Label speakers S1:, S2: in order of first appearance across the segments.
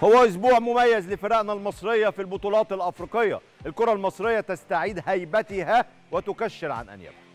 S1: هو اسبوع مميز لفرقنا المصريه في البطولات الافريقيه الكره المصريه تستعيد هيبتها وتكشر عن انيابها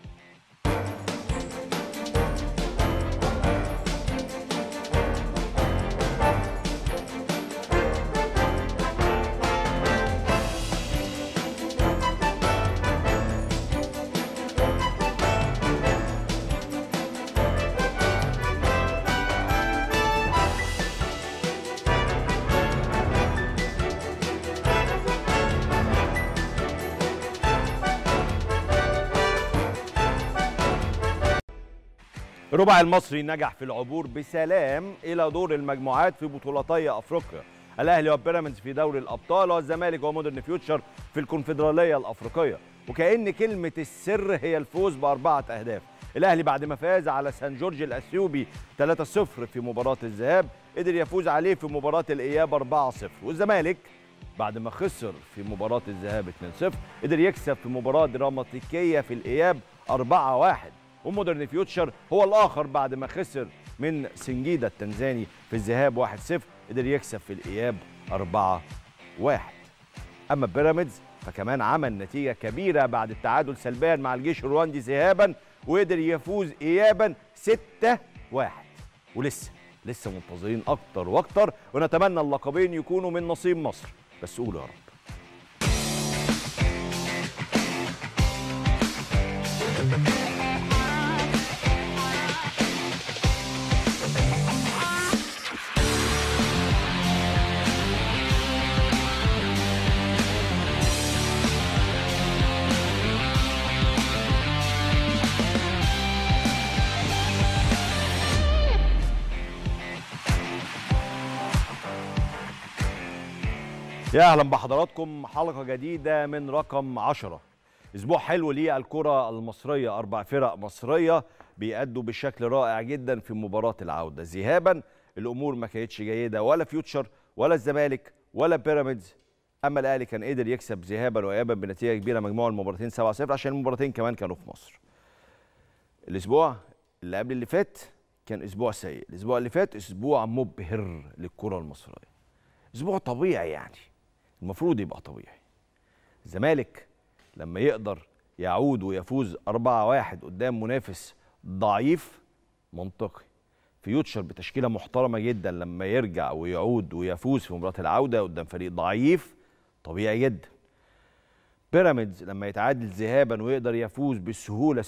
S1: الربع المصري نجح في العبور بسلام الى دور المجموعات في بطولتي افريقيا الاهلي وبيراميدز في دوري الابطال والزمالك ومودرن فيوتشر في الكونفدراليه الافريقيه وكأن كلمه السر هي الفوز باربعه اهداف الاهلي بعد ما فاز على سان جورج الاثيوبي 3-0 في مباراه الذهاب قدر يفوز عليه في مباراه الاياب 4-0 والزمالك بعد ما خسر في مباراه الذهاب 2-0 قدر يكسب في مباراه دراماتيكيه في الاياب 4-1 ومودرن فيوتشر هو الاخر بعد ما خسر من سنجيدا التنزاني في الذهاب 1-0 قدر يكسب في الاياب 4-1 اما بيراميدز فكمان عمل نتيجه كبيره بعد التعادل سلبيا مع الجيش الرواندي ذهابا وقدر يفوز ايابا 6-1 ولسه لسه منتظرين اكتر واكتر ونتمنى اللقبين يكونوا من نصيب مصر بس قولوا يا رب يا اهلا بحضراتكم حلقه جديده من رقم 10 اسبوع حلو للكره المصريه اربع فرق مصريه بيأدوا بشكل رائع جدا في مباراه العوده ذهابا الامور ما كانتش جيده ولا فيوتشر ولا الزمالك ولا بيراميدز اما الاهلي كان قدر يكسب ذهابا وايابا بنتيجه كبيره مجموع المباراتين 7-0 عشان المباراتين كمان كانوا في مصر الاسبوع اللي قبل اللي فات كان اسبوع سيء الاسبوع اللي فات اسبوع مبهر للكره المصريه اسبوع طبيعي يعني المفروض يبقى طبيعي الزمالك لما يقدر يعود ويفوز 4-1 قدام منافس ضعيف منطقي فيوتشر بتشكيله محترمه جدا لما يرجع ويعود ويفوز في مباراه العوده قدام فريق ضعيف طبيعي جدا بيراميدز لما يتعادل ذهابا ويقدر يفوز بسهوله 6-1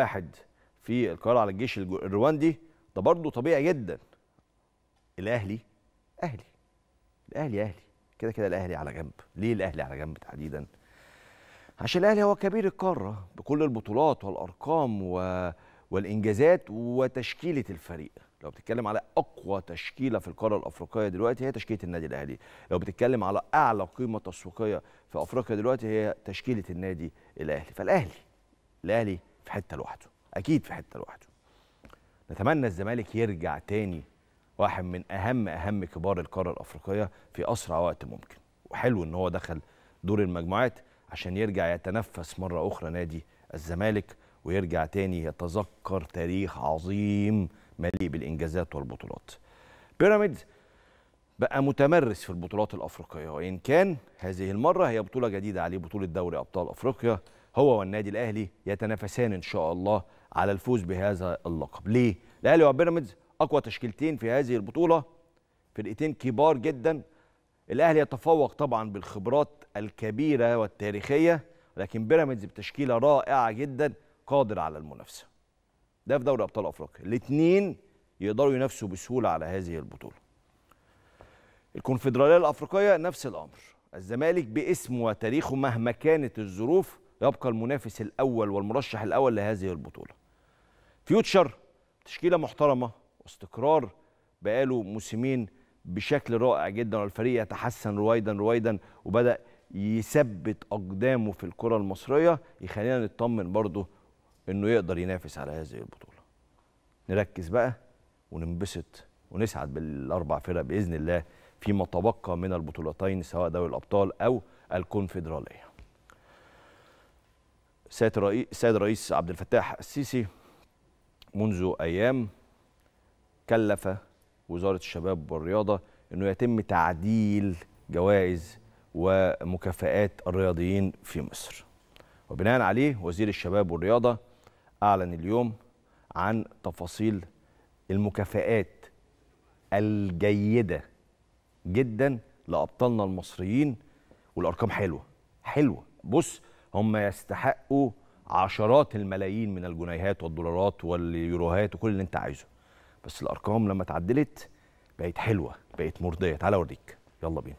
S1: في القاهره على الجيش الرواندي ده برضه طبيعي جدا الاهلي اهلي الاهلي اهلي كده كده الاهلي على جنب ليه الاهلي على جنب تحديدا عشان الاهلي هو كبير القاره بكل البطولات والارقام و... والانجازات وتشكيله الفريق لو بتتكلم على اقوى تشكيله في القاره الافريقيه دلوقتي هي تشكيله النادي الاهلي لو بتتكلم على اعلى قيمه تسويقيه في افريقيا دلوقتي هي تشكيله النادي الاهلي فالاهلي الاهلي في حته لوحده اكيد في حته لوحده نتمنى الزمالك يرجع تاني واحد من اهم اهم كبار القاره الافريقيه في اسرع وقت ممكن وحلو ان هو دخل دور المجموعات عشان يرجع يتنفس مره اخرى نادي الزمالك ويرجع تاني يتذكر تاريخ عظيم مليء بالانجازات والبطولات بيراميدز بقى متمرس في البطولات الافريقيه وان كان هذه المره هي بطوله جديده عليه بطوله دوري ابطال افريقيا هو والنادي الاهلي يتنافسان ان شاء الله على الفوز بهذا اللقب ليه الاهلي وبيراميدز اقوى تشكيلتين في هذه البطوله فرقتين كبار جدا الاهلي يتفوق طبعا بالخبرات الكبيره والتاريخيه لكن بيراميدز بتشكيله رائعه جدا قادر على المنافسه ده في دوري ابطال افريقيا الاثنين يقدروا ينافسوا بسهوله على هذه البطوله الكونفدراليه الافريقيه نفس الامر الزمالك باسمه وتاريخه مهما كانت الظروف يبقى المنافس الاول والمرشح الاول لهذه البطوله فيوتشر تشكيله محترمه واستقرار بقاله موسمين بشكل رائع جدا والفريق يتحسن رويدا رويدا وبدا يثبت اقدامه في الكره المصريه يخلينا نطمن برضه انه يقدر ينافس على هذه البطوله نركز بقى وننبسط ونسعد بالاربع فرق باذن الله فيما تبقى من البطولتين سواء دوري الابطال او الكونفدراليه سيد الرئيس السيد الرئيس عبد الفتاح السيسي منذ ايام كلف وزاره الشباب والرياضه انه يتم تعديل جوائز ومكافآت الرياضيين في مصر وبناء عليه وزير الشباب والرياضة أعلن اليوم عن تفاصيل المكافآت الجيدة جدا لأبطالنا المصريين والأرقام حلوة حلوة بص هم يستحقوا عشرات الملايين من الجنيهات والدولارات واليوروهات وكل اللي انت عايزه بس الارقام لما اتعدلت بقت حلوه بقت مرضيه تعالى اوريك يلا بينا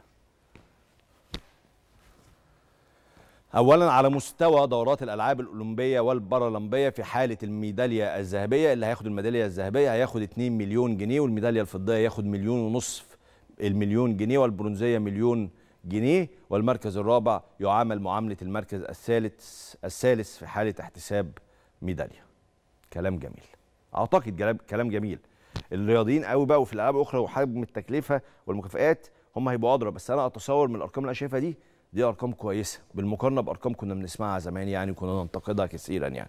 S1: اولا على مستوى دورات الالعاب الاولمبيه والبارالمبيه في حاله الميداليه الذهبيه اللي هياخد الميداليه الذهبيه هياخد 2 مليون جنيه والميداليه الفضيه ياخد مليون ونصف المليون جنيه والبرونزيه مليون جنيه والمركز الرابع يعامل معامله المركز الثالث الثالث في حاله احتساب ميداليه كلام جميل اعتقد كلام جميل الرياضيين قوي بقى وفي الالعاب الاخرى وحجم التكلفه والمكافئات هم هيبقوا ادرى بس انا اتصور من الارقام اللي انا شايفها دي دي ارقام كويسه بالمقارنه بارقام كنا بنسمعها زمان يعني كنا ننتقدها كثيرا يعني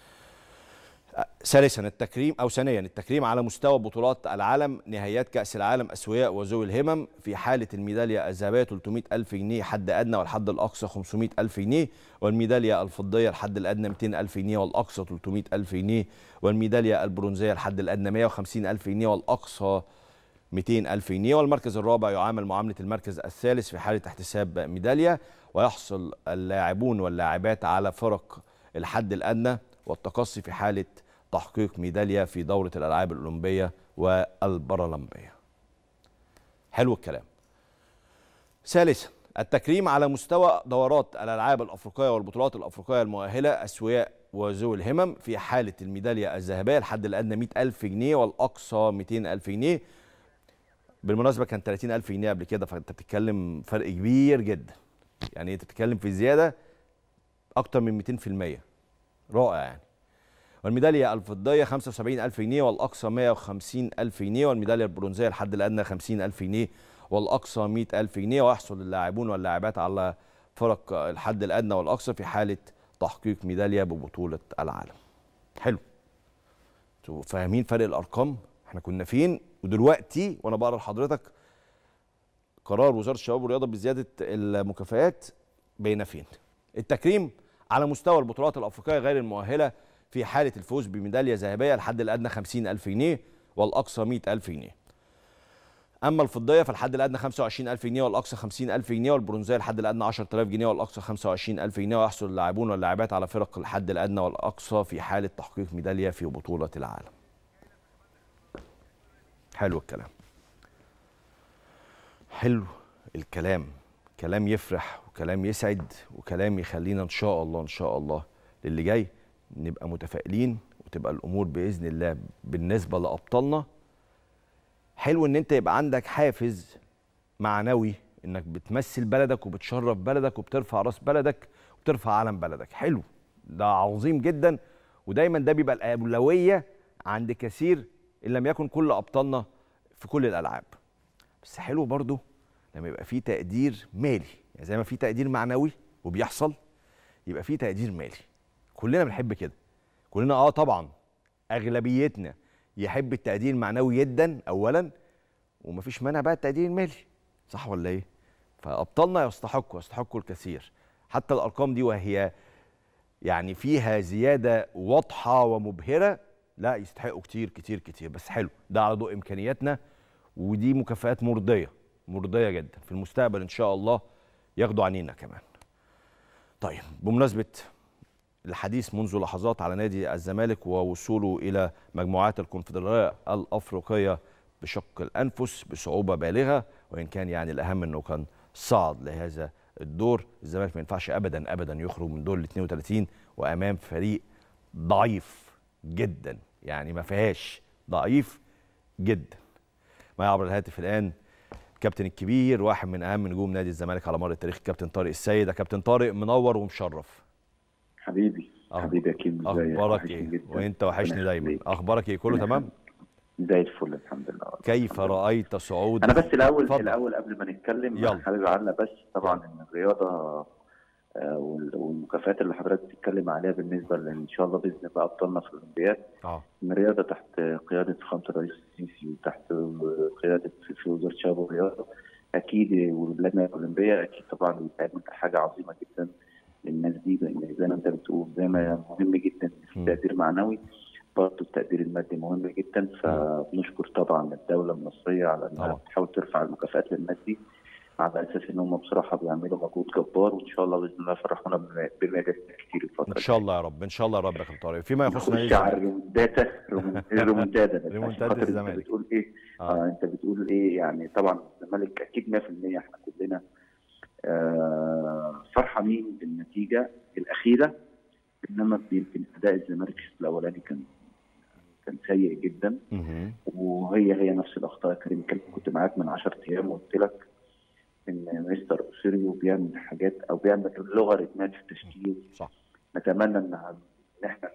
S1: ثالثا التكريم او ثانيا التكريم على مستوى بطولات العالم نهائيات كاس العالم اسوياء وذوي الهمم في حاله الميداليه الذهبيه 300 الف جنيه حد ادنى والحد الاقصى 500 الف جنيه والميداليه الفضيه الحد الادنى 200 الف جنيه والاقصى 300 الف جنيه والميداليه البرونزيه الحد الادنى 150 الف جنيه والاقصى 200 الف جنيه والمركز الرابع يعامل معامله المركز الثالث في حاله احتساب ميداليه ويحصل اللاعبون واللاعبات على فرق الحد الادنى والتقصي في حاله تحقيق ميداليه في دوره الالعاب الاولمبيه والبارالمبيه. حلو الكلام. ثالثا التكريم على مستوى دورات الالعاب الافريقيه والبطولات الافريقيه المؤهله اسوياء وذوي الهمم في حاله الميداليه الذهبيه الحد الادنى 100000 جنيه والاقصى 200000 جنيه. بالمناسبه كان 30000 جنيه قبل كده فانت بتتكلم فرق كبير جدا. يعني انت بتتكلم في زياده اكتر من 200% رائع يعني. والميداليه الفضيه 75000 جنيه والاقصى 150000 جنيه والميداليه البرونزيه الحد الادنى 50000 جنيه والاقصى 100000 جنيه ويحصل اللاعبون واللاعبات على فرق الحد الادنى والاقصى في حاله تحقيق ميداليه ببطوله العالم. حلو. انتوا فاهمين فرق الارقام؟ احنا كنا فين ودلوقتي وانا بقرا لحضرتك قرار وزاره الشباب والرياضه بزياده المكافآت بين فين؟ التكريم على مستوى البطولات الافريقيه غير المؤهله في حالة الفوز بميدالية ذهبية الحد الأدنى 50000 جنيه والأقصى 100000 جنيه أما الفضية فالحد الأدنى 25000 جنيه والأقصى 50000 جنيه والبرونزية الحد الأدنى 10000 جنيه والأقصى 25000 جنيه ويحصل اللاعبون واللاعبات على فرق الحد الأدنى والأقصى في حالة تحقيق ميدالية في بطولة العالم حلو الكلام حلو الكلام كلام يفرح وكلام يسعد وكلام يخلينا ان شاء الله ان شاء الله للي جاي نبقى متفائلين وتبقى الامور باذن الله بالنسبه لابطالنا حلو ان انت يبقى عندك حافز معنوي انك بتمثل بلدك وبتشرف بلدك وبترفع راس بلدك وبترفع علم بلدك حلو ده عظيم جدا ودايما ده بيبقى الاولويه عند كثير ان لم يكن كل ابطالنا في كل الالعاب بس حلو برضو لما يبقى في تقدير مالي يعني زي ما في تقدير معنوي وبيحصل يبقى في تقدير مالي كلنا بنحب كده كلنا اه طبعا اغلبيتنا يحب التقدير المعنوي جدا اولا ومفيش مانع بقى التقدير المالي صح ولا ايه فابطالنا يستحقوا يستحقوا الكثير حتى الارقام دي وهي يعني فيها زياده واضحه ومبهره لا يستحقوا كتير كتير كتير بس حلو ده على ضوء امكانياتنا ودي مكافآت مرضيه مرضيه جدا في المستقبل ان شاء الله ياخدوا عنينا كمان طيب بمناسبه الحديث منذ لحظات على نادي الزمالك ووصوله الى مجموعات الكونفدراليه الافريقيه بشق الانفس بصعوبه بالغه وان كان يعني الاهم انه كان صعد لهذا الدور الزمالك ما ينفعش ابدا ابدا يخرج من دور ال 32 وامام فريق ضعيف جدا يعني ما فيهاش ضعيف جدا ما عبر الهاتف الان الكابتن الكبير واحد من اهم نجوم نادي الزمالك على مر التاريخ الكابتن طارق السيد يا كابتن طارق منور ومشرف
S2: حبيبي أه. حبيبي اكيد
S1: اخبارك ايه وانت وحشني دايما اخبارك ايه كله تمام
S2: زي الفل الحمد لله
S1: كيف رايت صعود
S2: انا بس الاول فضل. الاول قبل ما نتكلم يلا حابب اعلق بس طبعا ان الرياضه آه، وال- والمكافآت اللي حضرتك بتتكلم عليها بالنسبه لان شاء الله باذن الله ابطالنا في الاولمبياد
S1: اه
S2: ان الرياضه تحت قياده فخامه الرئيس السيسي وتحت قياده في وزاره الشباب والرياضه اكيد واللجنه الاولمبيه اكيد طبعا بتعمل حاجه عظيمه جدا للناس دي لان زي ما انت بتقول زي ما مهم جدا في
S1: م.
S2: تقدير معنوي برضه التقدير المادي مهم جدا فبنشكر طبعا الدوله المصريه على انها
S1: طبعا.
S2: بتحاول ترفع المكافآت للناس دي على اساس ان هم بصراحه بيعملوا مجهود جبار وان شاء الله باذن الله يفرحونا بم- بميداليات كتير الفتره
S1: ان شاء الله يا رب ان شاء الله يا رب يا كابتن طارق فيما يخص نادي
S2: نخش على
S1: الزمالك
S2: الريمونتادا الريمونتادا بس عشان
S1: ريمونتادا
S2: خاطر انت
S1: الزمالك.
S2: بتقول ايه
S1: آه.
S2: آه. انت بتقول ايه يعني طبعا الزمالك اكيد 100% احنا كلنا آه فرحانين بالنتيجه الاخيره انما يمكن اداء الزمالك الشوط الاولاني كان كان سيء جدا
S1: مهم.
S2: وهي هي نفس الاخطاء يا كريم كنت- كنت معاك من 10 ايام وقلت لك ان مستر اوسيريو بيعمل حاجات او بيعمل لوغاريتمات في التشكيل
S1: صح
S2: نتمنى ان إن احنا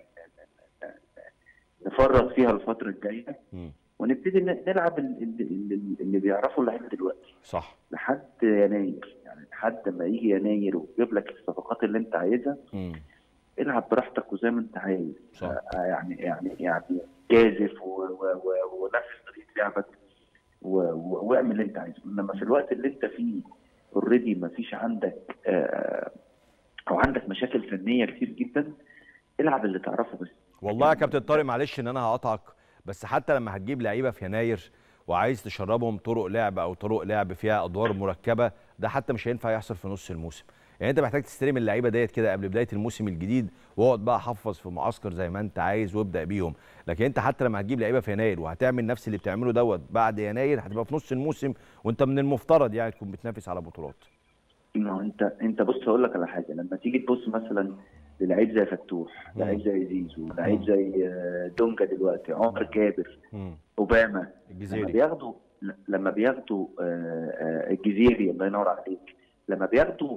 S2: نفرط فيها الفتره الجايه
S1: مم.
S2: ونبتدي ن- نلعب ال- ال- ال- اللي بيعرفوا اللعيبه دلوقتي
S1: صح
S2: لحد يناير يعني لحد ما يجي يناير ويجيب لك الصفقات اللي انت عايزها
S1: مم.
S2: العب براحتك وزي ما انت عايز
S1: صح.
S2: آه، يعني يعني يعني جازف و- و- و- ونفس طريقه لعبك و- و- واعمل اللي انت عايزه انما في الوقت اللي انت فيه اوريدي ما فيش عندك آه، او عندك مشاكل فنيه كتير جدا العب اللي تعرفه بس
S1: والله يا كابتن طارق معلش ان انا هقطعك بس حتى لما هتجيب لعيبه في يناير وعايز تشربهم طرق لعب او طرق لعب فيها ادوار مركبه ده حتى مش هينفع يحصل في نص الموسم يعني انت محتاج تستلم اللعيبه ديت كده قبل بدايه الموسم الجديد واقعد بقى حفظ في معسكر زي ما انت عايز وابدا بيهم لكن انت حتى لما هتجيب لعيبه في يناير وهتعمل نفس اللي بتعمله دوت بعد يناير هتبقى في نص الموسم وانت من المفترض يعني تكون بتنافس على بطولات
S2: ما هو انت انت بص اقول لك على حاجه لما تيجي تبص مثلا للعيب زي فتوح لعيب زي زيزو لعيب زي آه، دونجا دلوقتي عمر جابر
S1: مم.
S2: اوباما لما
S1: الجزيري
S2: بياخدوا لما بياخدوا آه، آه، الجزيري الله ينور عليك لما بياخدوا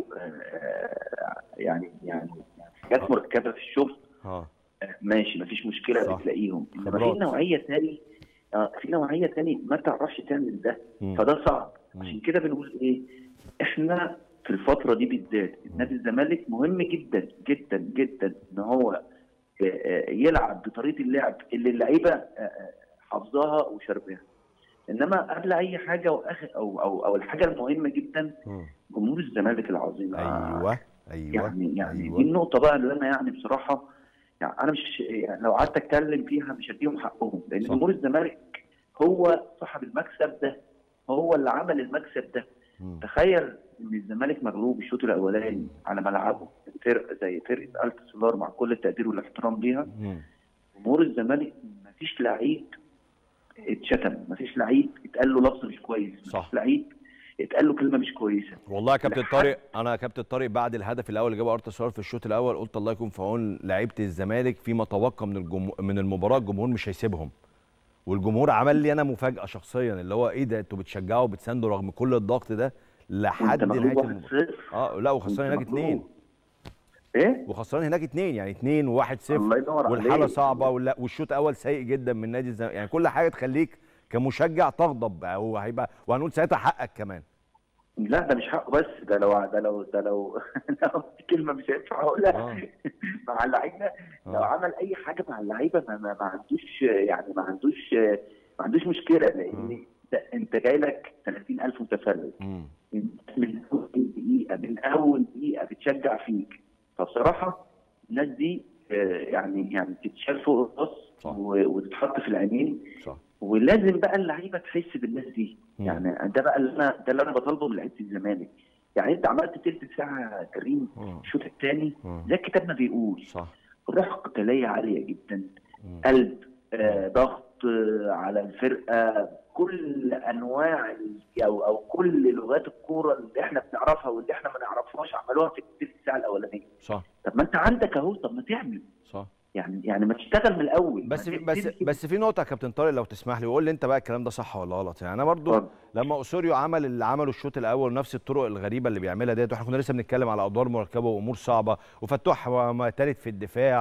S2: آه، يعني يعني حاجات مركبه في الشغل
S1: اه
S2: آه، ماشي مفيش مشكله
S1: صح.
S2: بتلاقيهم انما
S1: خبرات.
S2: في نوعيه تاني آه، في نوعيه تاني ما تعرفش تعمل ده
S1: مم.
S2: فده صعب
S1: مم.
S2: عشان كده بنقول ايه احنا في الفتره دي بالذات نادي الزمالك مهم جدا جدا جدا ان هو آه، آه، يلعب بطريقه اللعب اللي اللعيبه آه، آه، حافظاها وشارباها انما قبل اي حاجه واخر او او او الحاجه المهمه جدا
S1: مم.
S2: جمهور الزمالك العظيم
S1: ايوه ايوه
S2: يعني يعني
S1: أيوة.
S2: دي النقطه بقى اللي انا يعني بصراحه يعني انا مش يعني لو قعدت اتكلم فيها مش هديهم حقهم لان
S1: صح.
S2: جمهور الزمالك هو صاحب المكسب ده هو اللي عمل المكسب ده
S1: مم.
S2: تخيل ان الزمالك مغلوب الشوط الاولاني على ملعبه من فرقه زي فرقه الت سولار مع كل التقدير والاحترام ليها
S1: مم.
S2: جمهور الزمالك مفيش لعيب اتشتم مفيش لعيب اتقال له لفظ مش كويس
S1: صح.
S2: مفيش لعيب اتقال له كلمه مش كويسه
S1: والله يا كابتن
S2: لحد-
S1: طارق انا يا كابتن طارق بعد الهدف الاول اللي جابه ارتا سولار في الشوط الاول قلت الله يكون في عون لعيبه الزمالك فيما توقع من الجمهور من المباراه الجمهور مش هيسيبهم والجمهور عمل لي انا مفاجاه شخصيا اللي هو ايه ده انتوا بتشجعوا وبتساندوا رغم كل الضغط ده لحد
S2: وانت
S1: نهايه
S2: مغلوب
S1: المباراه
S2: 1-0
S1: اه لا وخسران
S2: وانت
S1: هناك اتنين
S2: مغلوب. ايه
S1: وخسران هناك اتنين يعني اتنين وواحد صفر
S2: الله ينور
S1: والحاله
S2: عليك.
S1: صعبه ولا والشوط الاول سيء جدا من نادي الزمالك يعني كل حاجه تخليك كمشجع تغضب او هيبقى وهنقول ساعتها حقك كمان
S2: لا ده مش حقه بس ده لو ده لو ده لو لو كلمه مش هينفع اقولها
S1: آه.
S2: مع اللعيبه لو
S1: آه.
S2: عمل اي حاجه مع اللعيبه ما, ما, ما عندوش يعني ما عندوش ما عندوش مشكله لان ده انت جاي لك 30000 متفرج
S1: مم.
S2: انت من اول دقيقه من اول دقيقه بتشجع فيك فبصراحه الناس دي آه، يعني يعني تتشال فوق الراس
S1: صح.
S2: و- وتتحط في العينين
S1: صح
S2: ولازم بقى اللعيبه تحس بالناس دي
S1: مم.
S2: يعني ده بقى اللي انا ده اللي انا بطالبه من لعيبه الزمالك يعني انت عملت تلت ساعه يا كريم
S1: مم.
S2: الشوط الثاني
S1: مم.
S2: زي الكتاب ما بيقول
S1: صح
S2: روح قتاليه عاليه جدا
S1: مم.
S2: قلب آه ضغط آه على الفرقه كل انواع ال- او او كل لغات الكوره اللي احنا بنعرفها واللي احنا ما نعرفهاش عملوها في التلت ساعه الاولانيه
S1: صح
S2: طب ما انت عندك اهو طب ما تعمل
S1: صح
S2: يعني يعني ما تشتغل من الاول
S1: بس
S2: ما
S1: بس
S2: تبتدي-
S1: بس في نقطه يا كابتن طارق لو تسمح لي وقول لي انت بقى الكلام ده صح ولا غلط يعني انا برضو
S2: اتفضل.
S1: لما اسوريو عمل اللي عمله الشوط الاول نفس الطرق الغريبه اللي بيعملها ديت واحنا كنا لسه بنتكلم على ادوار مركبه وامور صعبه وفتوح ثالث في الدفاع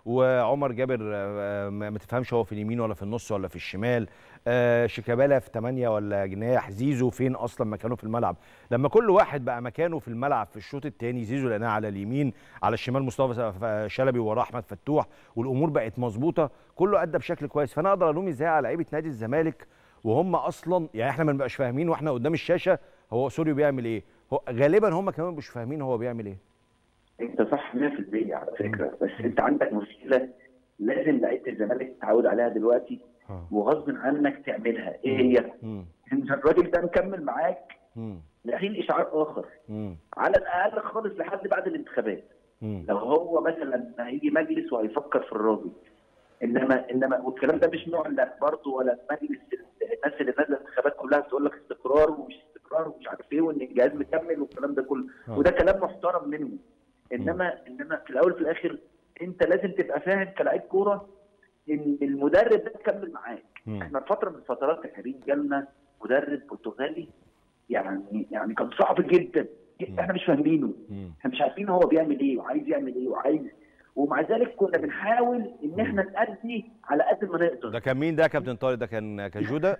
S1: وعمر جابر آه، ما ما تفهمش هو في اليمين ولا في النص ولا في الشمال آه، شيكابالا في 8 ولا جناح زيزو فين اصلا مكانه في الملعب لما كل واحد بقى مكانه في الملعب في الشوط الثاني زيزو لقيناه على اليمين على الشمال مصطفى ف- شلبي وراه احمد فتوح والامور بقت مظبوطه كله ادى بشكل كويس فانا اقدر الوم ازاي على لعيبه نادي الزمالك وهم اصلا يعني احنا ما بنبقاش فاهمين واحنا قدام الشاشه هو سوريو بيعمل ايه هو غالبا هم كمان مش فاهمين هو بيعمل ايه
S2: انت صح 100% على فكره بس انت عندك مشكله لازم لعيبه الزمالك تتعود عليها دلوقتي
S1: اه
S2: وغصب عنك تعملها ايه هي؟
S1: مم.
S2: ان الراجل ده مكمل معاك
S1: مم.
S2: لحين اشعار اخر
S1: مم.
S2: على الاقل خالص لحد بعد الانتخابات
S1: مم.
S2: لو هو مثلا هيجي مجلس وهيفكر في الراجل انما انما والكلام ده مش معلن برضه ولا مجلس الناس اللي نازله الانتخابات كلها بتقول لك استقرار ومش استقرار ومش عارف ايه وان الجهاز مكمل والكلام ده كله
S1: آه.
S2: وده كلام محترم منهم انما انما في الاول وفي الاخر انت لازم تبقى فاهم كلاعب كوره ان المدرب ده مكمل معاك
S1: مم.
S2: احنا فتره من الفترات يا كريم جالنا مدرب برتغالي يعني يعني كان صعب جدا احنا مش فاهمينه
S1: مم.
S2: احنا مش عارفين هو بيعمل ايه وعايز يعمل ايه وعايز ومع ذلك كنا بنحاول ان احنا نأدي على قد ما نقدر
S1: ده كان مين ده يا كابتن طارق ده كان كجوده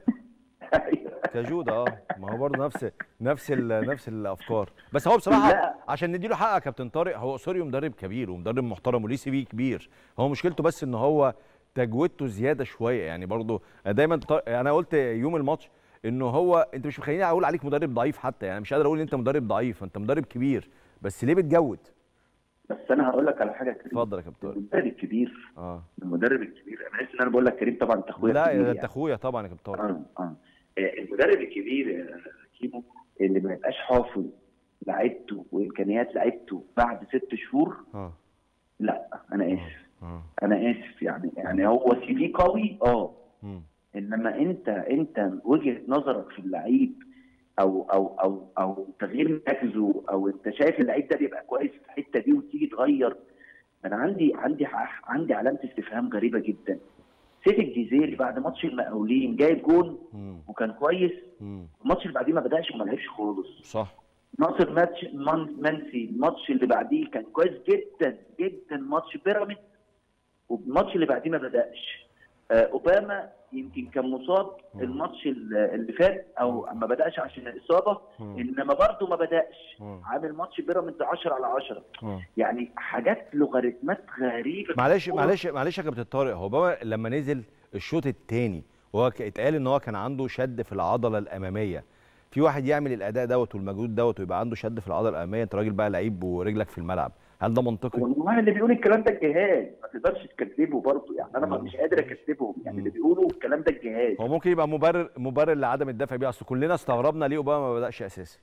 S1: كجوده اه ما هو برضه نفس نفس ال... نفس الافكار بس هو بصراحه
S2: لا.
S1: عشان نديله حق يا كابتن طارق هو سوريو مدرب كبير ومدرب محترم وليه سي في كبير هو مشكلته بس ان هو تجويدته زياده شويه يعني برضه أنا دايما طارق- انا قلت يوم الماتش انه هو انت مش مخليني اقول عليك مدرب ضعيف حتى يعني مش قادر اقول ان انت مدرب ضعيف انت مدرب كبير بس ليه بتجود
S2: بس انا هقول لك على حاجه يا كريم
S1: اتفضل يا كابتن طارق
S2: المدرب الكبير
S1: اه
S2: المدرب الكبير انا حاسس ان انا بقول لك كريم طبعا انت اخويا
S1: لا
S2: الكبير
S1: ده
S2: يعني.
S1: انت اخويا طبعا يا كابتن طارق
S2: اه اه آه، المدرب الكبير يا كيمو اللي ما يبقاش حافظ لعيبته وامكانيات لعيبته بعد ست شهور
S1: اه
S2: لا انا اسف
S1: اه
S2: انا اسف يعني يعني هو سي في قوي اه
S1: مم.
S2: انما انت انت وجهه نظرك في اللعيب او او او او تغيير مركزه او انت شايف اللعيب ده بيبقى كويس في الحته دي وتيجي تغير انا عندي عندي عندي علامه استفهام غريبه جدا سيف الجزيري بعد ماتش المقاولين جايب جون
S1: مم.
S2: وكان كويس
S1: مم.
S2: الماتش اللي بعديه ما بداش وما لعبش خالص
S1: صح
S2: ناصر ماتش مان- منسي الماتش اللي بعديه كان كويس جدا جدا ماتش بيراميدز والماتش اللي بعديه ما بداش آه، اوباما يمكن كان مصاب الماتش ال- اللي فات او ما بداش عشان الاصابه
S1: مم.
S2: انما برضه ما بداش
S1: مم.
S2: عامل ماتش بيراميدز 10 على 10
S1: مم.
S2: يعني حاجات لوغاريتمات غريبه
S1: معلش معلش معلش يا كابتن طارق هو بابا لما نزل الشوط الثاني وهو ك- اتقال ان هو كان عنده شد في العضله الاماميه في واحد يعمل الاداء دوت والمجهود دوت ويبقى عنده شد في العضله الاماميه انت راجل بقى لعيب ورجلك في الملعب هل ده منطقي؟
S2: والله اللي بيقول الكلام ده الجهاز ما تقدرش تكذبه برضه يعني انا ما- مش قادر اكذبهم يعني اللي بيقولوا الكلام ده الجهاز
S1: هو ممكن يبقى مبرر مبرر لعدم الدفع بيه اصل كلنا استغربنا ليه اوباما ما بداش اساسي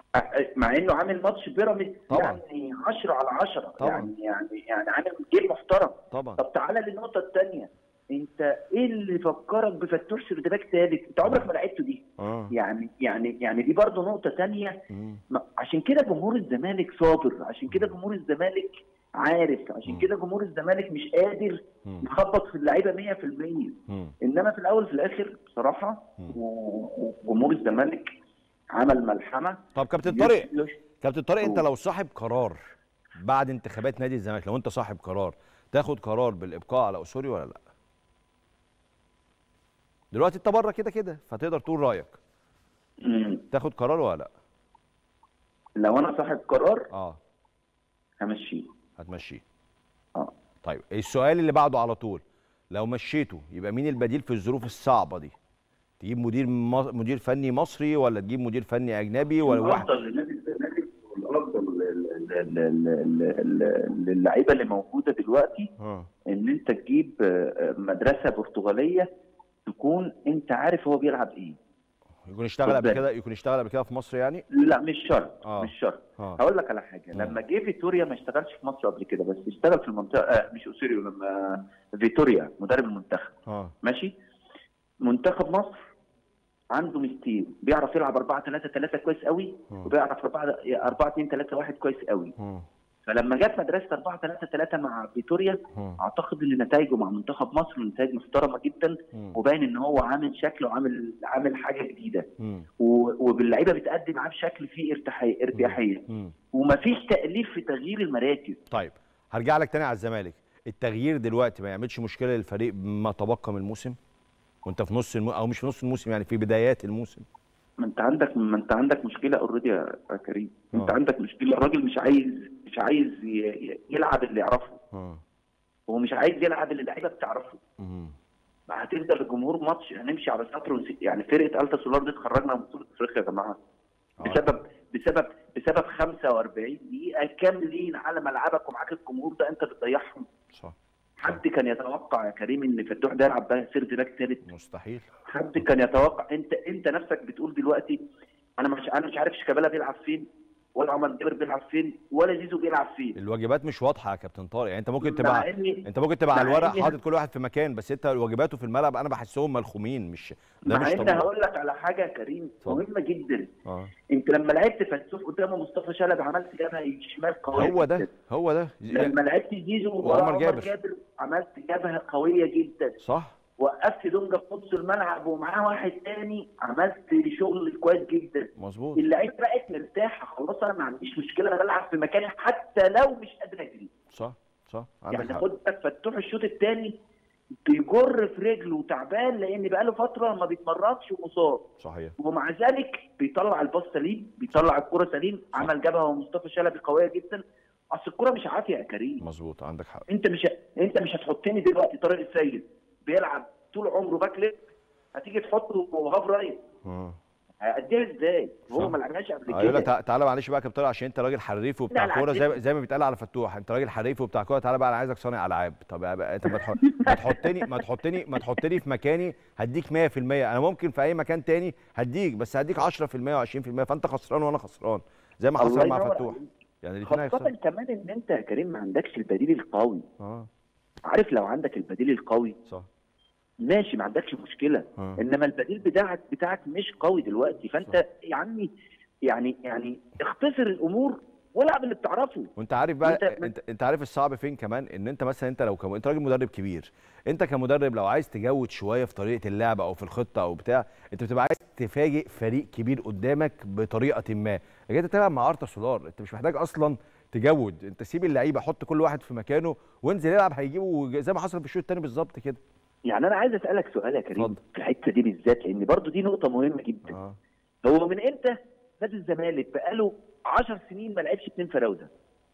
S2: مع انه عامل ماتش بيراميدز
S1: طبعا.
S2: يعني 10 على 10
S1: طبعا.
S2: يعني يعني يعني عامل جيل محترم
S1: طبعا
S2: طب تعالى للنقطه الثانيه انت ايه اللي فكرك بفتوش سردباك ثالث انت عمرك ما لعبته دي
S1: اه
S2: يعني يعني يعني دي برضه نقطه ثانيه
S1: مم.
S2: عشان كده جمهور الزمالك صابر عشان كده جمهور الزمالك عارف عشان
S1: مم.
S2: كده جمهور الزمالك مش قادر
S1: مم.
S2: يخبط في اللعيبه 100%
S1: مم.
S2: انما في الاول في الاخر بصراحه
S1: مم.
S2: و- وجمهور الزمالك عمل ملحمه
S1: طب كابتن طارق
S2: يش- يش-
S1: كابتن طارق انت
S2: قول.
S1: لو صاحب قرار بعد انتخابات نادي الزمالك لو انت صاحب قرار تاخد قرار بالابقاء على اسوري ولا لا؟ دلوقتي انت بره كده كده فتقدر تقول رايك
S2: مم.
S1: تاخد قرار ولا لا؟
S2: لو انا صاحب قرار
S1: اه
S2: همشيه
S1: هتمشيه
S2: اه
S1: طيب السؤال اللي بعده على طول لو مشيته يبقى مين البديل في الظروف الصعبه دي؟ تجيب مدير م... مدير فني مصري ولا تجيب مدير فني اجنبي ولا واحد
S2: الافضل لنادي الزمالك والافضل لل- لل- لل- لل- للعيبه اللي موجوده دلوقتي
S1: اه
S2: ان انت تجيب آه، مدرسه برتغاليه تكون انت عارف هو بيلعب ايه
S1: يكون اشتغل قبل
S2: بالظبط.
S1: كده يكون اشتغل قبل كده في مصر يعني؟
S2: لا مش شرط
S1: آه.
S2: مش شرط
S1: اه
S2: هقول لك على حاجه
S1: مم.
S2: لما جه فيتوريا ما اشتغلش في مصر قبل كده بس اشتغل في المنطقه آه مش اوسيريو لما فيتوريا مدرب المنتخب
S1: اه
S2: ماشي منتخب مصر عنده ميزتين بيعرف يلعب 4 3 3 كويس قوي
S1: مم.
S2: وبيعرف 4 4 2 3 1 كويس قوي
S1: مم.
S2: فلما جت مدرسه 4 3 3 مع فيتوريا
S1: مم.
S2: اعتقد ان نتائجه مع منتخب مصر نتائج محترمه جدا
S1: مم.
S2: وباين ان هو عامل شكل وعامل عامل حاجه جديده
S1: مم.
S2: و- وباللعيبه بتقدم معاه بشكل فيه ارتياحيه ارتياحيه
S1: مم.
S2: ومفيش تاليف في تغيير المراكز
S1: طيب هرجع لك تاني على الزمالك التغيير دلوقتي ما يعملش مشكله للفريق ما تبقى من الموسم وانت في نص الم... او مش في نص الموسم يعني في بدايات الموسم
S2: ما انت عندك ما انت عندك مشكله اوريدي يا يا كريم انت
S1: آه.
S2: عندك مشكله الراجل مش عايز مش عايز ي- ي- يلعب اللي يعرفه
S1: اه
S2: هو مش عايز يلعب اللي اللعيبه بتعرفه
S1: مم.
S2: ما هتبدا الجمهور ماتش هنمشي على سطر ونسي- يعني فرقه التا سولار دي تخرجنا من بطوله افريقيا يا جماعه
S1: آه.
S2: بسبب بسبب بسبب 45 دقيقه كاملين على ملعبك ومعاك الجمهور ده انت بتضيعهم
S1: صح
S2: حد كان يتوقع يا كريم ان فتوح ده يلعب بقى سيرد باك ثالث
S1: مستحيل
S2: حد كان يتوقع انت انت نفسك بتقول دلوقتي انا مش انا مش عارف شيكابالا بيلعب فين ولا عمر جابر بيلعب فين ولا زيزو بيلعب فين
S1: الواجبات مش واضحه يا كابتن طارق يعني انت ممكن
S2: مع
S1: تبقى
S2: إني-
S1: انت ممكن تبقى على
S2: مع
S1: الورق
S2: إني-
S1: حاطط كل واحد في مكان بس انت واجباته في الملعب انا بحسهم ملخومين مش ده
S2: مع
S1: مش
S2: ان
S1: طبيعي
S2: هقول لك على حاجه يا كريم
S1: اتفضل.
S2: مهمه جدا
S1: اه
S2: انت لما لعبت فلسوف قدام مصطفى شلبي عملت جبهه شمال قويه
S1: هو ده
S2: جداً.
S1: هو ده
S2: لما لعبت زيزو
S1: وعمر
S2: ورا عمر
S1: جابر.
S2: جابر. عملت جبهه قويه جدا
S1: صح
S2: وقفت دونجا في نص الملعب ومعاه واحد تاني عملت شغل كويس جدا
S1: مظبوط
S2: اللعيبه بقت مرتاحه خلاص انا ما عنديش مشكله انا بلعب في مكاني حتى لو مش قادر اجري
S1: صح صح عندك
S2: يعني
S1: حق
S2: خد بالك فتوح الشوط الثاني بيجر في رجله تعبان لان بقاله فتره ما بيتمرنش ومصاب
S1: صحيح
S2: ومع ذلك بيطلع الباص سليم بيطلع الكره سليم عمل جبهه ومصطفى شلبي قويه جدا اصل الكره مش عافيه يا كريم
S1: مظبوط عندك حق
S2: انت مش انت مش هتحطني دلوقتي طارق السيد بيلعب طول عمره باك ليفت هتيجي تحطه هاف رايت
S1: اه
S2: هيأديها ازاي؟
S1: صح.
S2: هو ما لعبهاش قبل
S1: يقول لك
S2: كده
S1: تع- تعالى معلش بقى يا كابتن طارق عشان انت راجل حريف وبتاع
S2: لا، لا،
S1: كوره زي
S2: عدتني.
S1: زي ما بيتقال على فتوح انت راجل حريف وبتاع كوره تعالى بقى انا عايزك صانع العاب طب بقى انت ما تحط- ما تحطني ما تحطني ما تحطني في مكاني هديك 100% انا ممكن في اي مكان تاني هديك بس هديك 10% و20% فانت خسران وانا خسران زي ما
S2: الله
S1: حصل مع
S2: ينور
S1: فتوح
S2: عليك.
S1: يعني الاثنين
S2: خاصة
S1: هيخسروا
S2: كمان ان انت يا كريم ما عندكش البديل القوي
S1: اه
S2: عارف لو عندك البديل القوي
S1: صح
S2: ماشي ما عندكش مشكله
S1: آه.
S2: انما البديل بتاعك بتاعك مش قوي دلوقتي فانت يا عمي يعني يعني اختصر الامور والعب اللي بتعرفه
S1: وانت عارف بقى
S2: انت-
S1: انت, انت عارف الصعب فين كمان ان انت مثلا انت لو كم... انت راجل مدرب كبير انت كمدرب لو عايز تجود شويه في طريقه اللعب او في الخطه او بتاع انت بتبقى عايز تفاجئ فريق كبير قدامك بطريقه ما لكن انت تلعب مع ارتا سولار انت مش محتاج اصلا تجود انت سيب اللعيبه حط كل واحد في مكانه وانزل العب هيجيبوا زي ما حصل في الشوط الثاني بالظبط كده
S2: يعني انا عايز اسالك سؤال يا كريم
S1: اتفضل.
S2: في الحته دي بالذات لان برضو دي نقطه مهمه جدا
S1: اه
S2: هو من امتى نادي الزمالك بقاله 10 سنين ما لعبش اثنين فراوده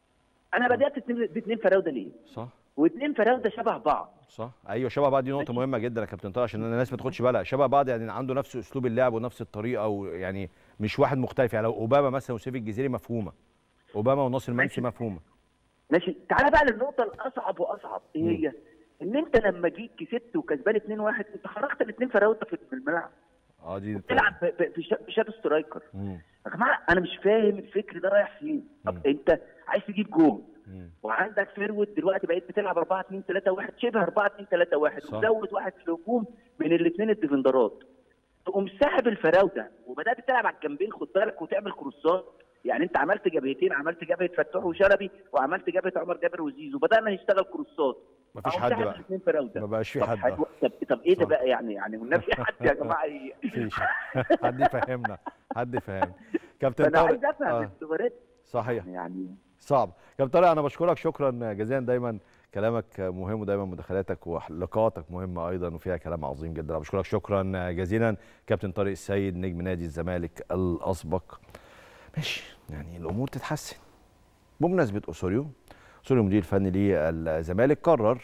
S2: انا بدات اتنين- باثنين فراوده ليه
S1: صح
S2: واثنين فراوده شبه بعض
S1: صح ايوه شبه بعض دي نقطه مهمه جدا يا كابتن طارق عشان الناس ما تاخدش بالها شبه بعض يعني عنده نفس اسلوب اللعب ونفس الطريقه ويعني مش واحد مختلف يعني لو اوباما مثلا وسيف الجزيري مفهومه اوباما وناصر منسي مفهومه
S2: ماشي تعالى بقى للنقطه الاصعب واصعب ايه هي ان انت لما جيت كسبت وكسبان 2-1 انت خرجت الاثنين فراوده في في الملعب
S1: اه دي
S2: بتلعب ب- ب- في شا- في شادو سترايكر
S1: مم.
S2: يا جماعه انا مش فاهم الفكر ده رايح فين
S1: مم.
S2: طب انت عايز تجيب جول
S1: مم.
S2: وعندك فيرود دلوقتي بقيت بتلعب 4 2 3 1 شبه 4 2 3 1
S1: صح.
S2: وزود واحد في الهجوم من الاثنين الديفندرات تقوم ساحب الفراوده وبدات تلعب على الجنبين خد بالك وتعمل كروسات يعني انت عملت جبهتين عملت جبهه فتوح وشلبي وعملت جبهه عمر جابر وزيزو بدانا نشتغل كروسات
S1: مفيش
S2: أقوم
S1: حد
S2: ساحب
S1: بقى
S2: الاثنين فراوده
S1: ما بقاش في
S2: طب
S1: حد
S2: حد-
S1: آه.
S2: طب طب ايه ده
S1: صح.
S2: بقى يعني يعني والنبي حد يا جماعه ي-
S1: مفيش حد يفهمنا حد يفهمنا كابتن
S2: فانا عايز
S1: طارق
S2: افهم
S1: آه.
S2: الاختبارات
S1: صحيح
S2: يعني
S1: صعب كابتن طارق انا بشكرك شكرا جزيلا دايما كلامك مهم ودايما مداخلاتك ولقاءاتك مهمه ايضا وفيها كلام عظيم جدا أنا بشكرك شكرا جزيلا كابتن طارق السيد نجم نادي الزمالك الاسبق ماشي يعني الامور تتحسن بمناسبه اسوريو اسوريو مدير فني للزمالك قرر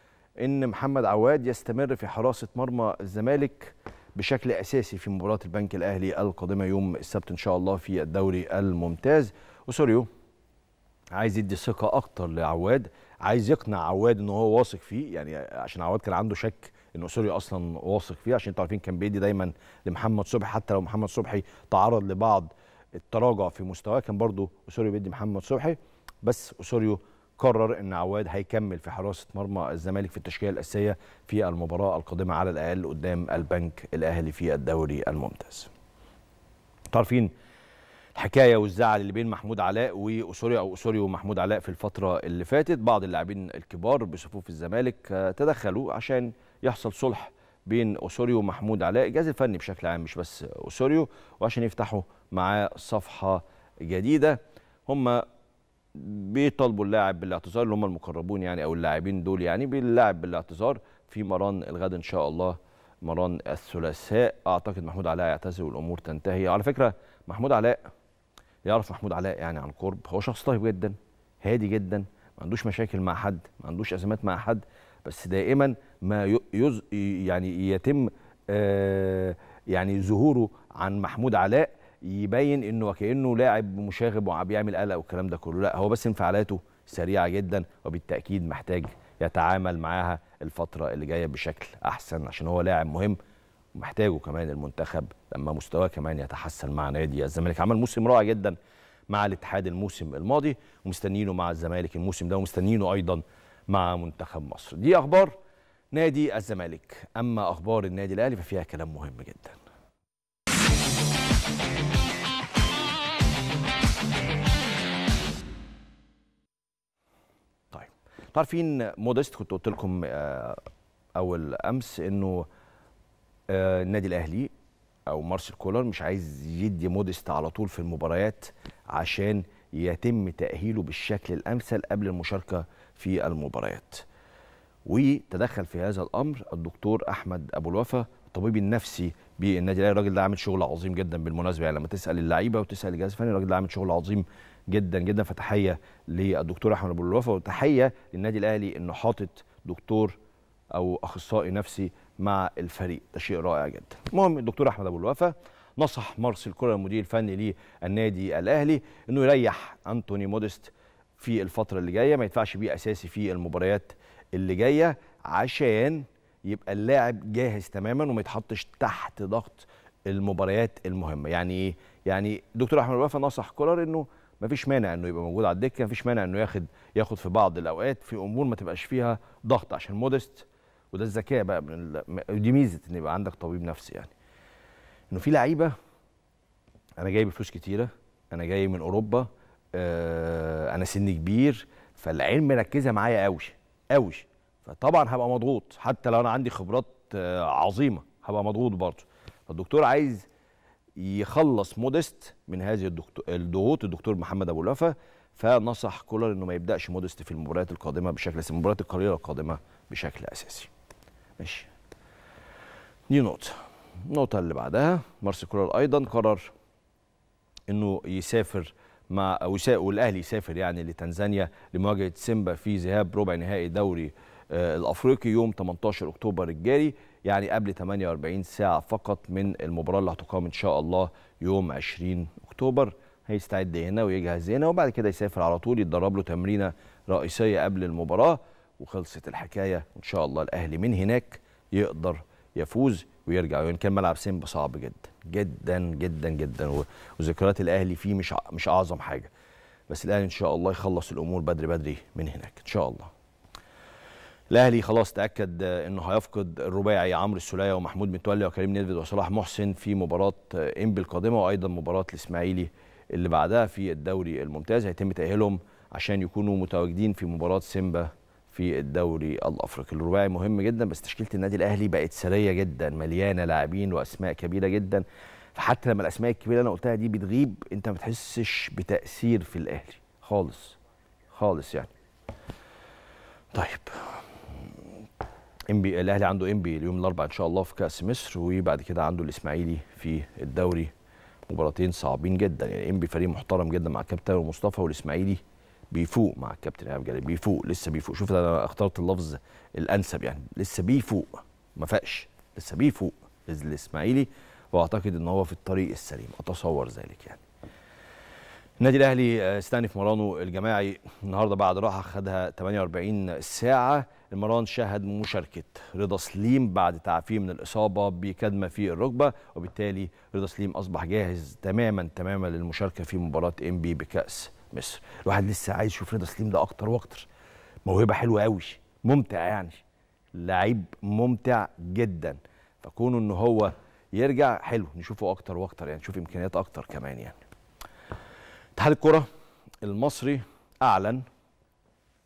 S1: ان محمد عواد يستمر في حراسه مرمى الزمالك بشكل اساسي في مباراه البنك الاهلي القادمه يوم السبت ان شاء الله في الدوري الممتاز اسوريو عايز يدي ثقه اكتر لعواد عايز يقنع عواد ان هو واثق فيه يعني عشان عواد كان عنده شك ان اسوريو اصلا واثق فيه عشان انتوا عارفين كان بيدي دايما لمحمد صبحي حتى لو محمد صبحي تعرض لبعض التراجع في مستواه كان برضه اسوريو بيدي محمد صبحي بس اسوريو قرر ان عواد هيكمل في حراسه مرمى الزمالك في التشكيله الاساسيه في المباراه القادمه على الاقل قدام البنك الاهلي في الدوري الممتاز. انتوا عارفين الحكايه والزعل اللي بين محمود علاء واسوريو او اسوريو ومحمود علاء في الفتره اللي فاتت بعض اللاعبين الكبار بصفوف الزمالك آه، تدخلوا عشان يحصل صلح بين اسوريو ومحمود علاء الجهاز الفني بشكل عام مش بس اسوريو وعشان يفتحوا معاه صفحه جديده هم بيطالبوا اللاعب بالاعتذار اللي هم المقربون يعني او اللاعبين دول يعني باللاعب بالاعتذار في مران الغد ان شاء الله مران الثلاثاء اعتقد محمود علاء يعتذر والامور تنتهي على فكره محمود علاء يعرف محمود علاء يعني عن قرب هو شخص طيب جدا هادي جدا ما عندوش مشاكل مع حد ما عندوش ازمات مع حد بس دائما ما يز يعني يتم آه يعني ظهوره عن محمود علاء يبين انه وكانه لاعب مشاغب وبيعمل قلق والكلام ده كله لا هو بس انفعالاته سريعه جدا وبالتاكيد محتاج يتعامل معاها الفتره اللي جايه بشكل احسن عشان هو لاعب مهم ومحتاجه كمان المنتخب لما مستواه كمان يتحسن مع نادي الزمالك عمل موسم رائع جدا مع الاتحاد الموسم الماضي ومستنيينه مع الزمالك الموسم ده ومستنيينه ايضا مع منتخب مصر دي اخبار نادي الزمالك اما اخبار النادي الاهلي ففيها كلام مهم جدا طيب عارفين مودست كنت قلت لكم اول امس انه النادي الاهلي او مارسيل كولر مش عايز يدي مودست على طول في المباريات عشان يتم تاهيله بالشكل الامثل قبل المشاركه في المباريات وتدخل في هذا الامر الدكتور احمد ابو الوفا الطبيب النفسي بالنادي الاهلي الراجل ده عامل شغل عظيم جدا بالمناسبه يعني لما تسال اللعيبه وتسال الجهاز الفني الراجل ده عامل شغل عظيم جدا جدا فتحيه للدكتور احمد ابو الوفا وتحيه للنادي الاهلي انه حاطط دكتور او اخصائي نفسي مع الفريق ده شيء رائع جدا المهم الدكتور احمد ابو الوفا نصح مارسيل كولر المدير الفني للنادي الاهلي انه يريح انتوني مودست في الفتره اللي جايه ما يدفعش بيه اساسي في المباريات اللي جايه عشان يبقى اللاعب جاهز تماما وما يتحطش تحت ضغط المباريات المهمه يعني ايه يعني دكتور احمد الوفا نصح كولر انه ما فيش مانع انه يبقى موجود على الدكه ما فيش مانع انه ياخد ياخد في بعض الاوقات في امور ما تبقاش فيها ضغط عشان مودست وده الذكاء بقى من ال... دي ميزه ان يبقى عندك طبيب نفسي يعني انه في لعيبه انا جاي بفلوس كتيره انا جاي من اوروبا آه انا سني كبير فالعين مركزه معايا قوي قوي فطبعا هبقى مضغوط حتى لو انا عندي خبرات آه عظيمه هبقى مضغوط برضه فالدكتور عايز يخلص مودست من هذه الضغوط الدكتور محمد ابو الوفا فنصح كولر انه ما يبداش مودست في المباريات القادمه بشكل اساسي المباريات القليله القادمه بشكل اساسي ماشي دي نقطه النقطه اللي بعدها مارسيل كولر ايضا قرر انه يسافر مع او والاهلي يسافر يعني لتنزانيا لمواجهه سيمبا في ذهاب ربع نهائي دوري آه الافريقي يوم 18 اكتوبر الجاري يعني قبل 48 ساعه فقط من المباراه اللي هتقام ان شاء الله يوم 20 اكتوبر هيستعد هنا ويجهز هنا وبعد كده يسافر على طول يتدرب له تمرينه رئيسيه قبل المباراه وخلصت الحكايه وان شاء الله الاهلي من هناك يقدر يفوز ويرجع وان كان ملعب سيمبا صعب جدا جدا جدا جدا وذكريات الاهلي فيه مش مش اعظم حاجه بس الاهلي ان شاء الله يخلص الامور بدري بدري من هناك ان شاء الله الاهلي خلاص تاكد انه هيفقد الرباعي عمرو السوليه ومحمود متولي وكريم نيدفيد وصلاح محسن في مباراه انبي القادمه وايضا مباراه الاسماعيلي اللي بعدها في الدوري الممتاز هيتم تاهيلهم عشان يكونوا متواجدين في مباراه سيمبا في الدوري الافريقي الرباعي مهم جدا بس تشكيله النادي الاهلي بقت سريه جدا مليانه لاعبين واسماء كبيره جدا فحتى لما الاسماء الكبيره اللي انا قلتها دي بتغيب انت ما بتحسش بتاثير في الاهلي خالص خالص يعني طيب انبي الاهلي عنده انبي اليوم الاربعاء ان شاء الله في كاس مصر وبعد كده عنده الاسماعيلي في الدوري مباراتين صعبين جدا يعني انبي فريق محترم جدا مع الكابتن مصطفى والاسماعيلي بيفوق مع الكابتن ايهاب جلال بيفوق لسه بيفوق شوف انا اخترت اللفظ الانسب يعني لسه بيفوق ما فاقش لسه بيفوق الاسماعيلي واعتقد ان هو في الطريق السليم اتصور ذلك يعني النادي الاهلي استأنف مرانه الجماعي النهارده بعد راحه خدها 48 ساعه المران شهد مشاركه رضا سليم بعد تعافيه من الاصابه بكدمه في الركبه وبالتالي رضا سليم اصبح جاهز تماما تماما للمشاركه في مباراه ام بي بكاس مصر الواحد لسه عايز يشوف رضا سليم ده اكتر واكتر موهبه حلوه قوي ممتع يعني لعيب ممتع جدا فكونه ان هو يرجع حلو نشوفه اكتر واكتر يعني نشوف امكانيات اكتر كمان يعني اتحاد الكره المصري اعلن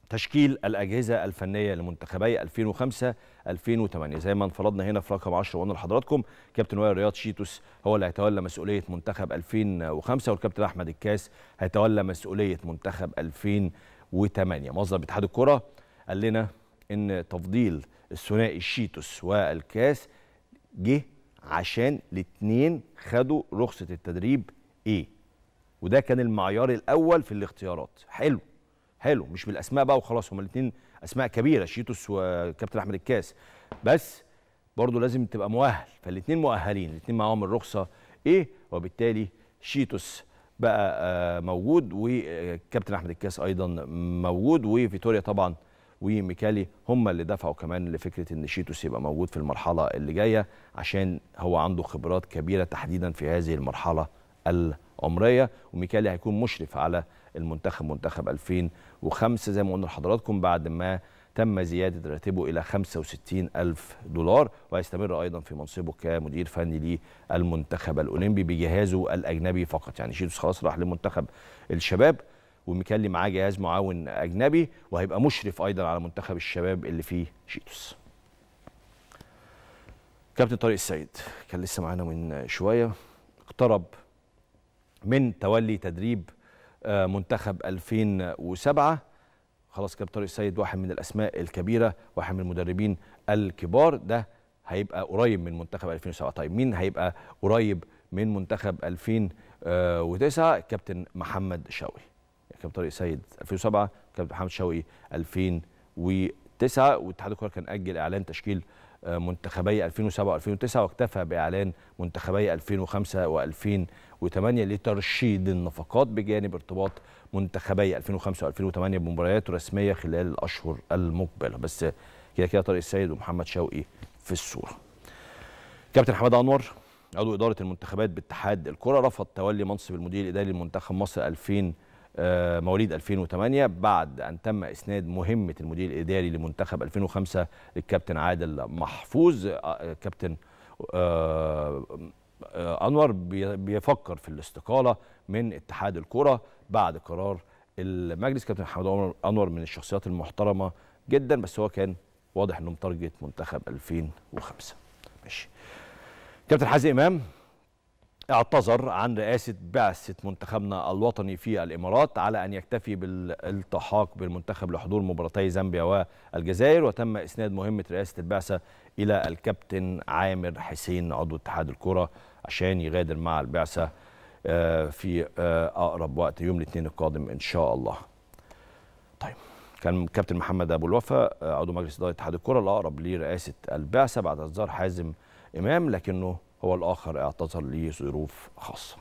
S1: تشكيل الأجهزة الفنية لمنتخبي 2005 2008 زي ما انفرضنا هنا في رقم 10 وقلنا لحضراتكم كابتن وائل رياض شيتوس هو اللي هيتولى مسؤولية منتخب 2005 والكابتن أحمد الكاس هيتولى مسؤولية منتخب 2008 مصدر باتحاد الكرة قال لنا إن تفضيل الثنائي الشيتوس والكاس جه عشان الاثنين خدوا رخصة التدريب ايه وده كان المعيار الاول في الاختيارات حلو حلو مش بالاسماء بقى وخلاص هما الاثنين اسماء كبيره شيتوس وكابتن احمد الكاس بس برضه لازم تبقى مؤهل فالاثنين مؤهلين الاثنين معاهم الرخصه ايه وبالتالي شيتوس بقى آه موجود وكابتن احمد الكاس ايضا موجود وفيتوريا طبعا وميكالي هم اللي دفعوا كمان لفكره ان شيتوس يبقى موجود في المرحله اللي جايه عشان هو عنده خبرات كبيره تحديدا في هذه المرحله العمريه وميكالي هيكون مشرف على المنتخب منتخب 2005 زي ما قلنا لحضراتكم بعد ما تم زيادة راتبه إلى 65 ألف دولار وهيستمر أيضا في منصبه كمدير فني للمنتخب الأولمبي بجهازه الأجنبي فقط يعني شيتوس خلاص راح لمنتخب الشباب وميكالي معاه جهاز معاون أجنبي وهيبقى مشرف أيضا على منتخب الشباب اللي فيه شيتوس كابتن طارق السيد كان لسه معانا من شوية اقترب من تولي تدريب منتخب 2007 خلاص كابتن طارق السيد واحد من الاسماء الكبيره واحد من المدربين الكبار ده هيبقى قريب من منتخب 2007 طيب مين هيبقى قريب من منتخب 2009 كابتن محمد شوقي كابتن طارق السيد 2007 كابتن محمد شوقي 2009 واتحاد الكره كان اجل اعلان تشكيل منتخبي 2007 و2009 واكتفى باعلان منتخبي 2005 و2008 لترشيد النفقات بجانب ارتباط منتخبي 2005 و2008 بمباريات رسميه خلال الاشهر المقبله بس كده كده طارق السيد ومحمد شوقي في الصوره. كابتن حماد انور عضو اداره المنتخبات باتحاد الكره رفض تولي منصب المدير الاداري لمنتخب مصر 2000 مواليد 2008 بعد ان تم اسناد مهمه المدير الاداري لمنتخب 2005 للكابتن عادل محفوظ كابتن انور بيفكر في الاستقاله من اتحاد الكره بعد قرار المجلس كابتن محمد انور من الشخصيات المحترمه جدا بس هو كان واضح انه متارجت منتخب 2005 ماشي كابتن حازم امام اعتذر عن رئاسة بعثة منتخبنا الوطني في الإمارات على أن يكتفي بالالتحاق بالمنتخب لحضور مباراتي زامبيا والجزائر وتم إسناد مهمة رئاسة البعثة إلى الكابتن عامر حسين عضو اتحاد الكرة عشان يغادر مع البعثة في أقرب وقت يوم الاثنين القادم إن شاء الله طيب كان كابتن محمد أبو الوفا عضو مجلس إدارة اتحاد الكرة الأقرب لرئاسة البعثة بعد إصدار حازم إمام لكنه هو الآخر اعتذر لظروف خاصة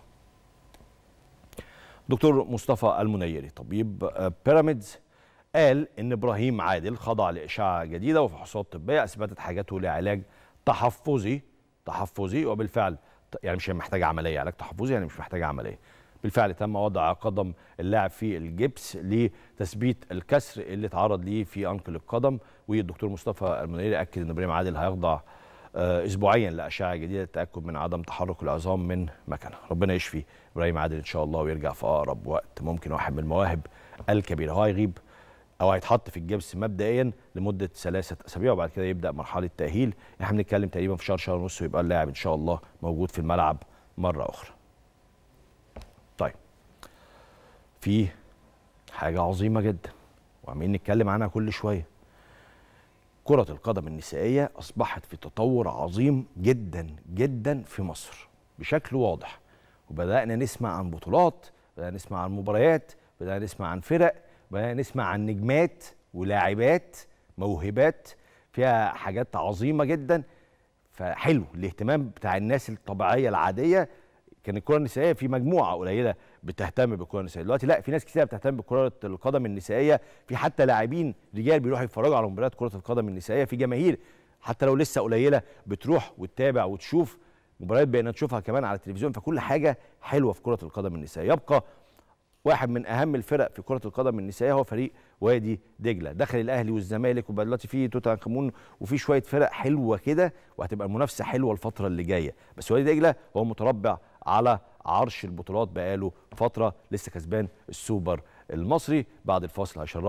S1: دكتور مصطفى المنيري طبيب بيراميدز قال ان ابراهيم عادل خضع لاشعه جديده وفحوصات طبيه اثبتت حاجته لعلاج تحفظي تحفظي وبالفعل يعني مش محتاج عمليه علاج تحفظي يعني مش محتاج عمليه بالفعل تم وضع قدم اللاعب في الجبس لتثبيت الكسر اللي اتعرض ليه في انكل القدم والدكتور مصطفى المنيري اكد ان ابراهيم عادل هيخضع اسبوعيا لاشعه جديده للتاكد من عدم تحرك العظام من مكانها ربنا يشفي ابراهيم عادل ان شاء الله ويرجع في اقرب وقت ممكن واحد من المواهب الكبيره هو هيغيب او هيتحط في الجبس مبدئيا لمده ثلاثه اسابيع وبعد كده يبدا مرحله تاهيل احنا بنتكلم تقريبا في شهر شهر ونص ويبقى اللاعب ان شاء الله موجود في الملعب مره اخرى طيب في حاجه عظيمه جدا وعمالين نتكلم عنها كل شويه كرة القدم النسائية أصبحت في تطور عظيم جدا جدا في مصر بشكل واضح وبدأنا نسمع عن بطولات بدأنا نسمع عن مباريات بدأنا نسمع عن فرق بدأنا نسمع عن نجمات ولاعبات موهبات فيها حاجات عظيمة جدا فحلو الاهتمام بتاع الناس الطبيعية العادية كان الكرة النسائية في مجموعة قليلة بتهتم بالكرة النسائية دلوقتي لا في ناس كتير بتهتم بكرة القدم النسائية في حتى لاعبين رجال بيروحوا يتفرجوا على مباريات كرة القدم النسائية في جماهير حتى لو لسه قليلة بتروح وتتابع وتشوف مباريات بقينا نشوفها كمان على التلفزيون فكل حاجة حلوة في كرة القدم النسائية يبقى واحد من اهم الفرق في كره القدم النسائيه هو فريق وادي دجله دخل الاهلي والزمالك وبقى دلوقتي في توت عنخ امون وفي شويه فرق حلوه كده وهتبقى المنافسه حلوه الفتره اللي جايه بس وادي دجله هو متربع على عرش البطولات بقاله فتره لسه كسبان السوبر المصري بعد الفاصل هيشرفني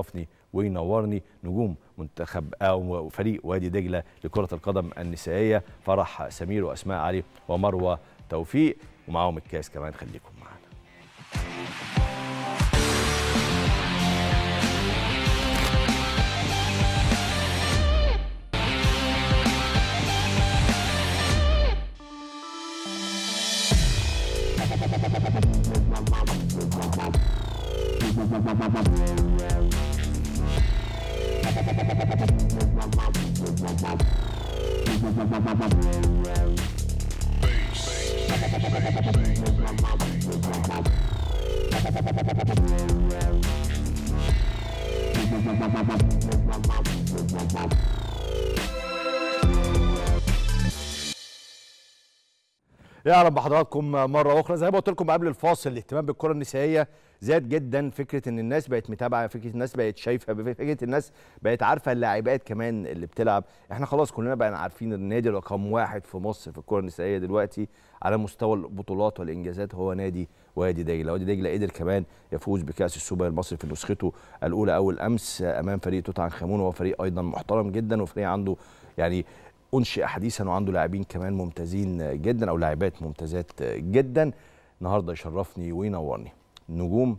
S1: وينورني نجوم منتخب او فريق وادي دجله لكره القدم النسائيه فرح سمير واسماء علي ومروه توفيق ومعاهم الكاس كمان خليكم معانا يا اهلا بحضراتكم مره اخرى زي ما قلت لكم قبل الفاصل الاهتمام بالكره النسائيه زاد جدا فكره ان الناس بقت متابعه فكره الناس بقت شايفه فكره الناس بقت عارفه اللاعبات كمان اللي بتلعب احنا خلاص كلنا بقى عارفين النادي رقم واحد في مصر في الكره النسائيه دلوقتي على مستوى البطولات والانجازات هو نادي وادي دجله وادي دجله قدر كمان يفوز بكاس السوبر المصري في نسخته الاولى اول امس امام فريق توت عنخ امون وهو فريق ايضا محترم جدا وفريق عنده يعني انشئ حديثا وعنده لاعبين كمان ممتازين جدا او لاعبات ممتازات جدا النهارده يشرفني وينورني نجوم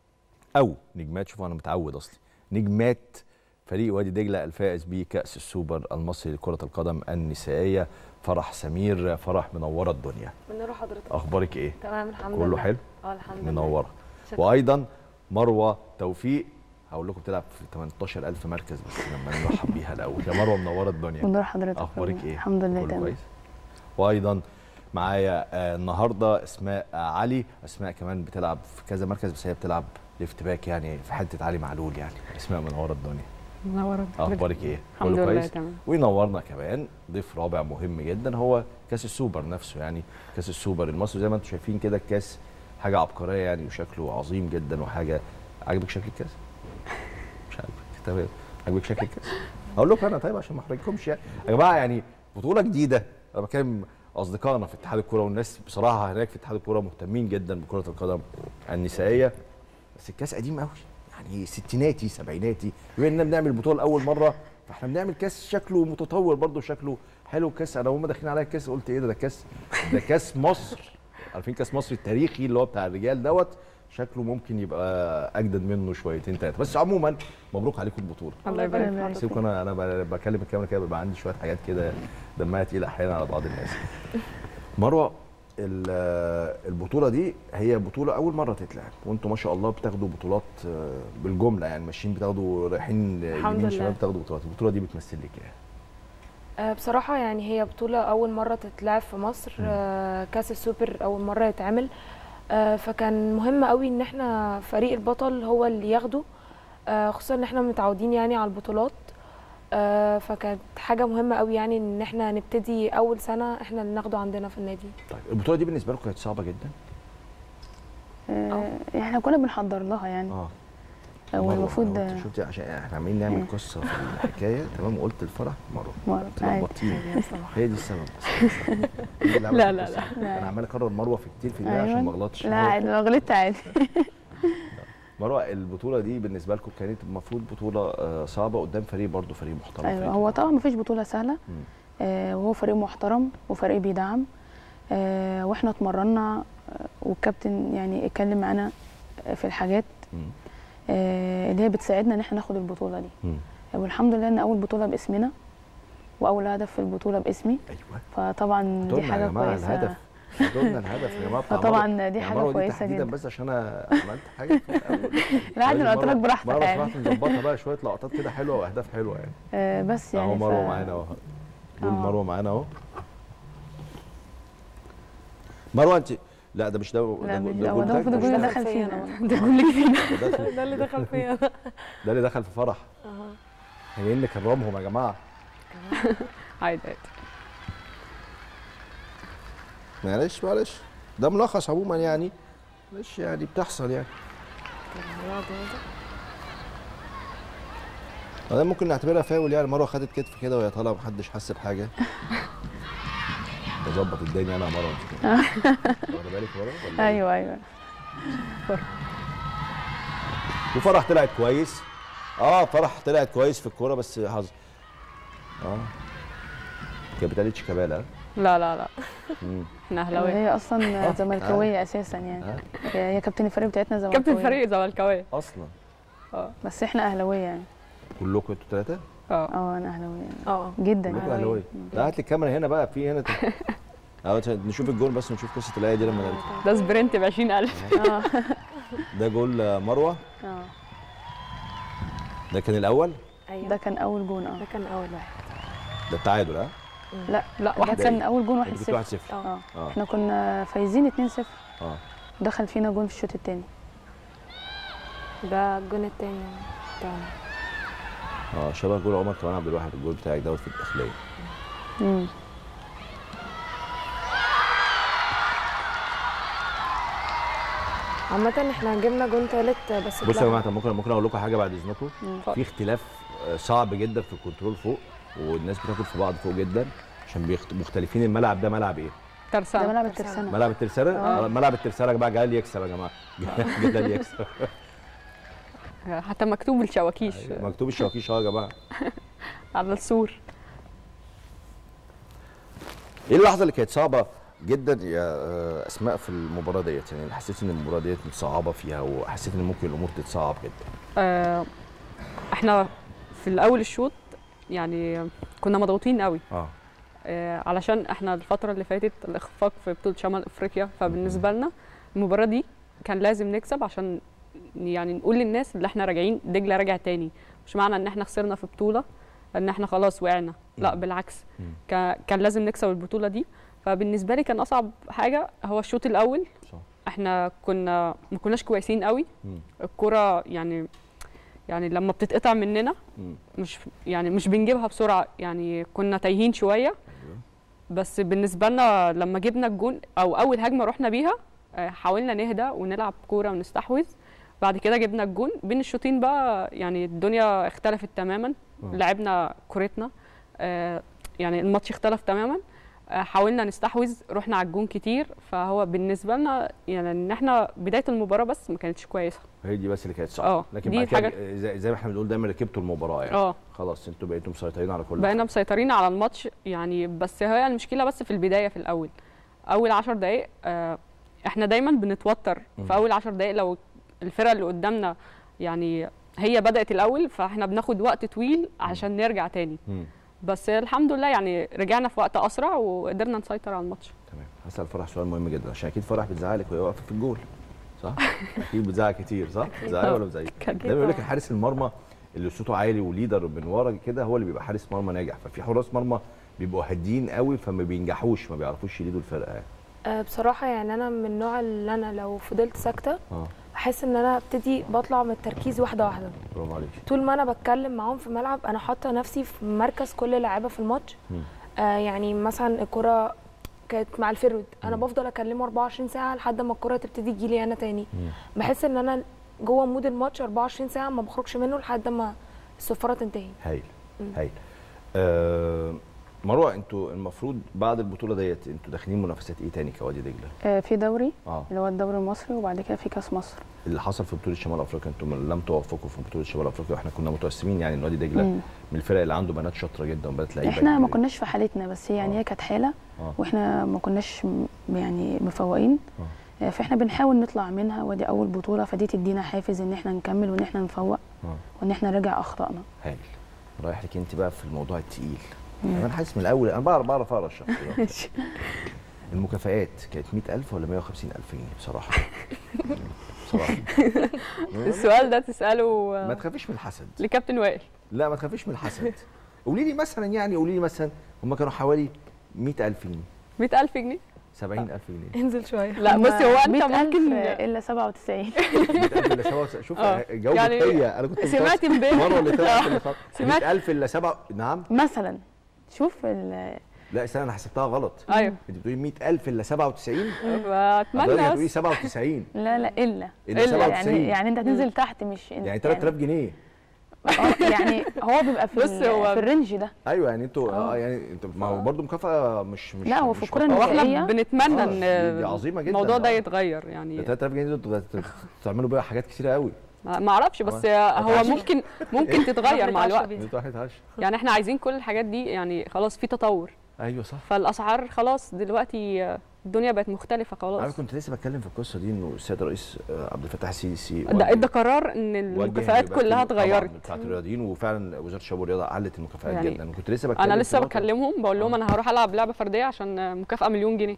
S1: او نجمات شوفوا انا متعود اصلي نجمات فريق وادي دجله الفائز بكاس السوبر المصري لكره القدم النسائيه فرح سمير فرح منوره الدنيا
S3: منور حضرتك
S1: اخبارك ايه
S3: تمام الحمد
S1: كله
S3: لله
S1: حلو
S3: اه الحمد لله
S1: منوره
S3: شكراً.
S1: وايضا مروه توفيق هقول لكم بتلعب في 18000 مركز بس لما نرحب بيها الاول يا مروه منوره الدنيا
S4: منور حضرتك
S1: اخبارك ايه
S4: الحمد لله
S1: كله
S4: تمام
S1: كويس وايضا معايا آه، النهارده اسماء آه، علي اسماء كمان بتلعب في كذا مركز بس هي بتلعب ليفت باك يعني في حته علي معلول يعني اسماء منوره الدنيا
S5: منورة
S1: اخبارك ايه
S5: الحمد
S1: كله
S5: لله
S1: كويس
S5: تمام
S1: وينورنا كمان ضيف رابع مهم جدا هو كاس السوبر نفسه يعني كاس السوبر المصري زي ما انتم شايفين كده الكاس حاجه عبقريه يعني وشكله عظيم جدا وحاجه عاجبك شكل الكاس مش عاجبك تمام عاجبك شكل الكاس اقول لكم انا طيب عشان ما احرجكمش يعني يا جماعه يعني بطوله جديده انا بكلم اصدقائنا في اتحاد الكوره والناس بصراحه هناك في اتحاد الكوره مهتمين جدا بكره القدم النسائيه بس الكاس قديم قوي يعني ستيناتي سبعيناتي بما اننا بنعمل البطوله لاول مره فاحنا بنعمل كاس شكله متطور برضه شكله حلو كاس انا هم داخلين عليا الكاس قلت ايه ده ده كاس ده كاس مصر عارفين كاس مصر التاريخي اللي هو بتاع الرجال دوت شكله ممكن يبقى اجدد منه شويتين ثلاثه بس عموما مبروك عليكم البطوله
S5: الله يبارك
S4: يبارك
S5: فيك
S4: فيك.
S1: سيبكم انا انا ب- بكلم الكاميرا كده بيبقى عندي شويه حاجات كده دمها تقيله احيانا على بعض الناس مروه ال- البطوله دي هي بطوله اول مره تتلعب وانتم ما شاء الله بتاخدوا بطولات آه، بالجمله يعني ماشيين بتاخدوا رايحين
S3: الحمد
S1: يمين
S3: لله.
S1: شمال بتاخدوا بطولات البطوله دي بتمثل لك ايه
S3: آه بصراحة يعني هي بطولة أول مرة تتلعب في مصر
S1: مم.
S3: آه كأس السوبر أول مرة يتعمل آه فكان مهم قوي إن احنا فريق البطل هو اللي ياخده آه خصوصا إن احنا متعودين يعني على البطولات آه فكانت حاجة مهمة قوي يعني إن احنا نبتدي أول سنة احنا اللي ناخده عندنا في النادي
S1: طيب البطوله دي بالنسبه لكم كانت صعبه جدا
S4: آه احنا كنا بنحضر لها يعني
S1: اه
S4: هو
S1: مروة،
S4: المفروض
S1: أنا قلت- شفتي عشان احنا عمالين نعمل
S4: مم.
S1: قصه في الحكايه تمام وقلت الفرح مره
S4: مرة عادي.
S1: تلخبطتيني هي دي السبب بس هي اللي عملت
S5: لا، لا،
S1: القصة.
S4: لا.
S1: انا عمال اكرر مروه في كتير في دماغي عشان ما
S4: أيوة.
S1: اغلطش
S4: لا عادي لو غلطت عادي
S1: مروه البطوله دي بالنسبه لكم كانت المفروض بطوله آه، صعبه قدام فريق برضه فريق محترم
S4: ايوه
S1: فريق
S4: هو طبعا مفيش بطولة سهلة
S1: مم.
S4: آه وهو فريق محترم وفريق بيدعم آه واحنا اتمرنا آه والكابتن يعني اتكلم معانا في الحاجات
S1: مم.
S4: آه اللي هي بتساعدنا ان احنا ناخد البطولة دي
S1: مم.
S4: والحمد لله ان اول بطولة باسمنا واول هدف في البطولة باسمي
S1: ايوه
S4: فطبعا دي
S1: قلنا يا
S4: حاجة
S1: جماعه
S4: كويسة
S1: الهدف قلنا الهدف يا جماعه بتاع
S4: فطبعا
S1: مروة.
S4: دي
S1: يا
S4: حاجة
S1: مروة دي
S4: كويسة
S1: تحديدا
S4: جدا
S1: بس عشان انا عملت حاجه في الأول.
S4: لا عادي
S1: لازم
S4: انا قلت لك
S1: مرة-
S4: براحتك
S1: مره
S4: يعني
S1: فرحت نظبطها بقى شويه لقطات كده حلوه واهداف حلوه يعني
S4: آه بس يعني
S1: اهو مروه
S4: ف-
S1: معانا اهو دول
S4: آه.
S1: مروه معانا اهو مروه انت لا ده مش ده
S4: لا
S1: ده
S4: مش
S1: ده
S4: ده هو
S1: جول
S4: ده
S1: تاج،
S4: المفروض
S1: مش
S4: الجول
S1: ده.
S4: دخل
S3: فيا
S4: فينا
S3: أنا.
S5: ده كل فينا
S1: ده دخل-
S3: ده اللي دخل فيا
S1: ده اللي دخل في فرح احنا جايين نكرمهم يا جماعه
S5: عادي عادي
S1: معلش معلش ده ملخص عموما يعني معلش يعني بتحصل يعني ده ممكن نعتبرها فاول يعني مروه خدت كتف كده وهي طالعه محدش حس بحاجه بظبط الدنيا انا يا مروه انت كده واخده بالك مروه ولا إيه؟
S4: ايوه ايوه
S1: وفرح طلعت كويس اه فرح طلعت كويس في الكوره بس حظ اه كانت بتقلد شيكابالا
S5: لا لا لا
S1: مم.
S5: احنا اهلاويه
S4: هي
S1: آه.
S4: اصلا زملكاويه اساسا يعني
S1: آه.
S4: هي هي كابتن الفريق بتاعتنا زملكاويه
S5: كابتن الفريق زملكاويه
S1: اصلا
S4: بس احنا اهلاويه يعني
S1: كلكم انتوا ثلاثه
S5: اه
S4: اه انا اهلاويه يعني.
S3: اه
S4: جدا
S1: كلكم
S4: يعني.
S1: اهلاويه لا هات لي الكاميرا هنا بقى في هنا ت- أهو نشوف الجول بس نشوف قصه الايه دي لما نرجع
S5: ده سبرنت ب 20000
S4: اه
S1: ده جول آه، مروه
S4: اه
S1: ده كان الاول
S3: ايوه
S4: ده كان اول جون اه
S3: ده كان اول واحد
S1: ده التعادل ها
S4: لا
S5: لا
S4: ده
S5: واحد
S4: كان اول جون 1-0
S1: انت كنت 1-0
S4: اه
S1: اه
S4: احنا كنا فايزين 2-0
S1: اه
S4: دخل فينا جون في الشوط الثاني
S3: ده الجون التاني بتاعنا
S1: اه شبه جول عمر كمان عبد الواحد الجول بتاعك دوت في الداخليه
S4: امم
S3: عامة احنا جبنا جون تالت بس
S1: بصوا يا
S3: اتلغى.
S1: جماعه طب ممكن ممكن اقول لكم حاجه بعد اذنكم
S5: اتفضل.
S1: في اختلاف آه، صعب جدا في الكنترول فوق والناس بتاكل في بعض فوق جدا عشان بيخت- مختلفين الملعب ده ملعب ايه؟
S4: ده
S5: ترسانة
S4: ملعب الترسانه
S1: ملعب الترسانه؟
S4: آه.
S1: آه. ملعب الترسانه يا جماعه جاي يكسب يا جماعه جاي يكسب
S5: حتى مكتوب الشواكيش
S1: مكتوب الشواكيش اهو يا جماعه
S5: على السور
S1: ايه اللحظه اللي كانت صعبه جدا يا آه، اسماء في المباراه ديت يعني حسيت ان المباراه ديت متصعبه فيها وحسيت ان ممكن الامور تتصعب جدا
S5: آه، احنا في الاول الشوط يعني كنا مضغوطين قوي
S1: اه
S5: آه، علشان احنا الفتره اللي فاتت الاخفاق في بطوله شمال افريقيا فبالنسبه لنا المباراه دي كان لازم نكسب عشان يعني نقول للناس اللي احنا راجعين دجله راجع تاني مش معنى ان احنا خسرنا في بطوله ان احنا خلاص وقعنا لا
S1: مم.
S5: بالعكس
S1: مم.
S5: كا- كان لازم نكسب البطوله دي فبالنسبه لي كان اصعب حاجه هو الشوط الاول
S1: صح
S5: احنا كنا ما كناش كويسين قوي
S1: مم.
S5: الكرة يعني يعني لما بتتقطع مننا
S1: مم.
S5: مش يعني مش بنجيبها بسرعة يعني كنا تايهين شوية
S1: أيوة.
S5: بس بالنسبة لنا لما جبنا الجون أو أول هجمة رحنا بيها آه، حاولنا نهدى ونلعب كورة ونستحوذ بعد كده جبنا الجون بين الشوطين بقى يعني الدنيا اختلفت تماما
S1: آه.
S5: لعبنا كورتنا آه، يعني الماتش اختلف تماما آه، حاولنا نستحوذ رحنا على الجون كتير فهو بالنسبة لنا يعني ان احنا بداية المباراة بس ما كانتش كويسة
S1: هي دي بس اللي كانت صعبه
S5: اه
S1: لكن
S5: دي
S1: بعد كده
S5: الحاجات-
S1: زي, زي ما احنا بنقول دايما ركبتوا المباراه يعني
S5: اه
S1: خلاص انتوا بقيتوا مسيطرين على كل
S5: بقينا
S1: حاجة.
S5: مسيطرين على الماتش يعني بس هي المشكله بس في البدايه في الاول اول عشر دقائق آه احنا دايما بنتوتر
S1: مم.
S5: في اول عشر دقائق لو الفرقه اللي قدامنا يعني هي بدات الاول فاحنا بناخد وقت طويل عشان نرجع تاني
S1: مم.
S5: بس الحمد لله يعني رجعنا في وقت اسرع وقدرنا نسيطر على الماتش
S1: تمام هسال فرح سؤال مهم جدا عشان اكيد فرح بتزعلك وهي واقفه في الجول صح؟ اكيد بتزعل كتير صح؟ بتزعل ولا بتزعل؟
S5: أكيد
S1: دايما يقول لك
S3: طبعاً.
S1: حارس المرمى اللي صوته عالي وليدر من ورا كده هو اللي بيبقى حارس مرمى ناجح ففي حراس مرمى بيبقوا هاديين قوي فما بينجحوش ما بيعرفوش يليدوا الفرقه يعني
S3: آه، بصراحة يعني أنا من النوع اللي أنا لو فضلت ساكتة
S1: اه
S3: بحس إن أنا ابتدي بطلع من التركيز واحدة واحدة
S1: برافو عليك
S3: طول ما أنا بتكلم معاهم في الملعب أنا حاطة نفسي في مركز كل لاعيبة في الماتش
S1: مم.
S3: آه يعني مثلا الكرة كانت مع الفرود أنا
S1: مم.
S3: بفضل أكلمه 24 ساعة لحد ما الكرة تبتدي تجيلي أنا تاني
S1: مم.
S3: بحس إن أنا جوه مود الماتش 24 ساعة ما بخرجش منه لحد ما الصفارة تنتهي
S1: هايل
S3: مم.
S1: هايل آه مروه انتوا المفروض بعد البطوله ديت انتوا داخلين منافسات ايه تاني كوادي دجله؟
S4: آه، في دوري
S1: اه
S4: اللي هو الدوري المصري وبعد كده في كاس مصر
S1: اللي حصل في بطوله شمال افريقيا انتم لم توفقوا في بطوله شمال افريقيا واحنا كنا متوسمين يعني ان وادي دجله
S4: مم.
S1: من الفرق اللي عنده بنات شاطره جدا وبنات لعيبه
S4: احنا ما
S1: كبيرة.
S4: كناش في حالتنا بس هي يعني
S1: آه.
S4: هي كانت حاله
S1: اه
S4: واحنا ما كناش م- يعني مفوقين
S1: اه
S4: آه، فاحنا بنحاول نطلع منها ودي اول بطوله فدي تدينا حافز ان احنا نكمل وان احنا نفوق
S1: اه
S4: وان احنا نرجع اخطائنا
S1: هايل رايح لك انت بقى في الموضوع التقيل
S4: مم.
S1: يعني انا حاسس من الاول انا بعرف بعرف اقرا الشخص المكافآت كانت 100000 ولا 150000 جنيه بصراحه بصراحه
S5: السؤال ده تساله
S1: ما
S5: آه،
S1: تخافيش من الحسد
S5: لكابتن وائل
S1: لا ما تخافيش من الحسد قولي لي مثلا يعني قولي لي مثلا هم كانوا حوالي 100000 جنيه
S5: 100000 جنيه
S1: 70000 جنيه
S3: انزل شوية
S5: لا بصي هو انت
S4: 100,000
S5: ممكن
S4: الا 97
S1: 100000 الا 7 شوف
S5: آه.
S1: جاوبت
S5: يعني
S1: هي انا كنت
S5: سمعت
S1: متوسط.
S5: امبارح.
S1: مره اللي طلعت اللي خط
S5: سمعت.
S1: 100000 الا 7 نعم
S4: مثلا شوف ال-
S1: لا استنى انا حسبتها غلط
S5: ايوه
S1: انت بتقولي 100000 الا 97
S5: فاتمنى
S1: حضرتك هتقولي
S5: بس
S1: 97
S4: لا لا الا
S1: الا
S5: إلا
S1: 97
S4: يعني يعني انت هتنزل تحت مش
S1: يعني 3000 جنيه
S4: آه، يعني هو بيبقى في
S5: بص
S4: ال-
S5: هو-
S4: في الرينج ده
S1: ايوه يعني انتوا اه
S4: آه.
S1: يعني انت ما هو برضه مكافاه مش مش
S4: لا، هو في
S1: مش
S4: الكرة
S1: بطالة.
S5: هو احنا
S4: النسائية؟
S5: بنتمنى
S1: آه،
S5: ان
S1: دي- دي عظيمة جداً،
S5: الموضوع ده
S1: آه.
S5: يتغير
S1: ده
S5: يعني
S1: 3000 جنيه دول تغ- تعملوا بيها حاجات كتيره قوي
S5: ما ما اعرفش بس
S1: عمل-
S5: هو ممكن ممكن تتغير مع الوقت يعني احنا عايزين كل الحاجات دي يعني خلاص في تطور
S1: ايوه صح
S5: فالاسعار خلاص دلوقتي الدنيا بقت مختلفه
S1: انا
S5: خلاص
S1: كنت لسه بتكلم في القصه دي انه السيد الرئيس آه، عبد الفتاح السيسي
S5: ده ادى قرار ان
S1: وجه
S5: المكافآت
S1: يبقى في-
S5: كلها
S1: طبعاً
S5: اتغيرت
S1: بتاعت الرياضيين وفعلا وزاره الشباب والرياضه علت المكافآت
S5: يعني
S1: جدا وكنت لسه بتكلم
S5: انا
S1: في
S5: لسه
S1: نقطة-
S5: بكلمهم بقول لهم
S1: آه.
S5: انا هروح العب لعبه فرديه عشان مكافاه مليون جنيه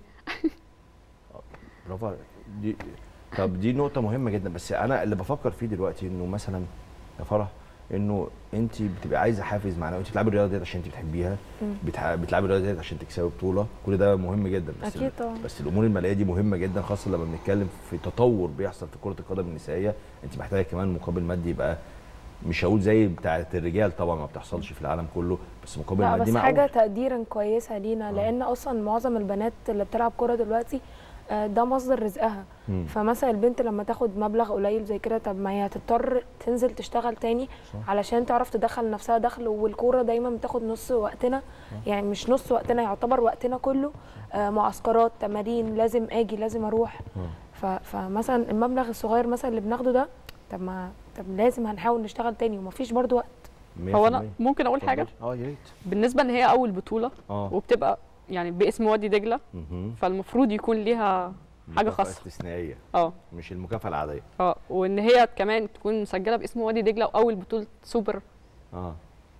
S1: برافو عليك. دي طب دي نقطة مهمة جدا بس أنا اللي بفكر فيه دلوقتي إنه مثلا يا فرح إنه أنت بتبقى عايزة حافز معنوي أنت بتلعبي الرياضة ديت عشان أنت بتحبيها
S3: مم.
S1: بتح... بتلعبي الرياضة ديت عشان تكسبي بطولة كل ده مهم جدا بس
S3: اكيد طبعا
S1: بس الأمور المالية دي مهمة جدا خاصة لما بنتكلم في تطور بيحصل في كرة القدم النسائية أنت محتاجة كمان مقابل مادي يبقى مش هقول زي بتاعة الرجال طبعا ما بتحصلش في العالم كله بس مقابل
S3: لا
S1: مادي
S3: بس
S1: معقول
S3: حاجه تقديرا كويسه لينا
S1: آه.
S3: لان اصلا معظم البنات اللي بتلعب كوره دلوقتي آه، ده مصدر رزقها
S1: مم.
S3: فمثلا البنت لما تاخد مبلغ قليل زي كده طب ما هي هتضطر تنزل تشتغل تاني
S1: صح.
S3: علشان تعرف تدخل نفسها دخل والكوره دايما بتاخد نص وقتنا يعني مش نص وقتنا يعتبر وقتنا كله آه، معسكرات تمارين لازم اجي لازم اروح ف- فمثلا المبلغ الصغير مثلا اللي بناخده ده طب ما طب لازم هنحاول نشتغل تاني ومفيش برضو وقت
S5: هو انا
S1: 100%.
S5: ممكن اقول حاجه
S1: اتفضلي. اه يا ريت
S5: بالنسبه ان هي اول بطوله
S1: اه
S5: وبتبقى يعني باسم وادي دجله
S1: مهم.
S5: فالمفروض يكون ليها حاجه
S1: مكافأة
S5: خاصه
S1: استثنائية
S5: اه
S1: مش المكافأة العادية
S5: اه وان هي كمان تكون مسجله باسم وادي دجله واول بطوله سوبر
S1: اه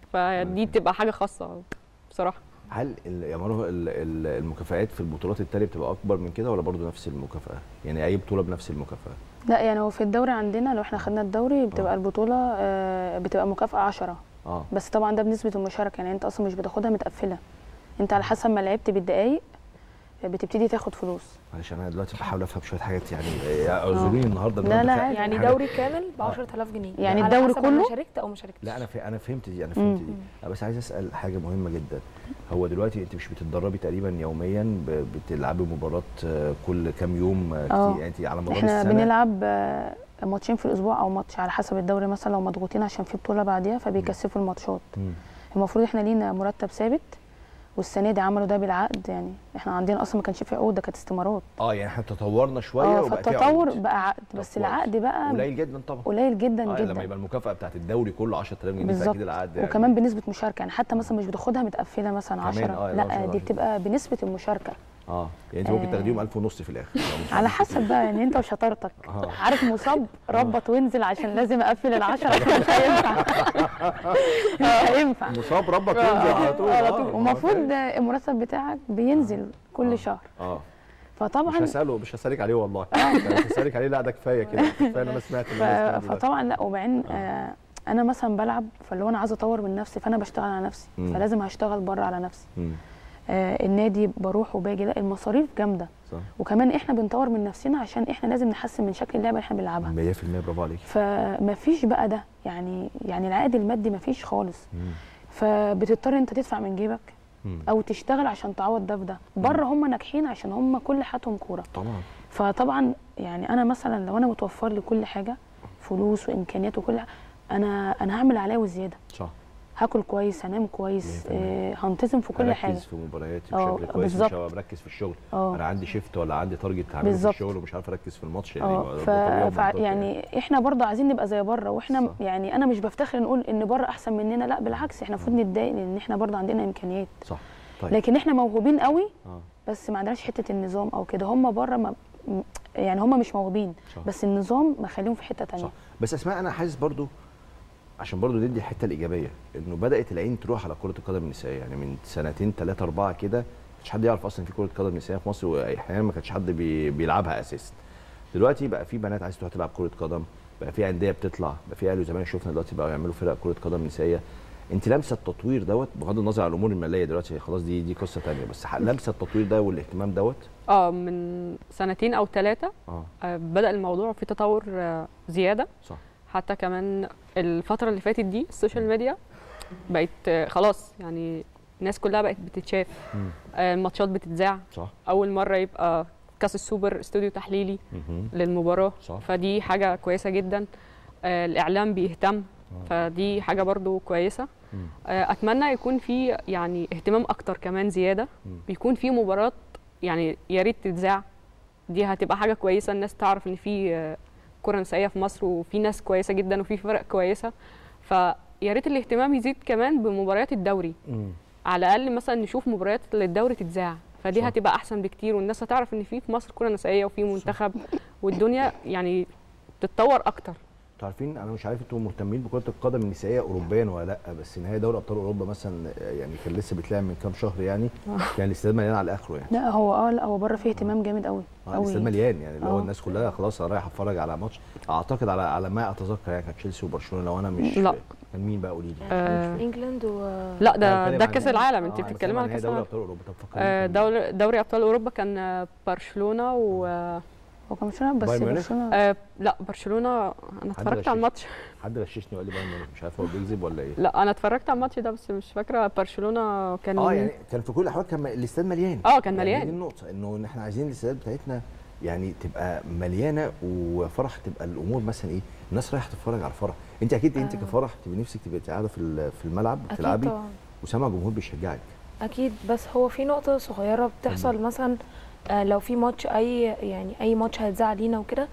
S5: فدي تبقى حاجه خاصه بصراحه
S1: هل ال- يا مروه ال- ال- المكافآت في البطولات التانية بتبقى أكبر من كده ولا برضو نفس المكافأة؟ يعني أي بطولة بنفس المكافأة؟
S4: لا يعني هو في الدوري عندنا لو احنا خدنا الدوري بتبقى البطوله آه، بتبقى مكافاه 10
S1: اه
S4: بس طبعا ده بنسبه المشاركه يعني انت اصلا مش بتاخدها متقفله انت على حسب ما لعبت بالدقايق بتبتدي تاخد فلوس
S1: معلش أنا دلوقتي بحاول أفهم شوية حاجات يعني آه، اعذروني النهاردة
S4: لا،
S1: النهاردة
S4: لا،
S1: في-
S4: عادي.
S3: يعني
S1: حاجة-
S3: دوري كامل ب 10000 جنيه
S4: يعني
S3: على
S4: الدوري
S3: حسب أنا
S4: كله؟
S3: شاركت او ما شاركتش
S1: لا أنا في أنا فهمت دي أنا
S4: مم.
S1: فهمت دي أنا بس عايز أسأل حاجة مهمة جدا هو دلوقتي أنت مش بتتدربي تقريبا يوميا ب- بتلعبي مباراة آه، كل كام يوم آه،
S4: آه.
S1: كتير يعني أنت على مدار
S4: احنا
S1: السنة
S4: بنلعب آه، ماتشين في الاسبوع او ماتش على حسب الدوري مثلا لو مضغوطين عشان في بطوله بعديها فبيكثفوا الماتشات
S1: مم.
S4: المفروض احنا لينا مرتب ثابت والسنه دي عملوا ده بالعقد يعني احنا عندنا اصلا ما كانش في عقود ده كانت استمارات
S1: اه يعني احنا تطورنا شوية
S4: اه
S1: وبقى في
S4: فالتطور
S1: عقود.
S4: بقى عقد
S1: طب
S4: بس
S1: كويس.
S4: العقد بقى
S1: قليل جدا طبعا
S4: قليل جدا
S1: آه
S4: جدا
S1: لما يبقى المكافأة بتاعت الدوري كله 10000 جنيه
S4: بالظبط
S1: فأكيد العقد يعني
S4: وكمان بنسبه مشاركه يعني حتى مثلا مش بتاخدها متقفله مثلا
S1: كمان
S4: 10
S1: آه،
S4: لا
S1: 10
S4: دي بتبقى بنسبه المشاركه
S1: اه يعني انت ممكن
S4: آه.
S1: تاخديهم 1000 ونص في الاخر
S4: على حسب بقى يعني انت وشطارتك
S1: آه.
S4: عارف مصاب ربط وانزل عشان لازم اقفل العشرة مش هينفع مش هينفع
S1: مصاب ربك ينزل على طول
S4: على
S1: آه،
S4: طول
S1: ما
S4: ومفروض
S1: فاهم.
S4: المرتب بتاعك بينزل كل شهر
S1: اه مش
S4: فطبعا
S1: هساله مش هسالك عليه والله مش هسالك عليه لا ده كفايه كده كفايه ان انا سمعت
S4: ف-
S1: الناس دي دلوقتي.
S4: فطبعا لا وبعدين آه انا مثلا بلعب فاللي هو انا عايزه اطور من نفسي فانا بشتغل على نفسي
S1: مم.
S4: فلازم هشتغل بره على نفسي
S1: مم،
S4: آه النادي بروح وباجي لا المصاريف جامده
S1: صح
S4: وكمان احنا بنطور من نفسنا عشان احنا لازم نحسن من شكل اللعبه اللي احنا بنلعبها
S1: 100% برافو عليك
S4: فمفيش بقى ده يعني يعني العائد المادي مفيش خالص
S1: مم،
S4: فبتضطر انت تدفع من جيبك
S1: مم.
S4: او تشتغل عشان تعوض ده بده بره هم ناجحين عشان هم كل حياتهم كوره
S1: طبعا
S4: فطبعا يعني انا مثلا لو انا متوفر لي كل حاجه فلوس وامكانيات وكل حاجة، انا انا هعمل عليا وزياده
S1: صح
S4: هاكل كويس هنام كويس
S1: 100%.
S4: آه هنتظم في كل
S1: هركز
S4: حاجه
S1: في مبارياتي
S4: آه،
S1: بشكل كويس مش
S4: بالظبط.
S1: هبقى مركز في الشغل
S4: اه
S1: انا عندي شيفت ولا عندي تارجت هعمله في
S4: بالظبط.
S1: الشغل ومش عارف اركز في الماتش يعني
S4: اه
S1: ده
S4: ف...
S1: طبيعي
S4: ف...
S1: ومنطقي
S4: يعني احنا برضه عايزين نبقى زي بره واحنا
S1: صح.
S4: يعني انا مش بفتخر نقول ان بره احسن مننا لا بالعكس احنا المفروض نتضايق لان احنا برضه عندنا امكانيات
S1: صح طيب
S4: لكن احنا موهوبين قوي
S1: اه
S4: بس ما عندناش حته النظام او كده هم بره ما م- يعني هم مش موهوبين
S1: صح.
S4: بس النظام مخليهم في حته تانية
S1: صح بس اسماء انا حاسس برضو عشان برضو ندي الحته الايجابيه انه بدات العين تروح على كره القدم النسائيه يعني من سنتين ثلاثه اربعه كده ما كانش حد يعرف اصلا في كره قدم نسائيه في مصر واحيانا ما كانش حد بي بيلعبها اساسا دلوقتي بقى في بنات عايزه تروح تلعب كره قدم بقى في انديه بتطلع بقى في اهلي وزمالك شفنا دلوقتي بقوا يعملوا فرق كره قدم نسائيه انت لامسه التطوير دوت بغض النظر عن الامور الماليه دلوقتي خلاص دي دي قصه ثانيه بس ح- لامسه التطوير ده والاهتمام دوت
S5: اه من سنتين او ثلاثه
S1: اه
S5: بدا الموضوع في تطور آه، زياده
S1: صح
S5: حتى كمان الفتره اللي فاتت دي السوشيال ميديا بقت آه، خلاص يعني الناس كلها بقت بتتشاف
S1: مم.
S5: آه، الماتشات بتتذاع
S1: صح
S5: اول مره يبقى كاس السوبر استوديو تحليلي
S1: مهم.
S5: للمباراه
S1: صح.
S5: فدي حاجه كويسه جدا آه، الاعلام بيهتم فدي حاجه برضو كويسه
S1: مم.
S5: آه، اتمنى يكون في يعني اهتمام اكتر كمان زياده
S1: مم.
S5: بيكون في مباراه يعني يا ريت تتذاع دي هتبقى حاجه كويسه الناس تعرف ان في آه، كره نسائيه في مصر وفي ناس كويسه جدا وفي فرق كويسه فيا ريت الاهتمام يزيد كمان بمباريات الدوري
S1: مم.
S5: على الاقل مثلا نشوف مباريات للدوري تتذاع فدي
S1: صح.
S5: هتبقى احسن بكتير والناس هتعرف ان في في مصر كره نسائيه وفي منتخب والدنيا يعني تتطور اكتر
S1: انتوا عارفين انا مش عارف انتوا مهتمين بكره القدم النسائيه اوروبيا ولا لا بس نهائي دوري ابطال اوروبا مثلا يعني كان لسه بيتلعب من كام شهر يعني كان الاستاد مليان على اخره يعني
S4: لا هو اه لا هو بره فيه اهتمام جامد قوي
S1: آه، الاستاد مليان يعني اللي هو
S4: آه.
S1: الناس كلها خلاص انا رايح اتفرج على ماتش اعتقد على على ما اتذكر يعني كان تشيلسي وبرشلونه لو انا مش
S5: لا.
S1: كان مين بقى قولي لي
S5: آه،
S3: انجلاند و
S5: لا
S1: أنا
S5: ده
S1: بتكلم
S5: ده
S1: عن-
S5: كاس العالم
S1: آه،
S5: انت
S1: أنا
S5: بتتكلمي
S1: بتكلم
S5: عن
S1: عن
S5: كاس
S1: نهائي دوري
S5: العالم
S1: ابطال اوروبا طب فكرني
S5: آه،
S1: كان مين؟
S5: دوري دوري ابطال اوروبا كان آه، برشلونه و آه،
S4: هو كان برشلونه بس
S1: بايرن ميونخ؟
S4: برشلونه
S5: آه، لا برشلونه انا اتفرجت
S1: غششني.
S5: على الماتش
S1: حد غششني وقال لي بايرن ميونخ مش عارف هو بيكذب ولا ايه
S5: لا انا اتفرجت على الماتش ده بس مش فاكره برشلونه كان
S1: اه
S5: مين.
S1: يعني كان في كل الاحوال كان الاستاد مليان
S5: اه كان
S1: يعني دي
S5: مليان
S1: النقطه انه إن احنا عايزين الاستادات بتاعتنا يعني تبقى مليانه وفرح تبقى الامور مثلا ايه الناس رايحه تتفرج على الفرح انت اكيد انت
S3: آه.
S1: كفرح تبقى نفسك تبقى قاعده في ال- في الملعب
S3: اكيد
S1: بتلعبي
S3: طبعا
S1: وسامع جمهور بيشجعك
S3: اكيد بس هو في نقطه صغيره بتحصل مثلا آه، لو في ماتش اي يعني اي ماتش هيتذاع لينا وكده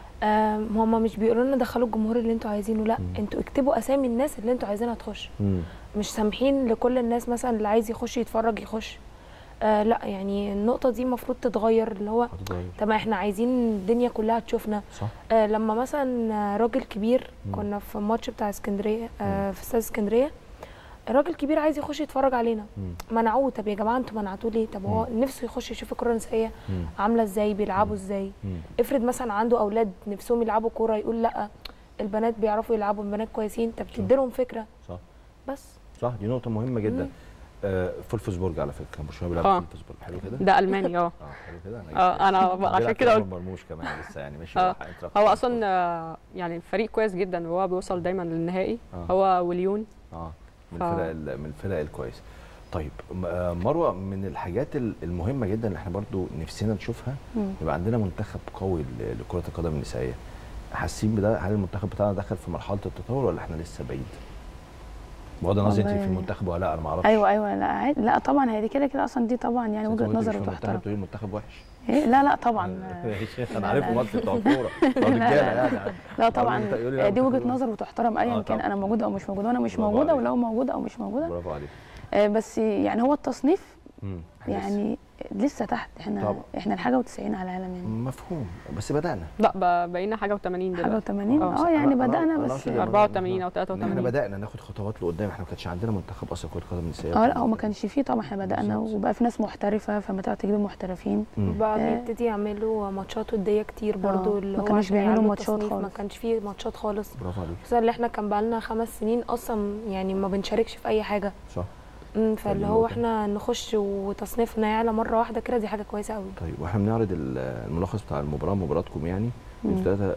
S3: آم، هما مش بيقولوا لنا دخلوا الجمهور اللي انتوا عايزينه لا
S1: مم.
S3: انتوا اكتبوا اسامي الناس اللي انتوا عايزينها تخش
S1: امم
S3: مش سامحين لكل الناس مثلا اللي عايز يخش يتفرج يخش آه لا يعني النقطه دي المفروض تتغير اللي هو
S1: هتتغير
S3: طب ما احنا عايزين الدنيا كلها تشوفنا
S1: صح
S3: آه لما مثلا آه، راجل كبير
S1: مم.
S3: كنا في ماتش بتاع اسكندريه آه في استاد اسكندريه راجل كبير عايز يخش يتفرج علينا
S1: مم.
S3: منعوه طب يا جماعه انتوا منعتوه ليه طب هو نفسه يخش يشوف الكره النسائيه
S1: مم.
S3: عامله ازاي بيلعبوا ازاي
S1: مم.
S3: افرض مثلا عنده اولاد نفسهم يلعبوا كوره يقول لا البنات بيعرفوا يلعبوا البنات كويسين طب تديلهم فكره
S1: صح
S3: بس
S1: صح دي نقطه مهمه جدا
S3: مم.
S1: آه فولفسبورج على فكره كان برشلونه بيلعب
S5: آه.
S1: في فولفسبورج حلو كده
S5: ده الماني اه
S1: اه حلو كده
S5: اه انا عشان
S1: بيلعب
S5: كده
S1: في
S5: قلت
S1: مرموش كمان لسه يعني ماشي
S5: آه.
S1: مع إنتراخت
S5: هو
S1: فرانكفورت.
S5: اصلا آه، يعني فريق كويس جدا وهو بيوصل دايما للنهائي
S1: آه.
S5: هو وليون
S1: اه من
S5: ف-
S1: الفرق ال- من الفرق الكويسه طيب م- آه، مروه من الحاجات ال- المهمه جدا اللي احنا برضو نفسنا نشوفها
S4: مم.
S1: يبقى عندنا منتخب قوي ل- لكره القدم النسائيه حاسين بده هل المنتخب بتاعنا دخل في مرحله التطور ولا احنا لسه بعيد بغض النظر انت
S4: والله
S1: في المنتخب ولا لا انا ما اعرفش
S4: ايوه ايوه لا عادي لا طبعا هي دي كده كده اصلا دي طبعا يعني
S1: بس أنت
S4: وجهه
S1: وأنت مش
S4: نظر
S1: في المنتخب
S4: وتحترم
S1: تقولي المنتخب وحش
S4: إيه؟ لا لا طبعا
S1: ماشي
S4: لا،
S1: انا عارف
S4: لا.
S1: ماتش بتوع الكوره بتوع الرجاله يعني
S4: لا طبعا
S1: أنت يقول لي لا،
S4: دي
S1: المنتخب
S4: وجهه
S1: وحش.
S4: نظر وتحترم ايا
S1: آه،
S4: كان
S1: طبعا.
S4: انا موجوده او مش موجوده وانا مش
S1: برافو
S4: موجوده
S1: عليك.
S4: ولو موجوده او مش موجوده
S1: برافو عليك
S4: آه، بس يعني هو التصنيف
S1: مم. إحنا لسه.
S4: يعني لسه تحت احنا
S1: طبعا.
S4: احنا الحاجه و90 على العالم يعني
S1: مفهوم بس بدانا
S5: لا ب- بقينا حاجه و80
S4: حاجه
S5: دلوقتي
S4: و80
S5: آه.
S4: اه يعني
S1: أنا- أنا-
S4: بدانا
S1: أنا
S4: بس
S1: أقصد لما-
S5: 84 او
S1: ان احنا
S5: 83
S1: بدانا ناخد خطوات لقدام احنا ما كانش عندنا منتخب اصلا كره قدم نسائيه
S4: اه لا هو ما كانش فيه طبعا احنا بدانا
S1: بالظبط.
S4: وبقى في ناس محترفه فما تعرف تجيب محترفين
S1: مم.
S3: بقى
S4: آه.
S3: بيبتدي يعملوا ماتشات وديه كتير برضو
S4: آه،
S3: اللي
S4: ما
S3: هو
S4: كانوش
S3: عشان
S4: بيعملوا
S3: يعلوا
S4: ماتشات
S3: التصنيف، ما
S4: خالص.
S3: كانش فيه ماتشات خالص
S1: برافو عليك
S3: خصوصا اللي احنا كان بقالنا خمس سنين اصلا يعني ما بنشاركش في اي حاجه
S1: صح
S3: امم فاللي
S1: فدي
S3: هو
S1: نقطة.
S3: احنا نخش وتصنيفنا يعلى مره واحده كده دي حاجه كويسه قوي
S1: طيب واحنا بنعرض ال- الملخص بتاع المباراه مباراتكم يعني
S4: مم.
S1: انتوا ثلاثه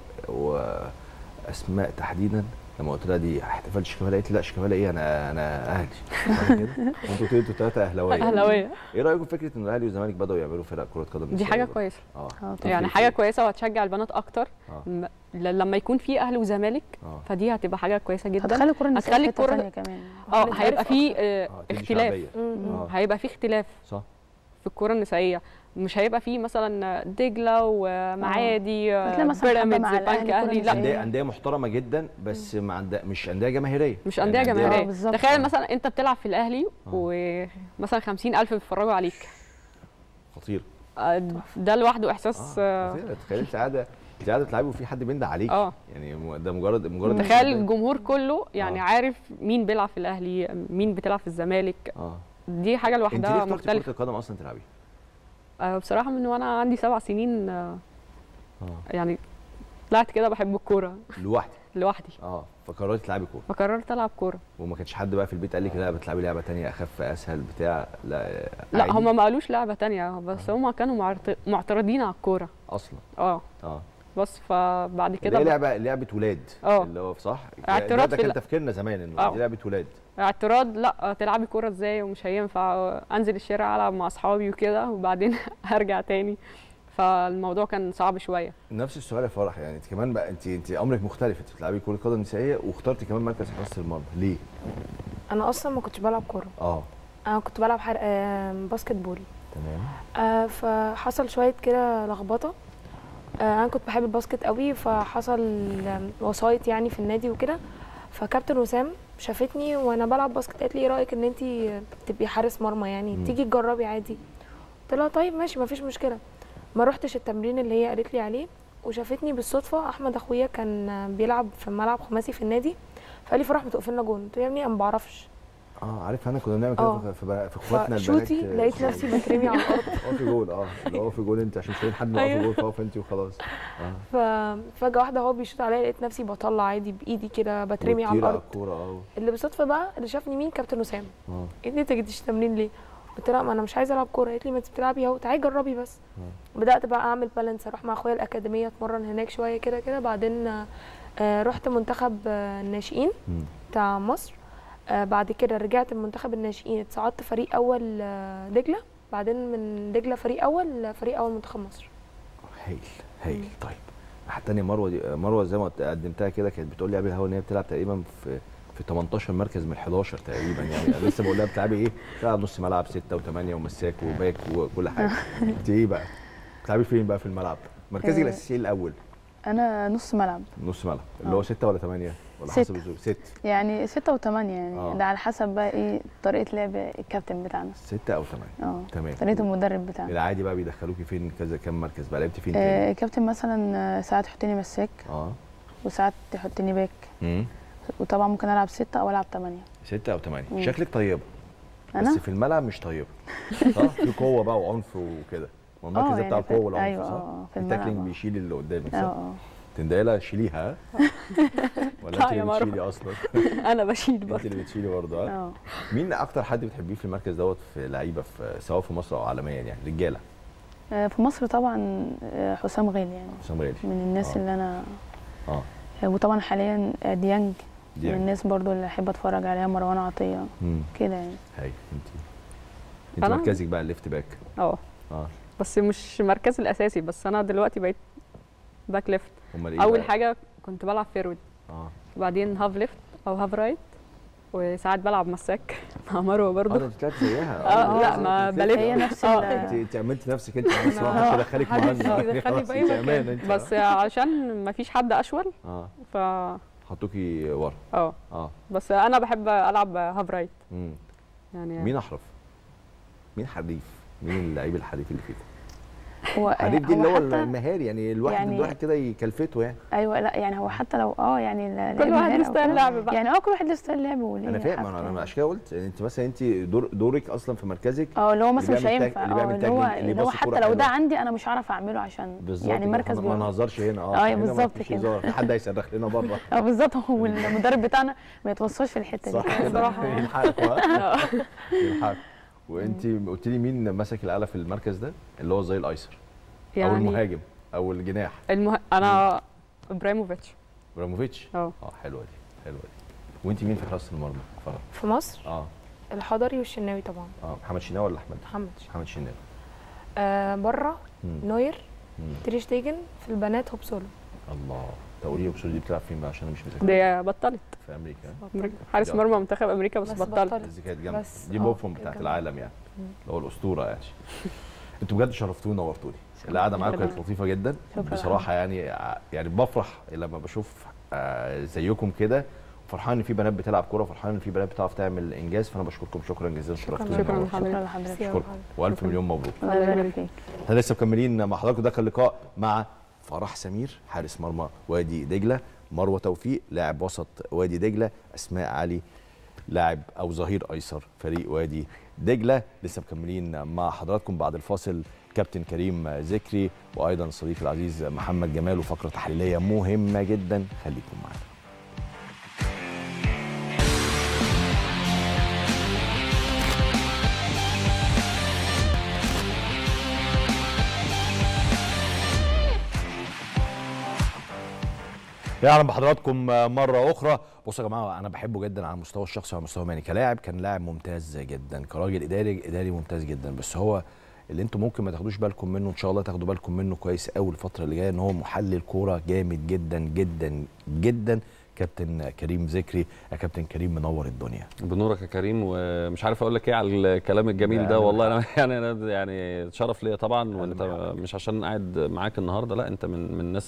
S1: واسماء تحديدا لما قلت لها دي احتفال شيكابالا قالت لي لا شيكابالا ايه انا انا اهلي صح كده وانتوا قلتوا انتوا ثلاثه اهلاويه
S5: اهلاويه
S1: ايه رايكم في فكره ان الاهلي والزمالك بداوا يعملوا فرق كره قدم
S5: دي
S1: نسائية
S5: حاجه
S1: برضه؟
S5: كويسه
S1: اه
S4: اه
S1: طب
S5: يعني
S1: ليه
S5: حاجه
S1: كده؟
S5: كويسه وهتشجع البنات اكتر
S1: اه
S5: م- ل- لما يكون في اهلي وزمالك
S1: اه
S5: فدي هتبقى حاجه كويسه جدا
S4: هتخلي الكوره النسائيه
S5: هتخلي
S4: في حته
S5: الكرة-
S4: ثانيه كمان
S5: اه
S3: هنتعرف
S5: هيبقى في
S3: أكتر.
S5: آه،
S1: اه تدي
S5: اختلاف
S1: شعبية.
S3: امم
S1: آه.
S5: هيبقى في اختلاف
S1: صح
S5: في الكره النسائيه مش هيبقى في مثلا دجله ومعادي آه،
S4: هتلاقي مثلا حبة
S5: بيراميدز
S4: مع الأهلي
S5: البنك
S4: كرة
S5: اهلي لا
S4: نسائية.
S1: انديه انديه محترمه جدا بس ما عندها مش انديه جماهيريه
S5: مش
S1: يعني
S5: انديه
S4: آه،
S5: جماهيريه
S4: بالظبط.
S5: تخيل مثلا انت بتلعب في الاهلي
S1: آه.
S5: ومثلا 50000 بيتفرجوا عليك
S1: خطير
S5: آه، ده لوحده احساس
S1: اه
S5: آه،
S1: خطير تخيل انت قاعده انت قاعده بتلعبي وفي حد بيندى عليك
S5: اه
S1: يعني م- ده مجرد مجرد
S5: تخيل
S1: إنك-
S5: الجمهور كله يعني
S1: آه.
S5: عارف مين بيلعب في الاهلي مين بيلعب في الزمالك
S1: اه
S5: دي حاجه
S1: انت ليه
S5: لوحدها
S1: اخترتي كره
S5: مختلفه
S1: القدم اصلا تلعبي؟
S5: آه، بصراحه من وانا عندي سبع سنين آه،
S1: اه
S5: يعني طلعت كده بحب الكوره
S1: لوحدك
S5: لوحدي
S1: اه فقررتي تلعبي كوره
S5: فقررت العب كوره
S1: وما كانش حد بقى في البيت قال لك لا بتلعبي لعبه تانية اخف اسهل بتاع لا
S5: لا
S1: عادي؟
S5: هم ما قالوش لعبه تانية بس هم كانوا معت- معترضين على الكوره
S1: اصلا
S5: اه
S1: اه
S5: بس فبعد
S1: اللي
S5: كده
S1: هي
S5: بقى-
S1: لعبه لعبه ولاد
S5: اه.
S1: اللي هو صح
S5: اعتراض
S1: ده, ده
S5: في
S1: كان
S5: ال-
S1: تفكيرنا زمان انه
S5: اه.
S1: دي لعبه ولاد
S5: اعتراض لا تلعبي كوره ازاي ومش هينفع انزل الشارع العب مع اصحابي وكده وبعدين هرجع تاني فالموضوع كان صعب شويه
S1: نفس السؤال يا فرح يعني انت كمان بقى انت انت امرك مختلف انت بتلعبي كره قدم نسائيه واخترتي كمان مركز حراسه المرمى ليه؟
S3: انا اصلا ما كنتش بلعب كوره
S1: اه
S3: انا كنت بلعب حر... آم، باسكت بول
S1: تمام
S3: آه، فحصل شويه كده لخبطه آه، انا كنت بحب الباسكت قوي فحصل آم، وسايط يعني في النادي وكده فكابتن وسام شافتني وانا بلعب باسكت قالت لي ايه رايك ان انت تبقي حارس مرمى يعني
S1: مم.
S3: تيجي تجربي عادي قلت لها طيب ماشي مفيش مشكله ما روحتش التمرين اللي هي قالت لي عليه وشافتني بالصدفه احمد اخويا كان آه، بيلعب في ملعب خماسي في النادي فقال لي فرح ما تقف لنا جون قلت له يا ابني انا ما بعرفش
S1: اه عارف انا كنا بنعمل كده
S3: آه.
S1: في- في في اخواتنا البنات
S3: فشوتي
S1: آه،
S3: لقيت نفسي بترمي على الارض
S1: اه في جول اه اللي هو في جول انت عشان مش لاقيين حد يقف في
S3: أيوه.
S1: جول فاقف انت وخلاص اه
S3: ففجاه واحده هو بيشوط عليا لقيت نفسي بطلع عادي بايدي كده بترمي على
S1: وبتطير
S3: الارض
S1: الكوره اه
S3: اللي بالصدفه بقى اللي شافني مين كابتن وسام
S1: اه
S3: قالت لي انت جيتيش تمرين ليه قلت لها ما انا مش عايزه العب كوره قالت لي ما انت بتلعبي اهو تعالي جربي بس بدات بقى اعمل بالانس اروح مع اخويا الاكاديميه اتمرن هناك شويه كده كده بعدين آه، آه، رحت منتخب آه، الناشئين
S1: مم.
S3: بتاع مصر آه، بعد كده رجعت من منتخب الناشئين اتصعدت فريق اول آه، دجله بعدين من دجله فريق اول فريق اول منتخب مصر
S1: هايل هايل طيب حتى تانية مروه دي مروه زي ما قدمتها كده كانت بتقول لي قبل الهوا ان هي بتلعب تقريبا في في 18 مركز من 11 تقريبا يعني انا لسه بقول لها بتلعبي ايه؟ بتلعب نص ملعب 6 و8 ومساك وباك وكل حاجه انت ايه بقى؟ بتلعبي فين بقى في الملعب؟ مركزك
S4: آه.
S1: الاساسي إيه الاول؟
S4: انا نص ملعب
S1: نص ملعب اللي هو
S4: آه.
S1: 6 ولا 8 ولا
S4: ستة.
S1: حسب الظروف 6
S4: يعني ستة وثمانية يعني
S1: آه.
S4: ده على حسب بقى ايه طريقة لعب الكابتن بتاعنا
S1: 6 او 8
S4: اه
S1: تمام
S4: طريقة المدرب بتاعنا
S1: العادي بقى بيدخلوكي فين كذا كام مركز بقى لعبتي فين تاني؟
S4: آه الكابتن مثلا آه، ساعات يحطني مساك
S1: اه
S4: وساعات يحطني باك
S1: امم
S4: وطبعا ممكن العب ستة او العب ثمانية
S1: 6 او 8
S4: مم.
S1: شكلك طيبه
S4: انا
S1: بس في الملعب مش طيبه صح في قوه بقى وعنف وكده ما المركز
S4: آه،
S1: ده بتاع
S4: يعني في-
S1: القوه والعنف
S4: أيوة،
S1: صح
S4: آه، في
S1: التاكلينج
S4: الملعب، آه.
S1: بيشيل اللي قدامك
S4: اه
S1: صح
S4: اه
S1: تندايله شيليها ها؟ ولا
S5: لا
S1: انت
S5: يا
S1: اللي
S5: مروة.
S1: بتشيلي اصلا
S5: انا بشيل
S1: انت
S5: برضه
S1: اللي بتشيلي برضه ها
S4: اه
S1: مين اكتر حد بتحبيه في المركز دوت في لعيبه في سواء في مصر او عالميا يعني رجاله
S4: آه، في مصر طبعا آه، حسام غالي يعني
S1: حسام غالي
S4: من الناس
S1: آه.
S4: اللي انا
S1: اه
S4: آه، وطبعا حاليا آه، ديانج
S1: دي
S4: من
S1: يعني.
S4: الناس برضو اللي احب اتفرج عليها مروان عطيه
S1: امم
S4: كده يعني
S1: هاي انت انت
S5: أنا-
S1: مركزك بقى الليفت باك
S5: اه
S1: اه
S5: بس مش مركزي الاساسي بس انا دلوقتي بقيت باك ليفت
S1: امال ايه
S5: اول
S1: بقى؟
S5: حاجه كنت بلعب فيرود
S1: اه
S5: وبعدين هاف ليفت او هاف رايت وساعات بلعب مساك مع مروه
S1: اه ده
S5: برضه
S1: انت طلعت زيها
S5: اه لا
S1: انت
S5: ما
S1: طلعت-
S5: بلف
S4: هي نفس
S5: آه.
S4: ال-
S1: انت انت عملت نفسك انت بس
S5: أنا-
S1: واحد كده خليك
S5: محدش
S1: مهندس
S5: يدخلني
S1: خلاص،
S5: في أي
S1: انت
S5: مكان.
S1: امان انت
S5: بس عشان ما فيش حد اشول
S1: اه
S5: ف
S1: حطوكي ورا
S5: اه
S1: اه
S5: بس انا بحب العب هاف رايت
S1: مم.
S5: يعني
S1: مين احرف مين حريف مين اللعيب الحريف اللي فيكم
S4: هو آه،
S1: حريف دي اللي هو
S4: حتى-
S1: المهاري يعني الواحد
S4: يعني-
S1: الواحد كده يكلفته يعني
S4: ايوه لا يعني هو حتى لو اه يعني لا-
S5: كل
S4: لعب
S5: واحد
S4: مهاري
S5: له
S4: أو
S5: ستايل
S4: كده.
S5: لعب بقى
S4: يعني اه كل واحد له ستايل لعب وليه
S1: انا فاهم
S4: حاجته
S1: انا انا
S4: يعني.
S1: عشان كده قلت انت مثلا انت دور دورك اصلا في مركزك
S4: اه اللي هو مثلا مش
S1: بيعمل تاج-
S4: هينفع
S1: اللي
S4: اه
S1: بيعمل
S4: اللي هو
S1: تاجلينج، اللي
S4: اللي هو
S1: يباصي
S4: حتى
S1: كورة
S4: لو ده
S1: حلوة.
S4: عندي انا مش هعرف اعمله عشان
S1: بالظبط
S4: يعني
S1: كده.
S4: مركز
S1: ما- ما
S4: بيقع.
S1: نهزرش هنا اه
S4: اه
S1: هنا ما
S4: بالظبط
S1: فيش
S4: كده.
S1: هزار. في حد هيصرخ لنا بره
S4: اه بالظبط هو المدرب بتاعنا ما يتوصلش في الحته دي
S1: صح كده
S5: بصراحة.
S1: يلحقكوا ها يلحقكوا وانت قلت لي مين ماسك الاله في المركز ده اللي هو زي الايسر او
S5: يعني
S1: المهاجم او الجناح
S5: المه... انا ابراهيموفيتش
S1: ابراهيموفيتش
S5: اه
S1: اه حلوه دي حلوه دي وانت مين في حراسه المرمى فرح
S3: في مصر
S1: اه
S3: الحضري والشناوي طبعا
S1: اه محمد شناوي ولا احمد
S3: محمد
S1: محمد شناوي
S3: آه بره
S1: مم.
S3: نوير
S1: مم.
S3: تريشتيجن في البنات هوب سولو
S1: الله تقولي لي دي بتلعب فين بقى عشان انا مش مذاكر
S5: دي بطلت
S1: في امريكا
S5: أمريكا. حارس
S1: يلا.
S5: مرمى منتخب امريكا بس,
S3: بس
S5: بطلت
S3: بطلت.
S1: بس دي كانت جامده
S3: بس
S1: دي
S3: اه
S1: بوفون
S3: كانت
S1: بتاعت
S3: جامدة.
S1: العالم يعني اللي هو الاسطوره يعني انتوا بجد شرفتوني ونورتوني القعده معاكم كانت لطيفه جدا
S4: شكرا.
S1: بصراحه يعني يعني بفرح لما بشوف آه، زيكم كده فرحان ان في بنات بتلعب كوره فرحان ان في بنات بتعرف تعمل انجاز فانا بشكركم شكرا جزيلا شرفتوني
S5: شكراً
S1: ونورتوني.
S4: شكرا لحضرتك
S3: ميرسي يا
S1: اشكركم
S3: محمد.
S1: والف مليون مبروك
S4: الله يبارك فيك
S1: احنا لسه مكملين مع حضراتكم ده كان لقاء مع فرح سمير حارس مرمى وادي دجله مروه توفيق لاعب وسط وادي دجله اسماء علي لاعب او ظهير ايسر فريق وادي دجله لسه مكملين مع حضراتكم بعد الفاصل كابتن كريم ذكري وايضا صديقي العزيز محمد جمال وفقره تحليليه مهمه جدا خليكم معانا يا اهلا بحضراتكم مره اخرى بصوا يا جماعه انا بحبه جدا على المستوى الشخصي وعلى المستوى المهني كلاعب كان لاعب ممتاز جدا كراجل اداري اداري ممتاز جدا بس هو اللي انتم ممكن ما تاخدوش بالكم منه ان شاء الله تاخدوا بالكم منه كويس قوي الفتره اللي جايه ان هو محلل كوره جامد جدا جدا جدا كابتن كريم ذكري يا كابتن كريم منور الدنيا
S6: بنورك يا كريم ومش عارف اقول لك ايه على الكلام الجميل
S1: لا،
S6: ده
S1: أنا
S6: والله انا يعني انا يعني شرف ليا طبعا وانت مش عشان قاعد معاك النهارده لا انت من من الناس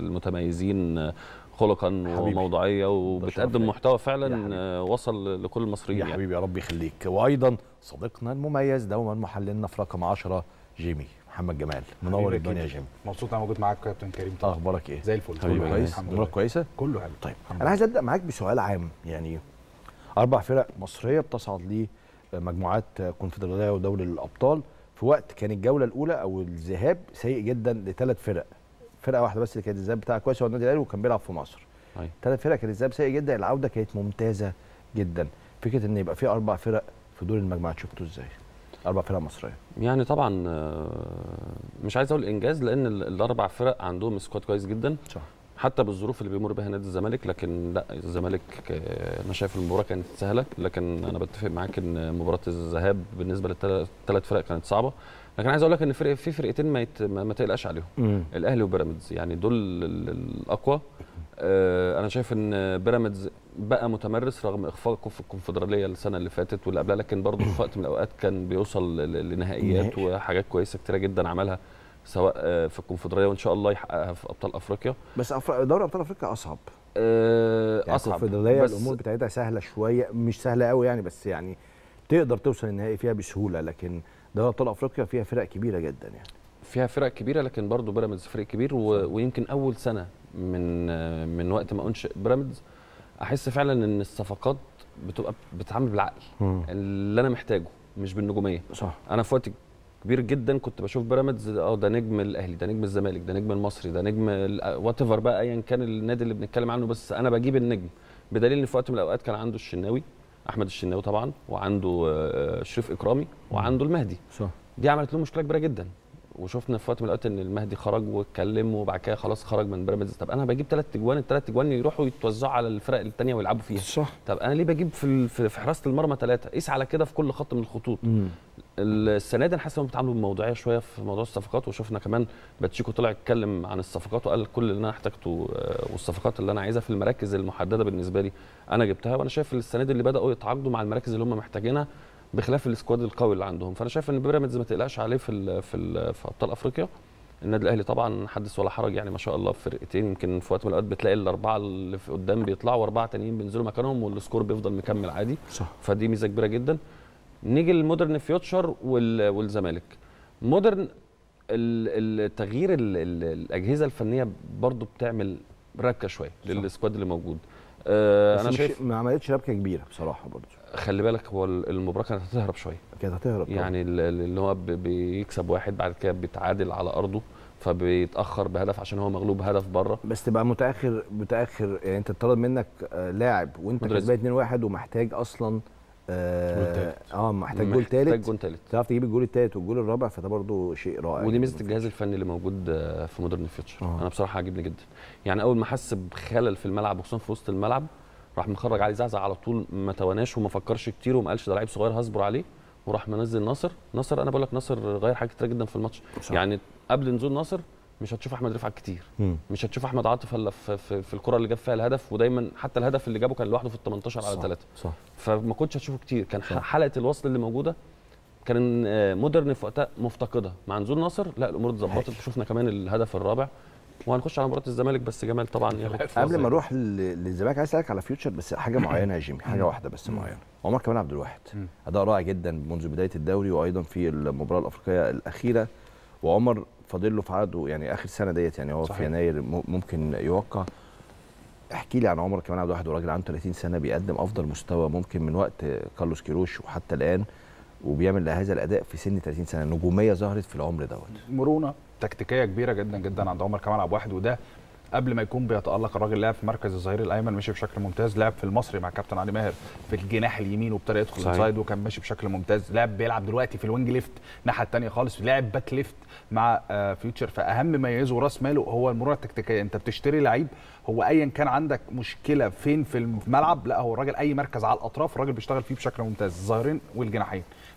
S6: المتميزين خلقا
S1: حبيبي.
S6: وموضوعيه
S1: شرف
S6: وبتقدم
S1: ليا.
S6: محتوى
S1: يا
S6: فعلا
S1: حبيبي.
S6: آه، وصل لكل المصريين
S1: يا
S6: يعني.
S1: حبيبي يا رب يخليك وايضا صديقنا المميز دوما محللنا في رقم 10 جيمي محمد جمال منور
S7: حبيبي
S1: الدنيا يا
S7: كده.
S1: جيمي
S7: مبسوط انا موجود معاك كابتن كريم طبعا
S1: اخبارك ايه
S7: زي الفل
S6: حبيبي،
S7: كله
S1: كويس
S7: الحمد
S1: امورك
S7: لله
S1: كويسه
S7: كله حلو
S1: طيب
S7: الحمد
S1: انا عايز ابدا معاك بسؤال عام يعني اربع فرق مصريه بتصعد لمجموعات كونفدراليه ودوري الابطال في وقت كان الجوله الاولى او الذهاب سيء جدا لثلاث فرق فرقه واحده بس اللي كانت الذهاب بتاعها كويس هو النادي الاهلي وكان بيلعب في مصر
S6: أيوة.
S1: ثلاث فرق كان الذهاب سيء جدا العوده كانت ممتازه جدا فكره ان يبقى في اربع فرق في دور المجموعات شفتوا ازاي اربع فرق مصريه
S6: يعني طبعا آه، مش عايز اقول انجاز لان ال- الاربع فرق عندهم سكواد كويس جدا
S1: صح
S6: حتى بالظروف اللي بيمر بها نادي الزمالك لكن لا الزمالك آه، انا شايف المباراه كانت سهله لكن انا بتفق معاك ان مباراه الذهاب بالنسبه للثلاث فرق كانت صعبه لكن عايز اقول لك ان فرق في فرقتين ما, يت... ما ما تقلقش عليهم
S1: امم
S6: الاهلي وبيراميدز يعني دول ال- ال- الاقوى آه، انا شايف ان بيراميدز بقى متمرس رغم اخفاقه في الكونفدراليه السنه اللي فاتت واللي قبلها لكن برضه في وقت من الاوقات كان بيوصل ل- لنهائيات
S1: نهائي.
S6: وحاجات كويسه كتيره جدا عملها سواء آه، في الكونفدراليه وان شاء الله يحققها في ابطال افريقيا
S1: بس أفر- دوري ابطال افريقيا اصعب
S6: آه،
S1: يعني
S6: اصعب
S1: الكونفدراليه
S6: بس
S1: الامور بتاعتها سهله شويه مش سهله قوي يعني بس يعني تقدر توصل النهائي فيها بسهوله لكن دوري ابطال افريقيا فيها فرق كبيره جدا يعني
S6: فيها فرق كبيره لكن برضه بيراميدز فريق كبير و... ويمكن اول سنه من آه، من وقت ما انشئ بيراميدز احس فعلا ان الصفقات بتبقى بتتعامل بالعقل اللي انا محتاجه مش بالنجوميه
S1: صح
S6: انا في وقت كبير جدا كنت بشوف بيراميدز اه ده نجم الاهلي ده نجم الزمالك ده نجم المصري ده نجم وات ايفر بقى ايا كان النادي اللي بنتكلم عنه بس انا بجيب النجم بدليل ان في وقت من الاوقات كان عنده الشناوي احمد الشناوي طبعا وعنده آه، شريف اكرامي وعنده المهدي
S1: صح
S6: دي عملت له مشكله كبيره جدا وشفنا في وقت من الاوقات ان المهدي خرج واتكلم وبعد كده خلاص خرج من بيراميدز طب انا بجيب ثلاث اجوان الثلاث اجوان يروحوا يتوزعوا على الفرق الثانيه ويلعبوا فيها
S1: صح
S6: طب انا ليه بجيب في ال- في في حراسه المرمى ثلاثه قيس على كده في كل خط من الخطوط السنه دي انا حاسس انهم بيتعاملوا بموضوعيه شويه في موضوع الصفقات وشفنا كمان باتشيكو طلع اتكلم عن الصفقات وقال كل اللي انا احتاجته آه، والصفقات اللي انا عايزها في المراكز المحدده بالنسبه لي انا جبتها وانا شايف السنه دي اللي بداوا يتعاقدوا مع المراكز اللي هم محتاجينها بخلاف السكواد القوي اللي عندهم فانا شايف ان بيراميدز ما تقلقش عليه في ال في ال في ابطال افريقيا النادي الاهلي طبعا حدث ولا حرج يعني ما شاء الله في فرقتين يمكن في وقت من الاوقات بتلاقي الاربعه اللي في قدام بيطلعوا واربعه تانيين بينزلوا مكانهم والسكور بيفضل مكمل عادي
S1: صح
S6: فدي ميزه كبيره جدا نيجي للمودرن فيوتشر وال- والزمالك مودرن ال- التغيير ال- ال- الاجهزه الفنيه برضو بتعمل ركه شويه للسكواد اللي موجود آه
S1: بس
S6: انا
S1: مش
S6: شايف
S1: ما عملتش ربكه كبيره بصراحه برضه
S6: خلي بالك هو ال- المباراه كانت هتهرب شويه
S1: كانت هتهرب طبعاً.
S6: يعني ال- ال- اللي هو ب- بيكسب واحد بعد كده بيتعادل على ارضه فبيتاخر بهدف عشان هو مغلوب هدف بره
S1: بس تبقى متاخر متاخر يعني انت اتطرد منك آه، لاعب وانت
S6: مدرس.
S1: كسبان 2 1 ومحتاج اصلا
S7: جول
S1: اه,
S7: تالت.
S1: آه محتاج جول
S6: محتاج
S1: ثالث
S6: جون ثالث
S1: تعرف تجيب الجول الثالث والجول الرابع فده برضه شيء رائع
S6: ودي
S1: جداً
S6: ميزه
S1: في
S6: الجهاز الفني اللي موجود آه، في مودرن فيوتشر
S1: آه.
S6: انا بصراحه عاجبني جدا يعني اول ما حس بخلل في الملعب وخصوصا في وسط الملعب راح مخرج علي زعزع على طول ما تواناش وما فكرش كتير وما قالش ده لعيب صغير هصبر عليه وراح منزل ناصر ناصر انا بقول لك ناصر غير حاجات كتير جدا في الماتش
S1: صح.
S6: يعني قبل نزول ناصر مش هتشوف احمد رفعت كتير
S1: مم.
S6: مش هتشوف احمد عاطف الا في, في, في الكره اللي جاب فيها الهدف ودايما حتى الهدف اللي جابه كان لوحده في ال 18 على
S1: صح.
S6: 3
S1: صح
S6: فما كنتش هتشوفه كتير كان
S1: صح.
S6: حلقه الوصل اللي موجوده كان آه، مودرن في وقتها مفتقده مع نزول ناصر لا الامور اتظبطت
S1: هايل.
S6: وشفنا كمان الهدف الرابع وهنخش على مباراه الزمالك بس جمال طبعا ياخد
S1: قبل ما اروح لل- للزمالك عايز اسالك على فيوتشر بس حاجه معينه يا جيمي حاجه واحده بس معينه عمر كمال عبد الواحد
S7: مم.
S1: اداء رائع جدا منذ بدايه الدوري وايضا في المباراه الافريقيه الاخيره وعمر فاضل له في عقده يعني اخر سنه ديت يعني هو في
S7: صحيح.
S1: يناير م- ممكن يوقع احكي لي عن عمر كمال عبد الواحد وراجل عنده 30 سنه بيقدم افضل مستوى ممكن من وقت كارلوس كيروش وحتى الان وبيعمل هذا الاداء في سن 30 سنه نجوميه ظهرت في العمر دوت
S7: مرونه تكتيكيه كبيره جدا جدا عند عمر كمال عبد الواحد وده قبل ما يكون بيتالق الراجل لعب في مركز الظهير الايمن ماشي بشكل ممتاز لعب في المصري مع كابتن علي ماهر في الجناح اليمين وابتدى يدخل
S6: صحيح.
S7: انسايد وكان ماشي بشكل ممتاز لعب بيلعب دلوقتي في الوينج ليفت الناحيه الثانيه خالص لعب باك ليفت مع آه، فيوتشر فاهم ما يميزه راس ماله هو المرونه التكتيكيه انت بتشتري لعيب هو ايا كان عندك مشكله فين في الملعب لا هو الراجل اي مركز على الاطراف الراجل بيشتغل فيه بشكل ممتاز الظاهرين والجناحين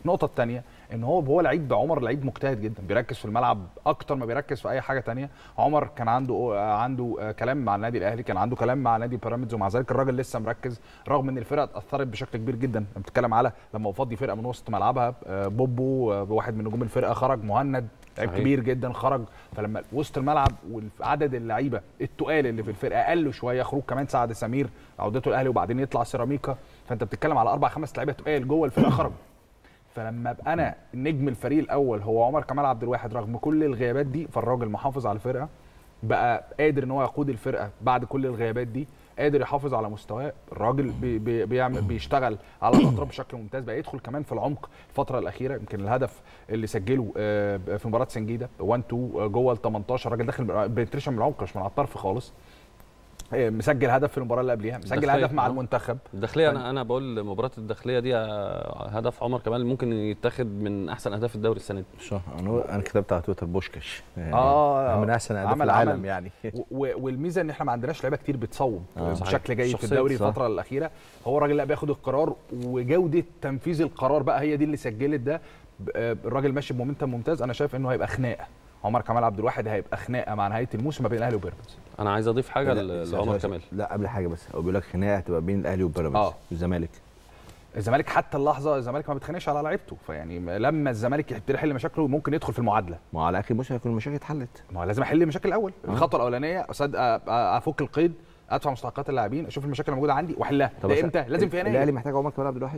S7: النقطه الثانيه ان هو هو لعيب عمر لعيب مجتهد جدا بيركز في الملعب اكتر ما بيركز في اي حاجه تانية عمر كان عنده آه، عنده آه، كلام مع النادي الاهلي كان عنده كلام مع نادي بيراميدز ومع ذلك الراجل لسه مركز رغم ان الفرقه اتاثرت بشكل كبير جدا لما بتتكلم على لما فضي فرقه من وسط ملعبها آه، بوبو آه، واحد من نجوم الفرقه خرج مهند لعيب
S6: صحيح.
S7: كبير جدا خرج فلما وسط الملعب وعدد اللعيبه التقال اللي في الفرقه قلوا شويه خروج كمان سعد سمير عودته الاهلي وبعدين يطلع سيراميكا فانت بتتكلم على اربع خمس لعيبه تقال جوه الفرقه خرجوا فلما ابقى انا نجم الفريق الاول هو عمر كمال عبد الواحد رغم كل الغيابات دي فالراجل محافظ على الفرقه بقى قادر ان هو يقود الفرقه بعد كل الغيابات دي قادر يحافظ على مستواه الراجل بي بي بيعمل بيشتغل على الاطراف بشكل ممتاز بقى يدخل كمان في العمق الفتره الاخيره يمكن الهدف اللي سجله آه، في مباراه سنجيده 1 2 جوه ال 18 الراجل داخل بنتريشن من العمق مش من على الطرف خالص آه، مسجل هدف في المباراه اللي قبليها مسجل
S6: داخلية.
S7: هدف مع
S6: آه.
S7: المنتخب
S6: الداخليه انا انا بقول مباراه الداخليه دي آه، هدف عمر كمال ممكن يتاخد من احسن اهداف الدوري السنه دي
S1: صح انا انا كتبت على تويتر بوشكش يعني
S7: آه.
S1: من احسن اهداف
S7: عمل-
S1: العالم
S7: عمل.
S1: يعني
S7: و- و- والميزه ان احنا ما عندناش لعيبه كتير بتصوب
S1: آه.
S7: بشكل جيد في
S6: شخصية،
S7: الدوري
S1: صح.
S7: الفتره الاخيره هو الراجل لا بياخد القرار وجوده تنفيذ القرار بقى هي دي اللي سجلت ده ب- آه، الراجل ماشي بمومنتم ممتاز انا شايف انه هيبقى خناقه عمر كمال عبد الواحد هيبقى خناقه مع نهايه الموسم ما بين الاهلي وبيراميدز
S6: انا عايز اضيف حاجه
S1: لا،
S6: ل-
S1: ثواني،
S6: لعمر
S1: ثواني.
S6: كمال
S1: لا قبل حاجه بس هو بيقول لك خناقه هتبقى بين الاهلي وبيراميدز
S7: آه.
S1: والزمالك
S7: الزمالك حتى اللحظه الزمالك ما بيتخانقش على لعيبته فيعني لما الزمالك يبتدي يحل مشاكله ممكن يدخل في المعادله
S1: ما هو على اخر الموسم هيكون المشاكل اتحلت
S7: ما هو لازم احل المشاكل الاول الخطوه الاولانيه أصد- أ- أ- افك القيد ادفع مستحقات اللاعبين اشوف المشاكل الموجوده عندي واحلها
S1: طب
S7: ده
S1: بس
S7: امتى لازم في
S1: الاهلي
S7: يناير
S1: محتاج عمر كمال عبد الواحد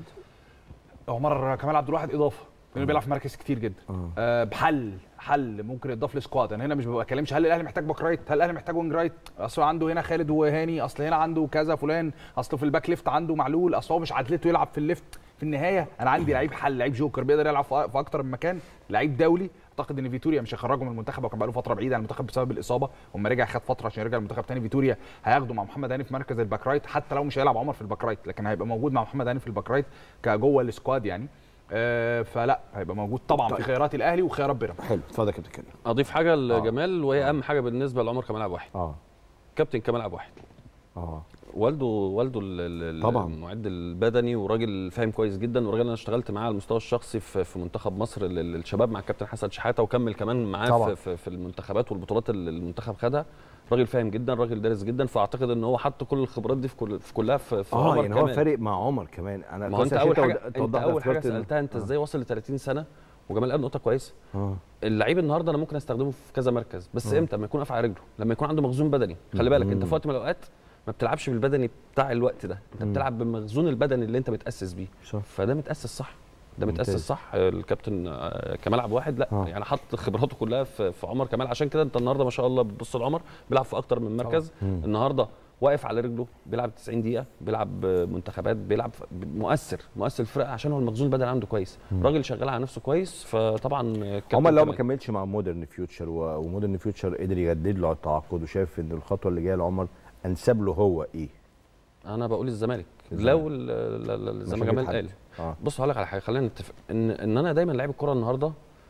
S7: عمر كمال عبد الواحد اضافه لانه بيلعب في مراكز كتير جدا
S1: آه.
S7: آه بحل حل ممكن يضاف لسكواد انا هنا مش بكلمش هل الاهلي محتاج باك رايت هل الاهلي محتاج وينج رايت اصل عنده هنا خالد وهاني اصل هنا عنده كذا فلان اصل في الباك ليفت عنده معلول اصل هو مش عدلته يلعب في الليفت في النهايه انا عندي لعيب حل لعيب جوكر بيقدر يلعب في في اكتر من مكان لعيب دولي اعتقد ان فيتوريا مش هيخرجه من المنتخب وكان بقاله فتره بعيد عن المنتخب بسبب الاصابه وما رجع خد فتره عشان يرجع المنتخب تاني فيتوريا هياخده مع محمد هاني في مركز الباك رايت حتى لو مش هيلعب عمر في الباك رايت لكن هيبقى موجود مع محمد هاني في الباك رايت كجوه السكواد يعني آه فلا هيبقى موجود طبعا في خيارات الاهلي وخيارات بيراميدز
S1: حلو اتفضل يا كابتن كريم
S6: اضيف حاجه لجمال وهي اهم حاجه بالنسبه لعمر كمال عبد الواحد
S1: اه
S6: كابتن كمال عبد الواحد
S1: اه
S6: والده والده ال- ال-
S1: طبعاً.
S6: المعد البدني وراجل فاهم كويس جدا وراجل انا اشتغلت معاه على المستوى الشخصي في, في منتخب مصر ال- ال- الشباب مع الكابتن حسن شحاته وكمل كمان معاه
S1: طبعاً.
S6: في, في, في المنتخبات والبطولات اللي المنتخب خدها راجل فاهم جدا راجل دارس جدا فاعتقد ان هو حط كل الخبرات دي في, كل في كلها في, في
S1: اه
S6: عمر
S1: يعني هو
S6: كمال.
S1: فارق مع عمر كمان انا
S6: ما هو
S1: كويس
S6: انت
S1: عشان
S6: اول حاجه
S1: توضح-
S6: انت
S1: توضح
S6: اول حاجه
S1: افتكرت إن-
S6: سالتها انت
S1: آه.
S6: ازاي وصل ل 30 سنه وجمال قال نقطه كويسه
S1: اه
S6: اللعيب النهارده انا ممكن استخدمه في كذا مركز بس
S1: آه.
S6: امتى لما يكون واقف على رجله لما يكون عنده مخزون بدني خلي بالك انت
S1: مم.
S6: في وقت من الاوقات ما بتلعبش بالبدني بتاع الوقت ده انت
S1: مم.
S6: بتلعب بالمخزون البدني اللي انت متاسس بيه
S1: صح
S6: فده متاسس صح ده
S1: ممتاز.
S6: متاسس صح الكابتن آه، كمال عبد الواحد لا
S1: آه.
S6: يعني حط خبراته كلها في, في عمر كمال عشان كده انت النهارده ما شاء الله بتبص لعمر بيلعب في اكتر من مركز
S1: مم.
S6: النهارده واقف على رجله بيلعب 90 دقيقه بيلعب آه، منتخبات بيلعب في- مؤثر مؤثر الفرقه عشان هو المخزون البدني عنده كويس راجل شغال على نفسه كويس فطبعا آه، كابتن
S1: عمر لو ما
S6: كمال.
S1: كملش مع مودرن فيوتشر و- ومودرن فيوتشر قدر يجدد له التعاقد وشايف ان الخطوه اللي جايه لعمر انسب له هو ايه؟
S6: انا بقول الزمالك
S1: الزمالك.
S6: لو ال- ال- ال- زي ما
S1: مش
S6: جمال
S1: هجيب
S6: قال
S1: حد. اه
S6: بص هقول لك على حاجه خلينا نتفق ان ان انا دايما لعيب الكوره النهارده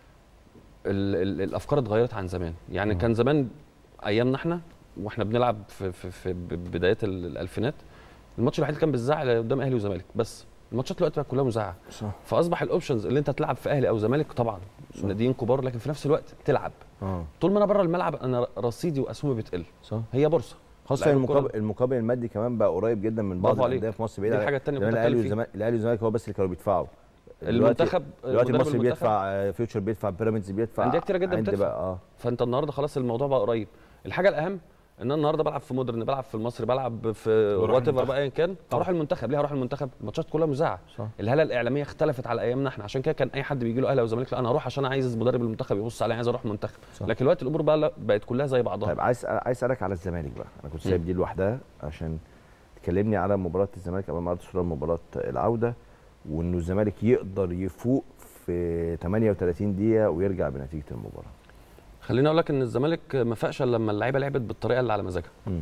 S6: ال ال الافكار اتغيرت عن زمان يعني
S1: آه.
S6: كان زمان ايامنا احنا واحنا بنلعب في في, في ب- بدايات ال- الالفينات الماتش الوحيد اللي كان بيتذاع قدام اهلي وزمالك بس الماتشات دلوقتي بقت كلها مذاعه
S1: صح
S6: فاصبح الاوبشنز اللي انت تلعب في اهلي او زمالك طبعا
S1: صح.
S6: ناديين كبار لكن في نفس الوقت تلعب
S1: اه
S6: طول ما انا بره الملعب انا رصيدي واسهمي بتقل
S1: صح
S6: هي بورصه
S1: خاصه
S6: لعيب
S1: المقابل
S6: الكرة-
S1: المقابل المادي كمان بقى قريب جدا من بعض
S6: برافو عليك.
S1: الانديه في مصر بعيد
S6: دي
S1: عن-
S6: الحاجة التانية
S1: زمان
S6: كنت
S1: الاهلي
S6: بتكلم فيها.
S1: والزمالك الاهلي والزمالك هو بس اللي كانوا بيدفعوا
S6: المنتخب
S1: دلوقتي
S6: مدرب
S1: المصري
S6: المنتخب
S1: بيدفع آه، فيوتشر بيدفع بيراميدز بيدفع
S6: أندية كتيرة جدا
S1: عندي
S6: بتدفع.
S1: بقى اه
S6: فانت النهارده خلاص الموضوع بقى قريب الحاجه الاهم ان انا النهارده بلعب في مودرن بلعب في المصري بلعب في
S7: بروح
S6: وات ايفر
S7: المنتخب.
S6: بقى ايا كان اروح المنتخب ليه هروح المنتخب الماتشات كلها مذاعه
S1: صح
S6: الهاله الاعلاميه اختلفت على ايامنا احنا عشان كده كان اي حد بيجي له اهلي او زمالك لا انا هروح عشان عايز مدرب المنتخب يبص عليا عايز اروح منتخب
S1: صح.
S6: لكن دلوقتي الامور بقى لا بقت كلها زي بعضها
S1: طيب عايز عايز اسالك على الزمالك بقى انا كنت سايب دي لوحدها عشان تكلمني على مباراه الزمالك قبل ما اعرض صوره مباراه العوده وانه الزمالك يقدر يفوق في 38 دقيقه ويرجع بنتيجه المباراه
S6: خليني اقول لك ان الزمالك ما فاقش إلا لما اللعيبه لعبت بالطريقه اللي على مزاجها
S1: مم.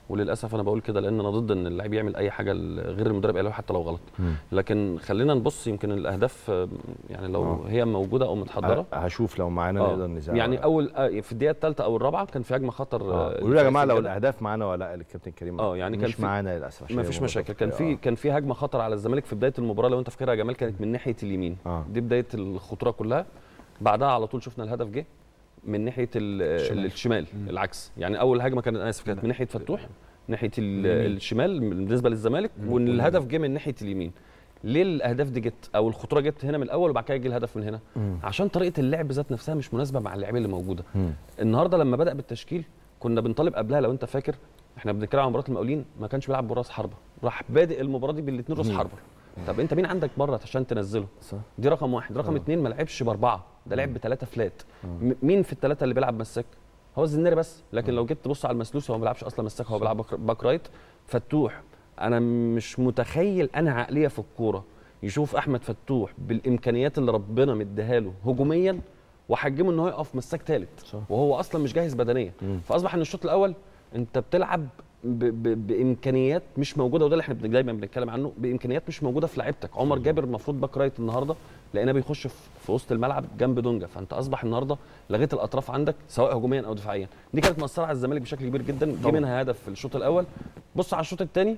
S6: وللاسف انا بقول كده لان انا ضد ان اللعيب يعمل اي حاجه ل- غير المدرب قال له حتى لو غلط
S1: مم.
S6: لكن خلينا نبص يمكن الاهداف آه، يعني لو
S1: آه.
S6: هي موجوده او متحضره
S1: ه- هشوف لو معانا
S6: آه.
S1: نقدر نزعل
S6: يعني اول آه، في الدقيقه الثالثه او الرابعه كان في هجمه خطر
S1: آه.
S6: آه،
S1: قولوا لي يا جماعه لو
S6: كده.
S1: الاهداف معانا ولا لا الكابتن كريم
S6: اه يعني كان
S1: مش
S6: في-
S1: معانا للاسف عشان
S6: ما
S1: هي
S6: فيش
S1: موجودة
S6: مشاكل كان
S1: آه.
S6: في كان في هجمه خطر على الزمالك في بدايه المباراه لو انت فاكرها يا جمال كانت من ناحيه اليمين
S1: آه.
S6: دي بدايه الخطوره كلها بعدها على طول شفنا الهدف جه من ناحيه ال-
S7: الشمال.
S6: الشمال العكس يعني اول هجمه كانت انا اسف كانت من ناحيه فتوح ناحيه ال-
S7: اليمين.
S6: الشمال بالنسبه للزمالك والهدف جه من ناحيه اليمين ليه الاهداف دي جت او الخطوره جت هنا من الاول وبعد كده يجي الهدف من هنا
S1: مم.
S6: عشان طريقه اللعب ذات نفسها مش مناسبه مع اللعيبه اللي موجوده
S1: مم.
S6: النهارده لما بدا بالتشكيل كنا بنطالب قبلها لو انت فاكر احنا بنتكلم عن مباراه المقاولين ما كانش بيلعب براس حربه راح بادئ المباراه دي بالاثنين راس
S1: مم.
S6: حربه طب انت مين عندك بره عشان تنزله
S1: صح
S6: دي رقم واحد رقم اثنين ما لعبش باربعه ده لعب بثلاثه فلات م- مين في الثلاثه اللي بيلعب مساك هو الزناري بس لكن لو جيت تبص على المسلوسي هو ما بيلعبش اصلا مساك هو بيلعب باك- باك رايت فتوح انا مش متخيل انا عقليه في الكوره يشوف احمد فتوح بالامكانيات اللي ربنا مديها له هجوميا وحجمه ان هو يقف مساك ثالث
S1: صح.
S6: وهو اصلا مش جاهز بدنيا
S1: مم.
S6: فاصبح ان الشوط الاول انت بتلعب ب ب بامكانيات مش موجوده وده اللي احنا بن- دايما بنتكلم عنه بامكانيات مش موجوده في لعيبتك عمر جابر المفروض باك رايت النهارده لقيناه بيخش في, في وسط الملعب جنب دونجا فانت اصبح النهارده لغيت الاطراف عندك سواء هجوميا او دفاعيا دي كانت مأثره على الزمالك بشكل كبير جدا جه
S1: طبعاً.
S6: منها هدف في الشوط الاول بص على الشوط الثاني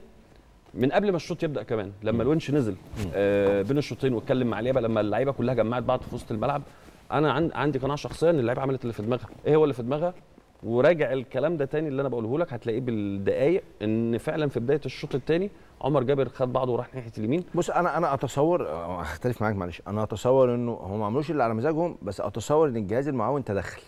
S6: من قبل ما الشوط يبدا كمان لما الونش نزل آه بين الشوطين واتكلم مع اللعيبه لما اللعيبه كلها جمعت بعض في وسط الملعب انا عن عندي قناعه شخصيه ان اللعيبه عملت اللي في دماغها ايه هو اللي في دماغها وراجع الكلام ده تاني اللي انا بقوله لك هتلاقيه بالدقايق ان فعلا في بدايه الشوط الثاني عمر جابر خد بعضه وراح ناحيه اليمين
S1: بص انا انا اتصور آه، هختلف معاك معلش انا اتصور انه هم ما عملوش اللي على مزاجهم بس اتصور ان الجهاز المعاون تدخل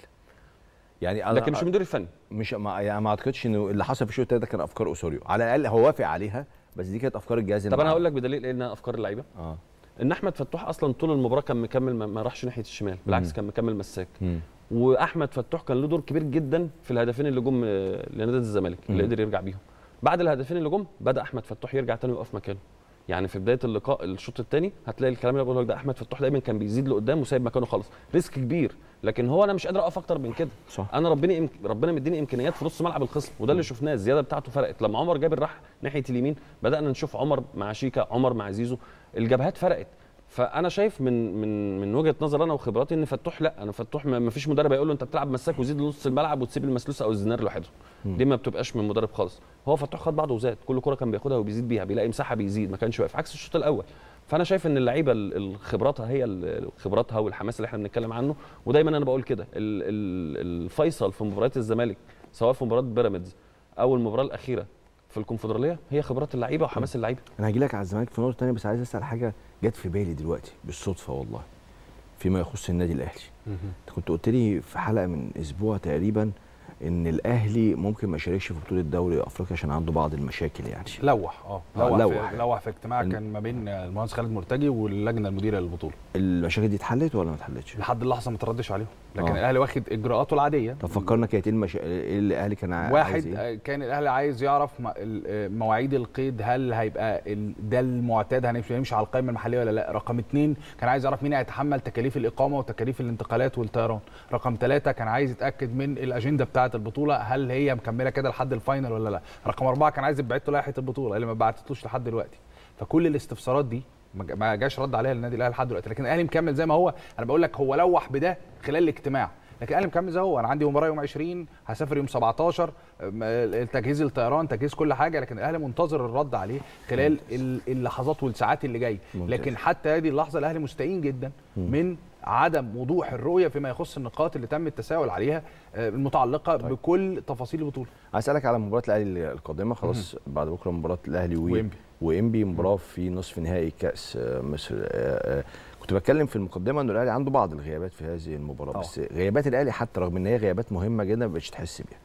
S1: يعني انا
S6: لكن مش المدير الفني
S1: مش ما يعني ما اعتقدش انه اللي حصل في الشوط التاني ده كان افكار اسوريو على الاقل هو وافق عليها بس دي كانت افكار الجهاز
S6: طب انا هقول لك بدليل ايه انها افكار اللعيبه
S1: اه
S6: ان احمد فتوح اصلا طول المباراه كان مكمل ما- ما راحش ناحيه الشمال بالعكس كان مكمل مساك
S1: مم.
S6: واحمد فتوح كان له دور كبير جدا في الهدفين اللي جم آه، لنادي الزمالك اللي
S1: مم.
S6: قدر يرجع بيهم بعد الهدفين اللي جم بدا احمد فتوح يرجع تاني ويقف مكانه يعني في بدايه اللقاء الشوط الثاني هتلاقي الكلام اللي بقوله لك ده احمد فتوح دايما كان بيزيد لقدام وسايب مكانه خالص ريسك كبير لكن هو انا مش قادر اقف اكتر من كده
S1: صح
S6: انا ربنا إمك... ربنا مديني امكانيات في نص ملعب الخصم وده اللي شفناه الزياده بتاعته فرقت لما عمر جابر راح ناحيه اليمين بدانا نشوف عمر مع شيكا عمر مع زيزو الجبهات فرقت فانا شايف من من من وجهه نظر انا وخبراتي ان فتوح لا انا فتوح ما ما فيش مدرب هيقول له انت بتلعب مساك وزيد لنص الملعب وتسيب المسلوس او الزنار لوحده دي ما بتبقاش من مدرب خالص هو فتوح خد بعضه وزاد كل كره كان بياخدها وبيزيد بيها بيلاقي مساحه بيزيد ما كانش واقف عكس الشوط الاول فانا شايف ان اللعيبه ال- ال- خبراتها هي ال- خبراتها والحماس اللي احنا بنتكلم عنه ودايما انا بقول كده ال- ال- الفيصل في مباريات الزمالك سواء في مباراه بيراميدز او المباراه الاخيره في الكونفدراليه هي خبرات اللعيبه وحماس اللعيبه
S1: انا هاجي لك على الزمالك في نقطه ثانيه بس عايز اسال حاجه جت في بالي دلوقتي بالصدفه والله فيما يخص النادي الاهلي انت كنت قلت لي في حلقه من اسبوع تقريبا ان الاهلي ممكن ما يشاركش في بطوله دوري افريقيا عشان عنده بعض المشاكل يعني
S7: لوح اه
S1: آه،
S7: لوح
S1: لوح.
S7: في لوح في اجتماع
S1: ال-
S7: كان ما بين المهندس خالد مرتجي واللجنه المديره للبطوله
S1: المشاكل دي اتحلت ولا ما اتحلتش؟
S7: لحد اللحظه ما تردش عليهم لكن
S1: آه.
S7: الاهلي واخد اجراءاته العاديه
S1: طب فكرنا كانت ايه المشا... ايه اللي الاهلي كان عايز
S7: واحد
S1: إيه؟
S7: آه، كان الاهلي عايز يعرف م- ال- آه، مواعيد القيد هل هيبقى ال- ده المعتاد هنمشي هنمشي على القائمه المحليه ولا لا رقم اثنين كان عايز يعرف مين هيتحمل تكاليف الاقامه وتكاليف الانتقالات والطيران رقم ثلاثة كان عايز يتاكد من الاجنده بتاعه البطوله هل هي مكمله كده لحد الفاينل ولا لا رقم أربعة كان عايز يبعت له لائحه البطوله اللي ما بعتتلوش لحد دلوقتي فكل الاستفسارات دي ما جا- ما جاش رد عليها النادي الاهلي لحد دلوقتي لكن الاهلي مكمل زي ما هو انا بقول لك هو لوح بده خلال الاجتماع لكن الاهلي مكمل زي ما هو انا عندي مباراه يوم 20 هسافر يوم 17 أم، التجهيز الطيران تجهيز كل حاجه لكن الاهلي منتظر الرد عليه خلال ال- اللحظات والساعات اللي جايه
S1: ممتاز.
S7: لكن حتى هذه اللحظه الاهلي مستئين جدا من عدم وضوح الرؤيه فيما يخص النقاط اللي تم التساؤل عليها آه، المتعلقه طيب. بكل تفاصيل البطوله
S1: عايز اسالك على مباراه الاهلي القادمه خلاص بعد بكره مباراه الاهلي و...
S7: وإنبي.
S1: وانبي مباراه في نصف نهائي كاس آه، مصر آه، آه، كنت بتكلم في المقدمه ان الاهلي عنده بعض الغيابات في هذه المباراه
S7: آه.
S1: بس غيابات الاهلي حتى رغم ان هي غيابات مهمه جدا ما بقتش تحس بيها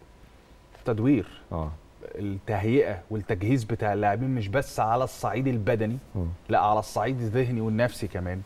S7: تدوير
S1: اه
S7: التهيئه والتجهيز بتاع اللاعبين مش بس على الصعيد البدني
S1: مم.
S7: لا على الصعيد الذهني والنفسي كمان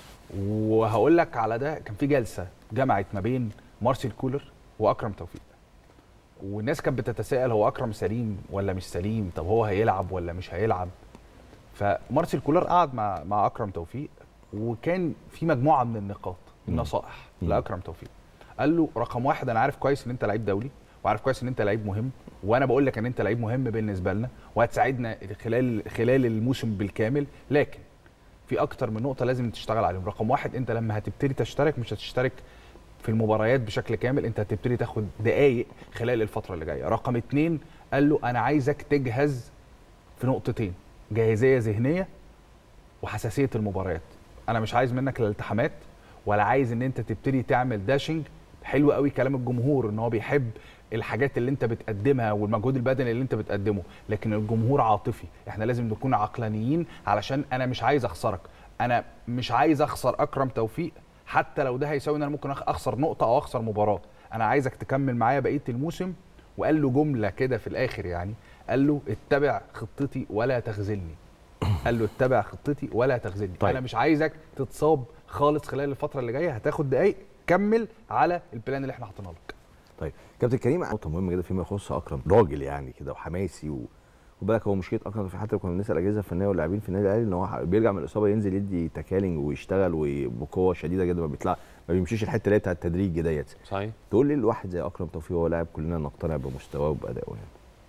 S7: وهقول لك على ده كان في جلسه جمعت ما بين مارسيل كولر واكرم توفيق والناس كانت بتتساءل هو اكرم سليم ولا مش سليم طب هو هيلعب ولا مش هيلعب فمارسيل كولر قعد مع مع اكرم توفيق وكان في مجموعه من النقاط النصائح
S1: مم.
S7: لاكرم توفيق قال له رقم واحد انا عارف كويس ان انت لعيب دولي وعارف كويس ان انت لعيب مهم وانا بقول لك ان انت لعيب مهم بالنسبه لنا وهتساعدنا خلال خلال الموسم بالكامل لكن في اكتر من نقطه لازم تشتغل عليهم رقم واحد انت لما هتبتدي تشترك مش هتشترك في المباريات بشكل كامل انت هتبتدي تاخد دقائق خلال الفتره اللي جايه رقم اتنين قال له انا عايزك تجهز في نقطتين جاهزيه ذهنيه وحساسيه المباريات انا مش عايز منك لا التحامات ولا عايز ان انت تبتدي تعمل داشنج حلو قوي كلام الجمهور ان هو بيحب الحاجات اللي انت بتقدمها والمجهود البدني اللي انت بتقدمه لكن الجمهور عاطفي احنا لازم نكون عقلانيين علشان انا مش عايز اخسرك انا مش عايز اخسر اكرم توفيق حتى لو ده هيساوي ان انا ممكن أخ- اخسر نقطه او اخسر مباراه انا عايزك تكمل معايا بقيه الموسم وقال له جمله كده في الاخر يعني قال له اتبع خطتي ولا تخذلني قال له اتبع خطتي ولا تخذلني
S1: طيب.
S7: طيب. انا مش عايزك تتصاب خالص خلال الفتره اللي جايه هتاخد دقايق كمل على البلان اللي احنا حاطينه لك
S1: طيب كابتن كريم نقطه مهمه جدا فيما يخص اكرم راجل يعني كده وحماسي و... خد بالك هو مشكله اكرم في حتى كنا بنسال الاجهزه الفنيه واللاعبين في النادي الاهلي ان هو بيرجع من الاصابه ينزل يدي تكالنج ويشتغل وبقوه شديده جدا ما بيطلع ما بيمشيش الحته اللي هي بتاعت التدريج ديت
S6: صحيح
S1: تقول لي الواحد زي اكرم توفيق هو لاعب كلنا نقتنع بمستواه وبادائه يعني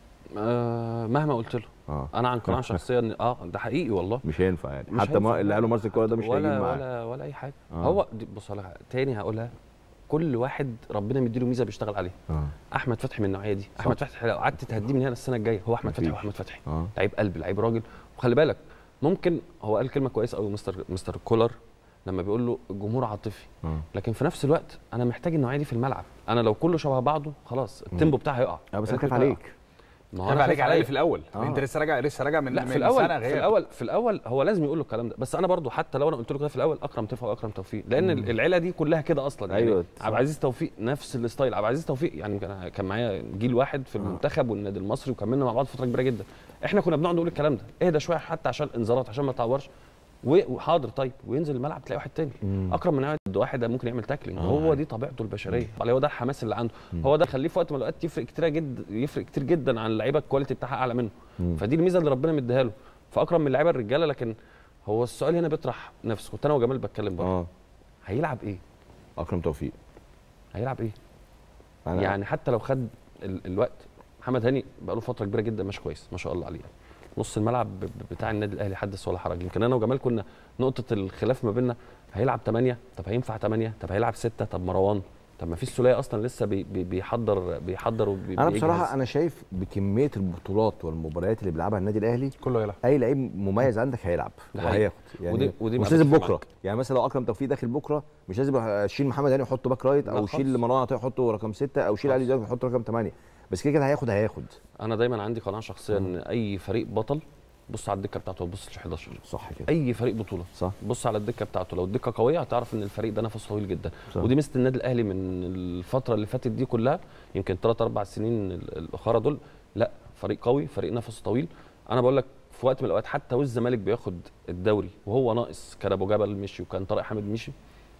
S6: آه مهما قلت له
S1: اه
S6: انا عن قناعه شخصيه ان اه ده حقيقي والله
S1: مش هينفع يعني
S6: مش
S1: حتى ما
S6: هينفع.
S1: اللي قاله مارسيل كولر ده مش
S6: ولا
S1: هيجيب معاه
S6: ولا ولا اي حاجه
S1: آه.
S6: آه. هو دي- بص على حاجة. تاني هقولها كل واحد ربنا مديله ميزه بيشتغل عليها
S1: اه
S6: احمد فتحي من النوعيه دي احمد فتحي لو قعدت تهديه من هنا السنه الجايه هو احمد فتحي
S1: مفيش.
S6: هو احمد فتحي
S1: اه
S6: لعيب قلب لعيب راجل وخلي بالك ممكن هو قال كلمه كويسه قوي مستر مستر كولر لما بيقول له الجمهور عاطفي
S1: اه
S6: لكن في نفس الوقت انا محتاج النوعيه دي في الملعب انا لو كله شبه بعضه خلاص التيمبو بتاعي هيقع
S1: اه بس انا
S6: الريتم
S1: خايف
S6: بتاعي
S1: عليك
S6: هيقع. ما هو
S7: خايف
S6: انا
S7: عليك على الأقل في الاول
S1: آه.
S7: انت لسه راجع لسه راجع من
S6: لا
S7: من
S6: في الاول
S7: سنه
S6: في
S7: غياب
S6: الاول في الاول هو لازم يقول له الكلام ده بس انا برضو حتى لو انا قلت له كده في الاول اكرم تفا واكرم توفيق لان
S1: مم.
S6: العيله دي كلها كده اصلا يعني
S1: أيوة، صح.
S6: عبد العزيز توفيق نفس الستايل عبد العزيز توفيق يعني كان كان معايا جيل واحد في المنتخب والنادي المصري وكملنا مع بعض فتره كبيره جدا احنا كنا بنقعد نقول الكلام ده اهدى شويه حتى عشان الانذارات عشان ما تعورش و- وحاضر طيب وينزل الملعب تلاقي واحد تاني
S1: مم.
S6: اكرم من قاعد واحد ممكن يعمل تاكلينج
S1: آه.
S6: هو دي طبيعته البشريه عليه هو ده الحماس اللي عنده هو ده خليه في وقت من الاوقات يفرق كتير جدا يفرق كتير جدا عن اللعيبه الكواليتي بتاعها اعلى منه
S1: مم.
S6: فدي الميزه اللي ربنا مديها له فاكرم من اللعيبه الرجاله لكن هو السؤال هنا بيطرح نفسه كنت انا وجمال بتكلم برضه
S1: اه
S6: هيلعب ايه
S1: اكرم توفيق
S6: هيلعب ايه
S1: أنا
S6: يعني حتى لو خد ال الوقت محمد هاني بقاله فتره كبيره جدا ماشي كويس ما شاء الله عليه يعني. نص الملعب ب- ب- بتاع النادي الاهلي حدث ولا حرج يمكن انا وجمال كنا نقطه الخلاف ما بيننا هيلعب 8 طب هينفع 8 طب هيلعب 6 طب مروان طب ما فيش سوليه اصلا لسه بي بي بيحضر بيحضر وبي
S1: انا
S6: بيجهز.
S1: بصراحه انا شايف بكميه البطولات والمباريات اللي بيلعبها النادي الاهلي
S7: كله يلعب
S1: اي لعيب مميز عندك هيلعب
S6: ده حقيقي.
S1: وهياخد يعني
S6: ودي- ودي
S1: مش
S6: بقى
S1: لازم
S6: بتفق
S1: بكره
S6: معاك.
S1: يعني مثلا لو اكرم توفيق داخل بكره مش لازم اشيل محمد هاني واحطه باك رايت
S6: لا
S1: او
S6: خالص.
S1: شيل مروان عطيه احطه رقم ستة او شيل
S6: خالص.
S1: علي زياد واحطه رقم ثمانية بس كده كده هياخد هياخد
S6: انا دايما عندي قناعه شخصيه ان اي فريق بطل بص على الدكه بتاعته ما تبصش 11
S1: صح كده
S6: اي فريق بطوله
S1: صح
S6: بص على الدكه بتاعته لو الدكه قويه هتعرف ان الفريق ده نفسه طويل جدا
S1: صح.
S6: ودي ميزه النادي الاهلي من الفتره اللي فاتت دي كلها يمكن ثلاث اربع سنين ال- الاخرى دول لا فريق قوي فريق نفسه طويل انا بقول لك في وقت من الاوقات حتى والزمالك بياخد الدوري وهو ناقص كان ابو جبل مشي وكان طارق حامد مشي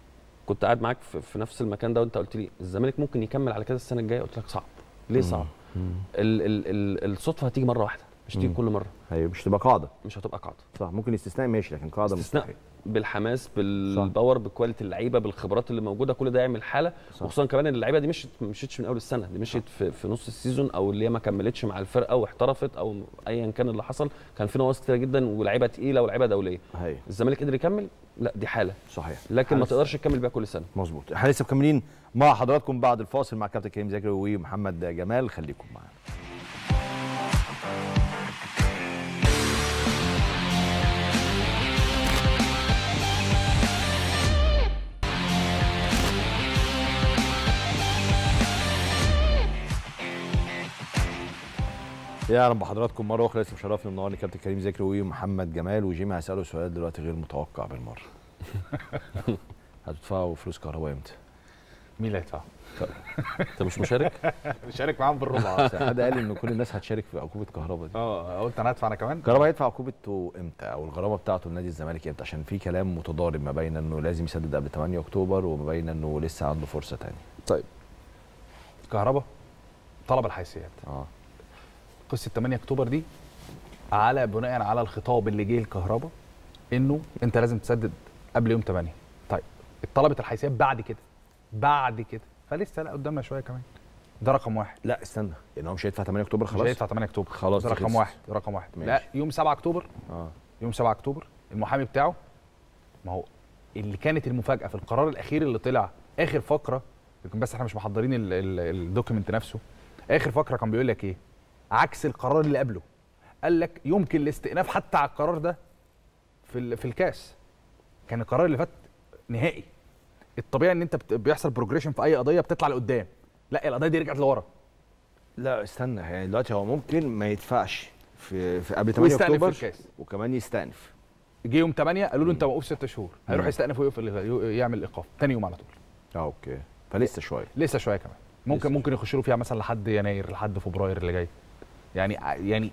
S6: كنت قاعد معاك في, في نفس المكان ده وانت قلت لي الزمالك ممكن يكمل على كده السنه الجايه قلت لك صعب ليه صعب ال ال ال الصدفه هتيجي مره واحده مش تيجي
S1: مم.
S6: كل مره
S1: هي مش تبقى قاعده
S6: مش هتبقى قاعده
S1: صح ممكن استثناء ماشي لكن قاعده
S6: استثناء
S1: مستحيل
S6: بالحماس بالباور بكواليتي اللعيبه بالخبرات اللي موجوده كل ده يعمل حاله
S1: صح.
S6: وخصوصا كمان ان اللعيبه دي مشيت ما مشيتش من اول السنه دي مشيت في, في نص السيزون او اللي هي ما كملتش مع الفرقه واحترفت او ايا كان اللي حصل كان في نواقص كتير جدا ولاعيبه تقيله ولاعيبه دوليه
S1: هي
S6: الزمالك قدر يكمل لا دي حاله
S1: صحيح
S6: لكن ما
S1: حارس-
S6: تقدرش تكمل بيها كل سنه
S1: مظبوط احنا لسه مكملين مع حضراتكم بعد الفاصل مع كابتن كريم زكري ومحمد جمال خليكم معانا يا اهلا بحضراتكم مره اخرى لسه مشرفني منورني كابتن كريم زكري ومحمد جمال وجيمي هساله سؤال دلوقتي غير متوقع بالمره هتدفعوا فلوس كهرباء امتى؟
S7: مين اللي هيدفع؟
S6: انت مش مشارك
S7: شارك معاهم بالربع
S1: حد قال ان كل الناس هتشارك في عقوبه كهرباء دي
S7: اه قلت انا هدفع انا كمان
S1: كهرباء هيدفع عقوبته امتى او الغرامه بتاعته لنادي الزمالك امتى عشان في كلام متضارب ما بين انه لازم يسدد قبل 8 اكتوبر وما بين انه لسه عنده فرصه ثانيه
S7: طيب كهرباء طلب الحيثيات
S1: اه
S7: قصه 8 اكتوبر دي على بناء على الخطاب اللي جه الكهرباء انه انت لازم تسدد قبل يوم 8 طيب اتطلبت الحيثيات بعد كده بعد كده فلسه لا قدامنا شويه كمان ده رقم واحد
S1: لا استنى يعني هو مش هيدفع 8 اكتوبر
S7: مش
S1: خلاص
S7: هيدفع 8 اكتوبر
S1: خلاص
S7: ده
S1: دي
S7: رقم
S1: خلصت.
S7: واحد ده رقم واحد
S1: ماشي.
S7: لا يوم 7 اكتوبر
S1: اه
S7: يوم 7 اكتوبر المحامي بتاعه ما هو اللي كانت المفاجاه في القرار الاخير اللي طلع اخر فقره لكن بس احنا مش محضرين ال- ال- الدوكيمنت نفسه اخر فقره كان بيقول لك ايه عكس القرار اللي قبله قال لك يمكن الاستئناف حتى على القرار ده في ال- في الكاس كان القرار اللي فات نهائي الطبيعي ان انت بت- بيحصل بروجريشن في اي قضيه بتطلع لقدام لا القضيه دي رجعت لورا
S1: لا استنى يعني دلوقتي هو ممكن ما يدفعش في, في قبل 8
S7: ويستأنف في
S1: اكتوبر
S7: الكاس.
S1: وكمان يستأنف
S7: جه يوم 8 قالوا له انت موقوف ست شهور هيروح
S1: مم.
S7: يستأنف ويقف يعمل ايقاف تاني يوم على طول
S1: اه اوكي فلسه شويه
S7: لسه شويه كمان ممكن
S1: لسه
S7: ممكن يخشوا له فيها مثلا لحد يناير لحد فبراير اللي جاي يعني يعني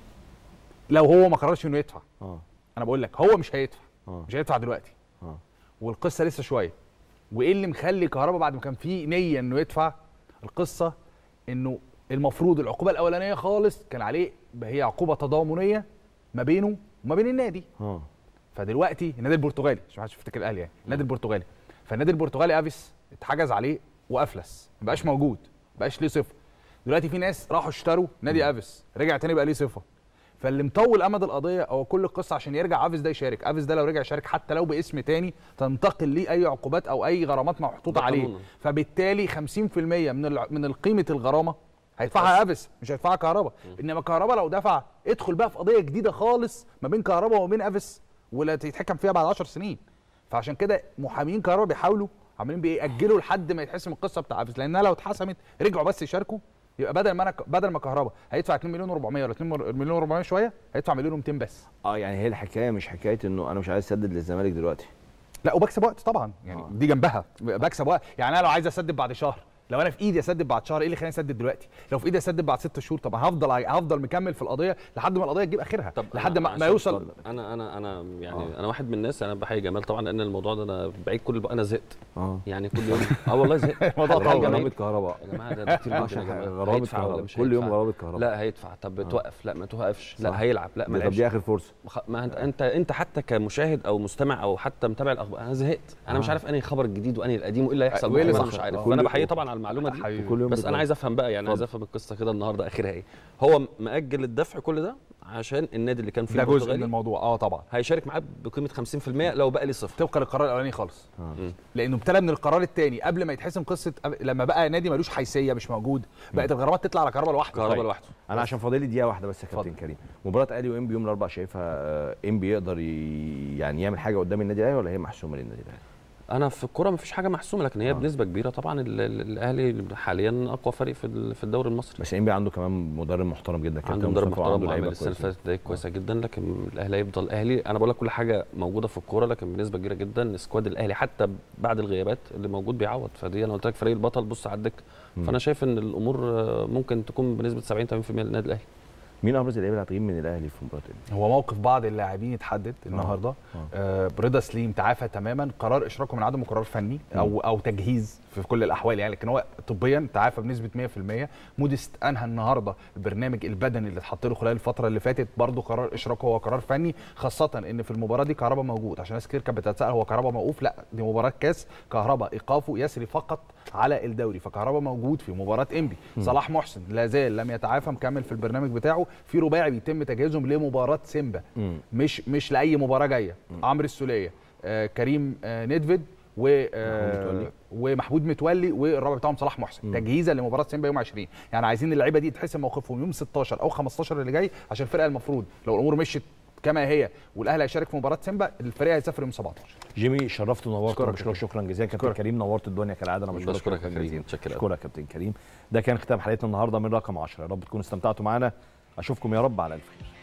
S7: لو هو ما قررش انه يدفع
S1: اه
S7: انا بقول لك هو مش هيدفع
S1: اه
S7: مش هيدفع دلوقتي
S1: اه
S7: والقصه لسه شويه وايه اللي مخلي كهربا بعد ما كان في نيه انه يدفع القصه انه المفروض العقوبه الاولانيه خالص كان عليه هي عقوبه تضامنيه ما بينه وما بين النادي
S1: اه
S7: فدلوقتي النادي البرتغالي عشان ما حدش يفتكر الاهلي يعني النادي البرتغالي فالنادي البرتغالي افيس اتحجز عليه وافلس ما بقاش موجود ما بقاش ليه صفه دلوقتي في ناس راحوا اشتروا نادي افيس رجع تاني بقى ليه صفه فاللي مطول امد القضيه هو كل القصه عشان يرجع افيس ده يشارك افيس ده لو رجع يشارك حتى لو باسم تاني تنتقل ليه اي عقوبات او اي غرامات محطوطه
S6: ده
S7: عليه
S6: قانونا.
S7: فبالتالي 50% من الع- من قيمه الغرامه هيدفعها افيس مش هيدفعها كهربا انما كهربا لو دفع ادخل بقى في قضيه جديده خالص ما بين كهربا وما بين افيس ولا تتحكم فيها بعد 10 سنين فعشان كده محامين كهربا بيحاولوا عمالين بيأجلوا لحد ما يتحسم القصه بتاع افيس لانها لو اتحسمت رجعوا بس يشاركوا يبقى بدل ما انا بدل ما كهربا هيدفع 2 مليون و400 ولا 2 مليون و400 شويه هيدفع مليون و200 بس
S1: اه يعني هي الحكايه مش حكايه انه انا مش عايز اسدد للزمالك دلوقتي
S7: لا وبكسب وقت طبعا يعني
S1: آه.
S7: دي جنبها بكسب وقت يعني انا لو عايز اسدد بعد شهر لو انا في ايدي اسدد بعد شهر ايه اللي خليني اسدد دلوقتي لو في ايدي اسدد بعد ست شهور طب هفضل هفضل مكمل في القضيه لحد ما القضيه تجيب اخرها
S6: طب
S7: لحد
S6: أنا
S7: ما, ما
S6: عشان
S7: يوصل
S1: اتفضل.
S6: انا انا انا يعني
S1: آه.
S6: آه. انا واحد من الناس انا بحيي جمال طبعا لان الموضوع ده انا بعيد كل انا زهقت
S1: اه
S6: يعني كل يوم اه والله زهقت
S7: الموضوع
S6: حد
S7: طول.
S6: جمال.
S1: غرامه كهرباء
S6: يا جماعه ده كتير جدا يا
S1: عشان
S6: جماعه
S1: غرامه
S6: هيدفع ولا
S1: كهرباء
S6: مش
S1: كل يوم
S6: هيدفع؟
S1: غرامه كهرباء
S6: لا هيدفع طب توقف لا ما توقفش لا
S1: صح.
S6: هيلعب لا ما
S1: طب
S6: لعبش
S1: دي اخر فرصه
S6: خ- ما انت انت انت حتى كمشاهد او مستمع او حتى متابع الاخبار انا زهقت انا مش
S1: آه.
S6: عارف انهي خبر الجديد وانهي القديم وايه اللي هيحصل
S7: وايه اللي
S6: بكرة، انا
S7: صح.
S6: مش عارف
S7: آه.
S6: فانا
S1: كل-
S6: بحيي طبعا على المعلومه دي
S7: حبيبي.
S1: كل يوم
S6: بس انا
S1: بتغير.
S6: عايز افهم بقى يعني عايز
S1: اتفضل.
S6: افهم القصه كده النهارده اخرها ايه هو مأجل الدفع كل ده عشان النادي اللي كان فيه
S7: ده جزء من
S6: البرتغالي
S7: الموضوع اه طبعا
S6: هيشارك معاه بقيمه 50% لو بقى لي صفر
S7: طبقا للقرار الاولاني خالص
S1: آه.
S7: لانه ابتدى من القرار الثاني قبل ما يتحسم قصه أب- لما بقى نادي ملوش حيثيه مش موجود بقت الغرامات تطلع على كهرباء لوحده
S6: كهرباء
S1: طيب.
S6: لوحده
S1: انا عشان فاضل لي دقيقه واحده بس يا كابتن
S7: اتفضل.
S1: كريم مباراه اهلي وانبي يوم الاربعاء شايفها آه، انبي يقدر ي... يعني يعمل حاجه قدام النادي الاهلي ولا هي محسومه للنادي الاهلي
S6: انا في الكوره مفيش حاجه محسومه لكن هي
S1: آه.
S6: بنسبه كبيره طبعا ال- ال- الاهلي حاليا اقوى فريق في ال- في الدوري المصري
S1: بس انبي عنده كمان مدرب محترم جدا كابتن
S6: عنده مدرب
S1: مصطفى،
S6: محترم
S1: وعنده
S6: وعامل
S1: لعيبة
S6: السنه اللي
S1: كويسة.
S6: فاتت نتائج كويسه جدا لكن الاهلي هيفضل اهلي انا بقول لك كل حاجه موجوده في الكوره لكن بنسبه كبيره جدا سكواد الاهلي حتى بعد الغيابات اللي موجود بيعوض فدي انا قلت لك فريق البطل بص على الدكه
S1: مم.
S6: فانا شايف ان الامور آه، ممكن تكون بنسبه 70 80% للنادي الاهلي
S1: مين ابرز اللعيبه اللي هتغيب من الاهلي في مباراه انبي
S7: هو موقف بعض اللاعبين اتحدد النهارده
S1: آه.
S7: آه برضا سليم تعافى تماما قرار اشراكه من عدم قرار فني او او تجهيز في كل الاحوال يعني لكن هو طبيا تعافى بنسبه 100% موديست انهى النهارده البرنامج البدني اللي اتحط له خلال الفتره اللي فاتت برضه قرار اشراكه هو قرار فني خاصه ان في المباراه دي كهربا موجود عشان ناس كتير كانت بتتساءل هو كهربا موقوف لا دي مباراه كاس كهربا ايقافه يسري فقط على الدوري فكهربا موجود في مباراه انبي صلاح محسن لا زال لم يتعافى مكمل في البرنامج بتاعه في رباعي بيتم تجهيزهم لمباراه سيمبا
S1: مم.
S7: مش مش لاي مباراه جايه عمرو السوليه آه كريم آه ندفد و آه
S1: متولي.
S7: ومحمود متولي والرابع بتاعهم صلاح محسن
S1: مم.
S7: تجهيزا لمباراه سيمبا يوم 20 يعني عايزين اللعيبه دي تحسم موقفهم يوم 16 او 15 اللي جاي عشان الفرقه المفروض لو الامور مشيت كما هي والاهلي هيشارك في مباراه سيمبا الفريق هيسافر يوم 17
S1: جيمي شرفت ونورت
S7: أشكرك يا
S1: بشكرك شكرا جزيلا كابتن
S7: أشكرك.
S1: كريم نورت الدنيا كالعاده انا بشكرك
S6: بشكرك يا
S1: شكراً
S6: كريم.
S1: جزيلا.
S6: متشكر أوي.
S1: اشكرك يا كابتن كريم ده كان ختام حلقتنا النهارده من رقم 10 يا رب تكونوا استمتعتوا معانا اشوفكم يا رب على الف خير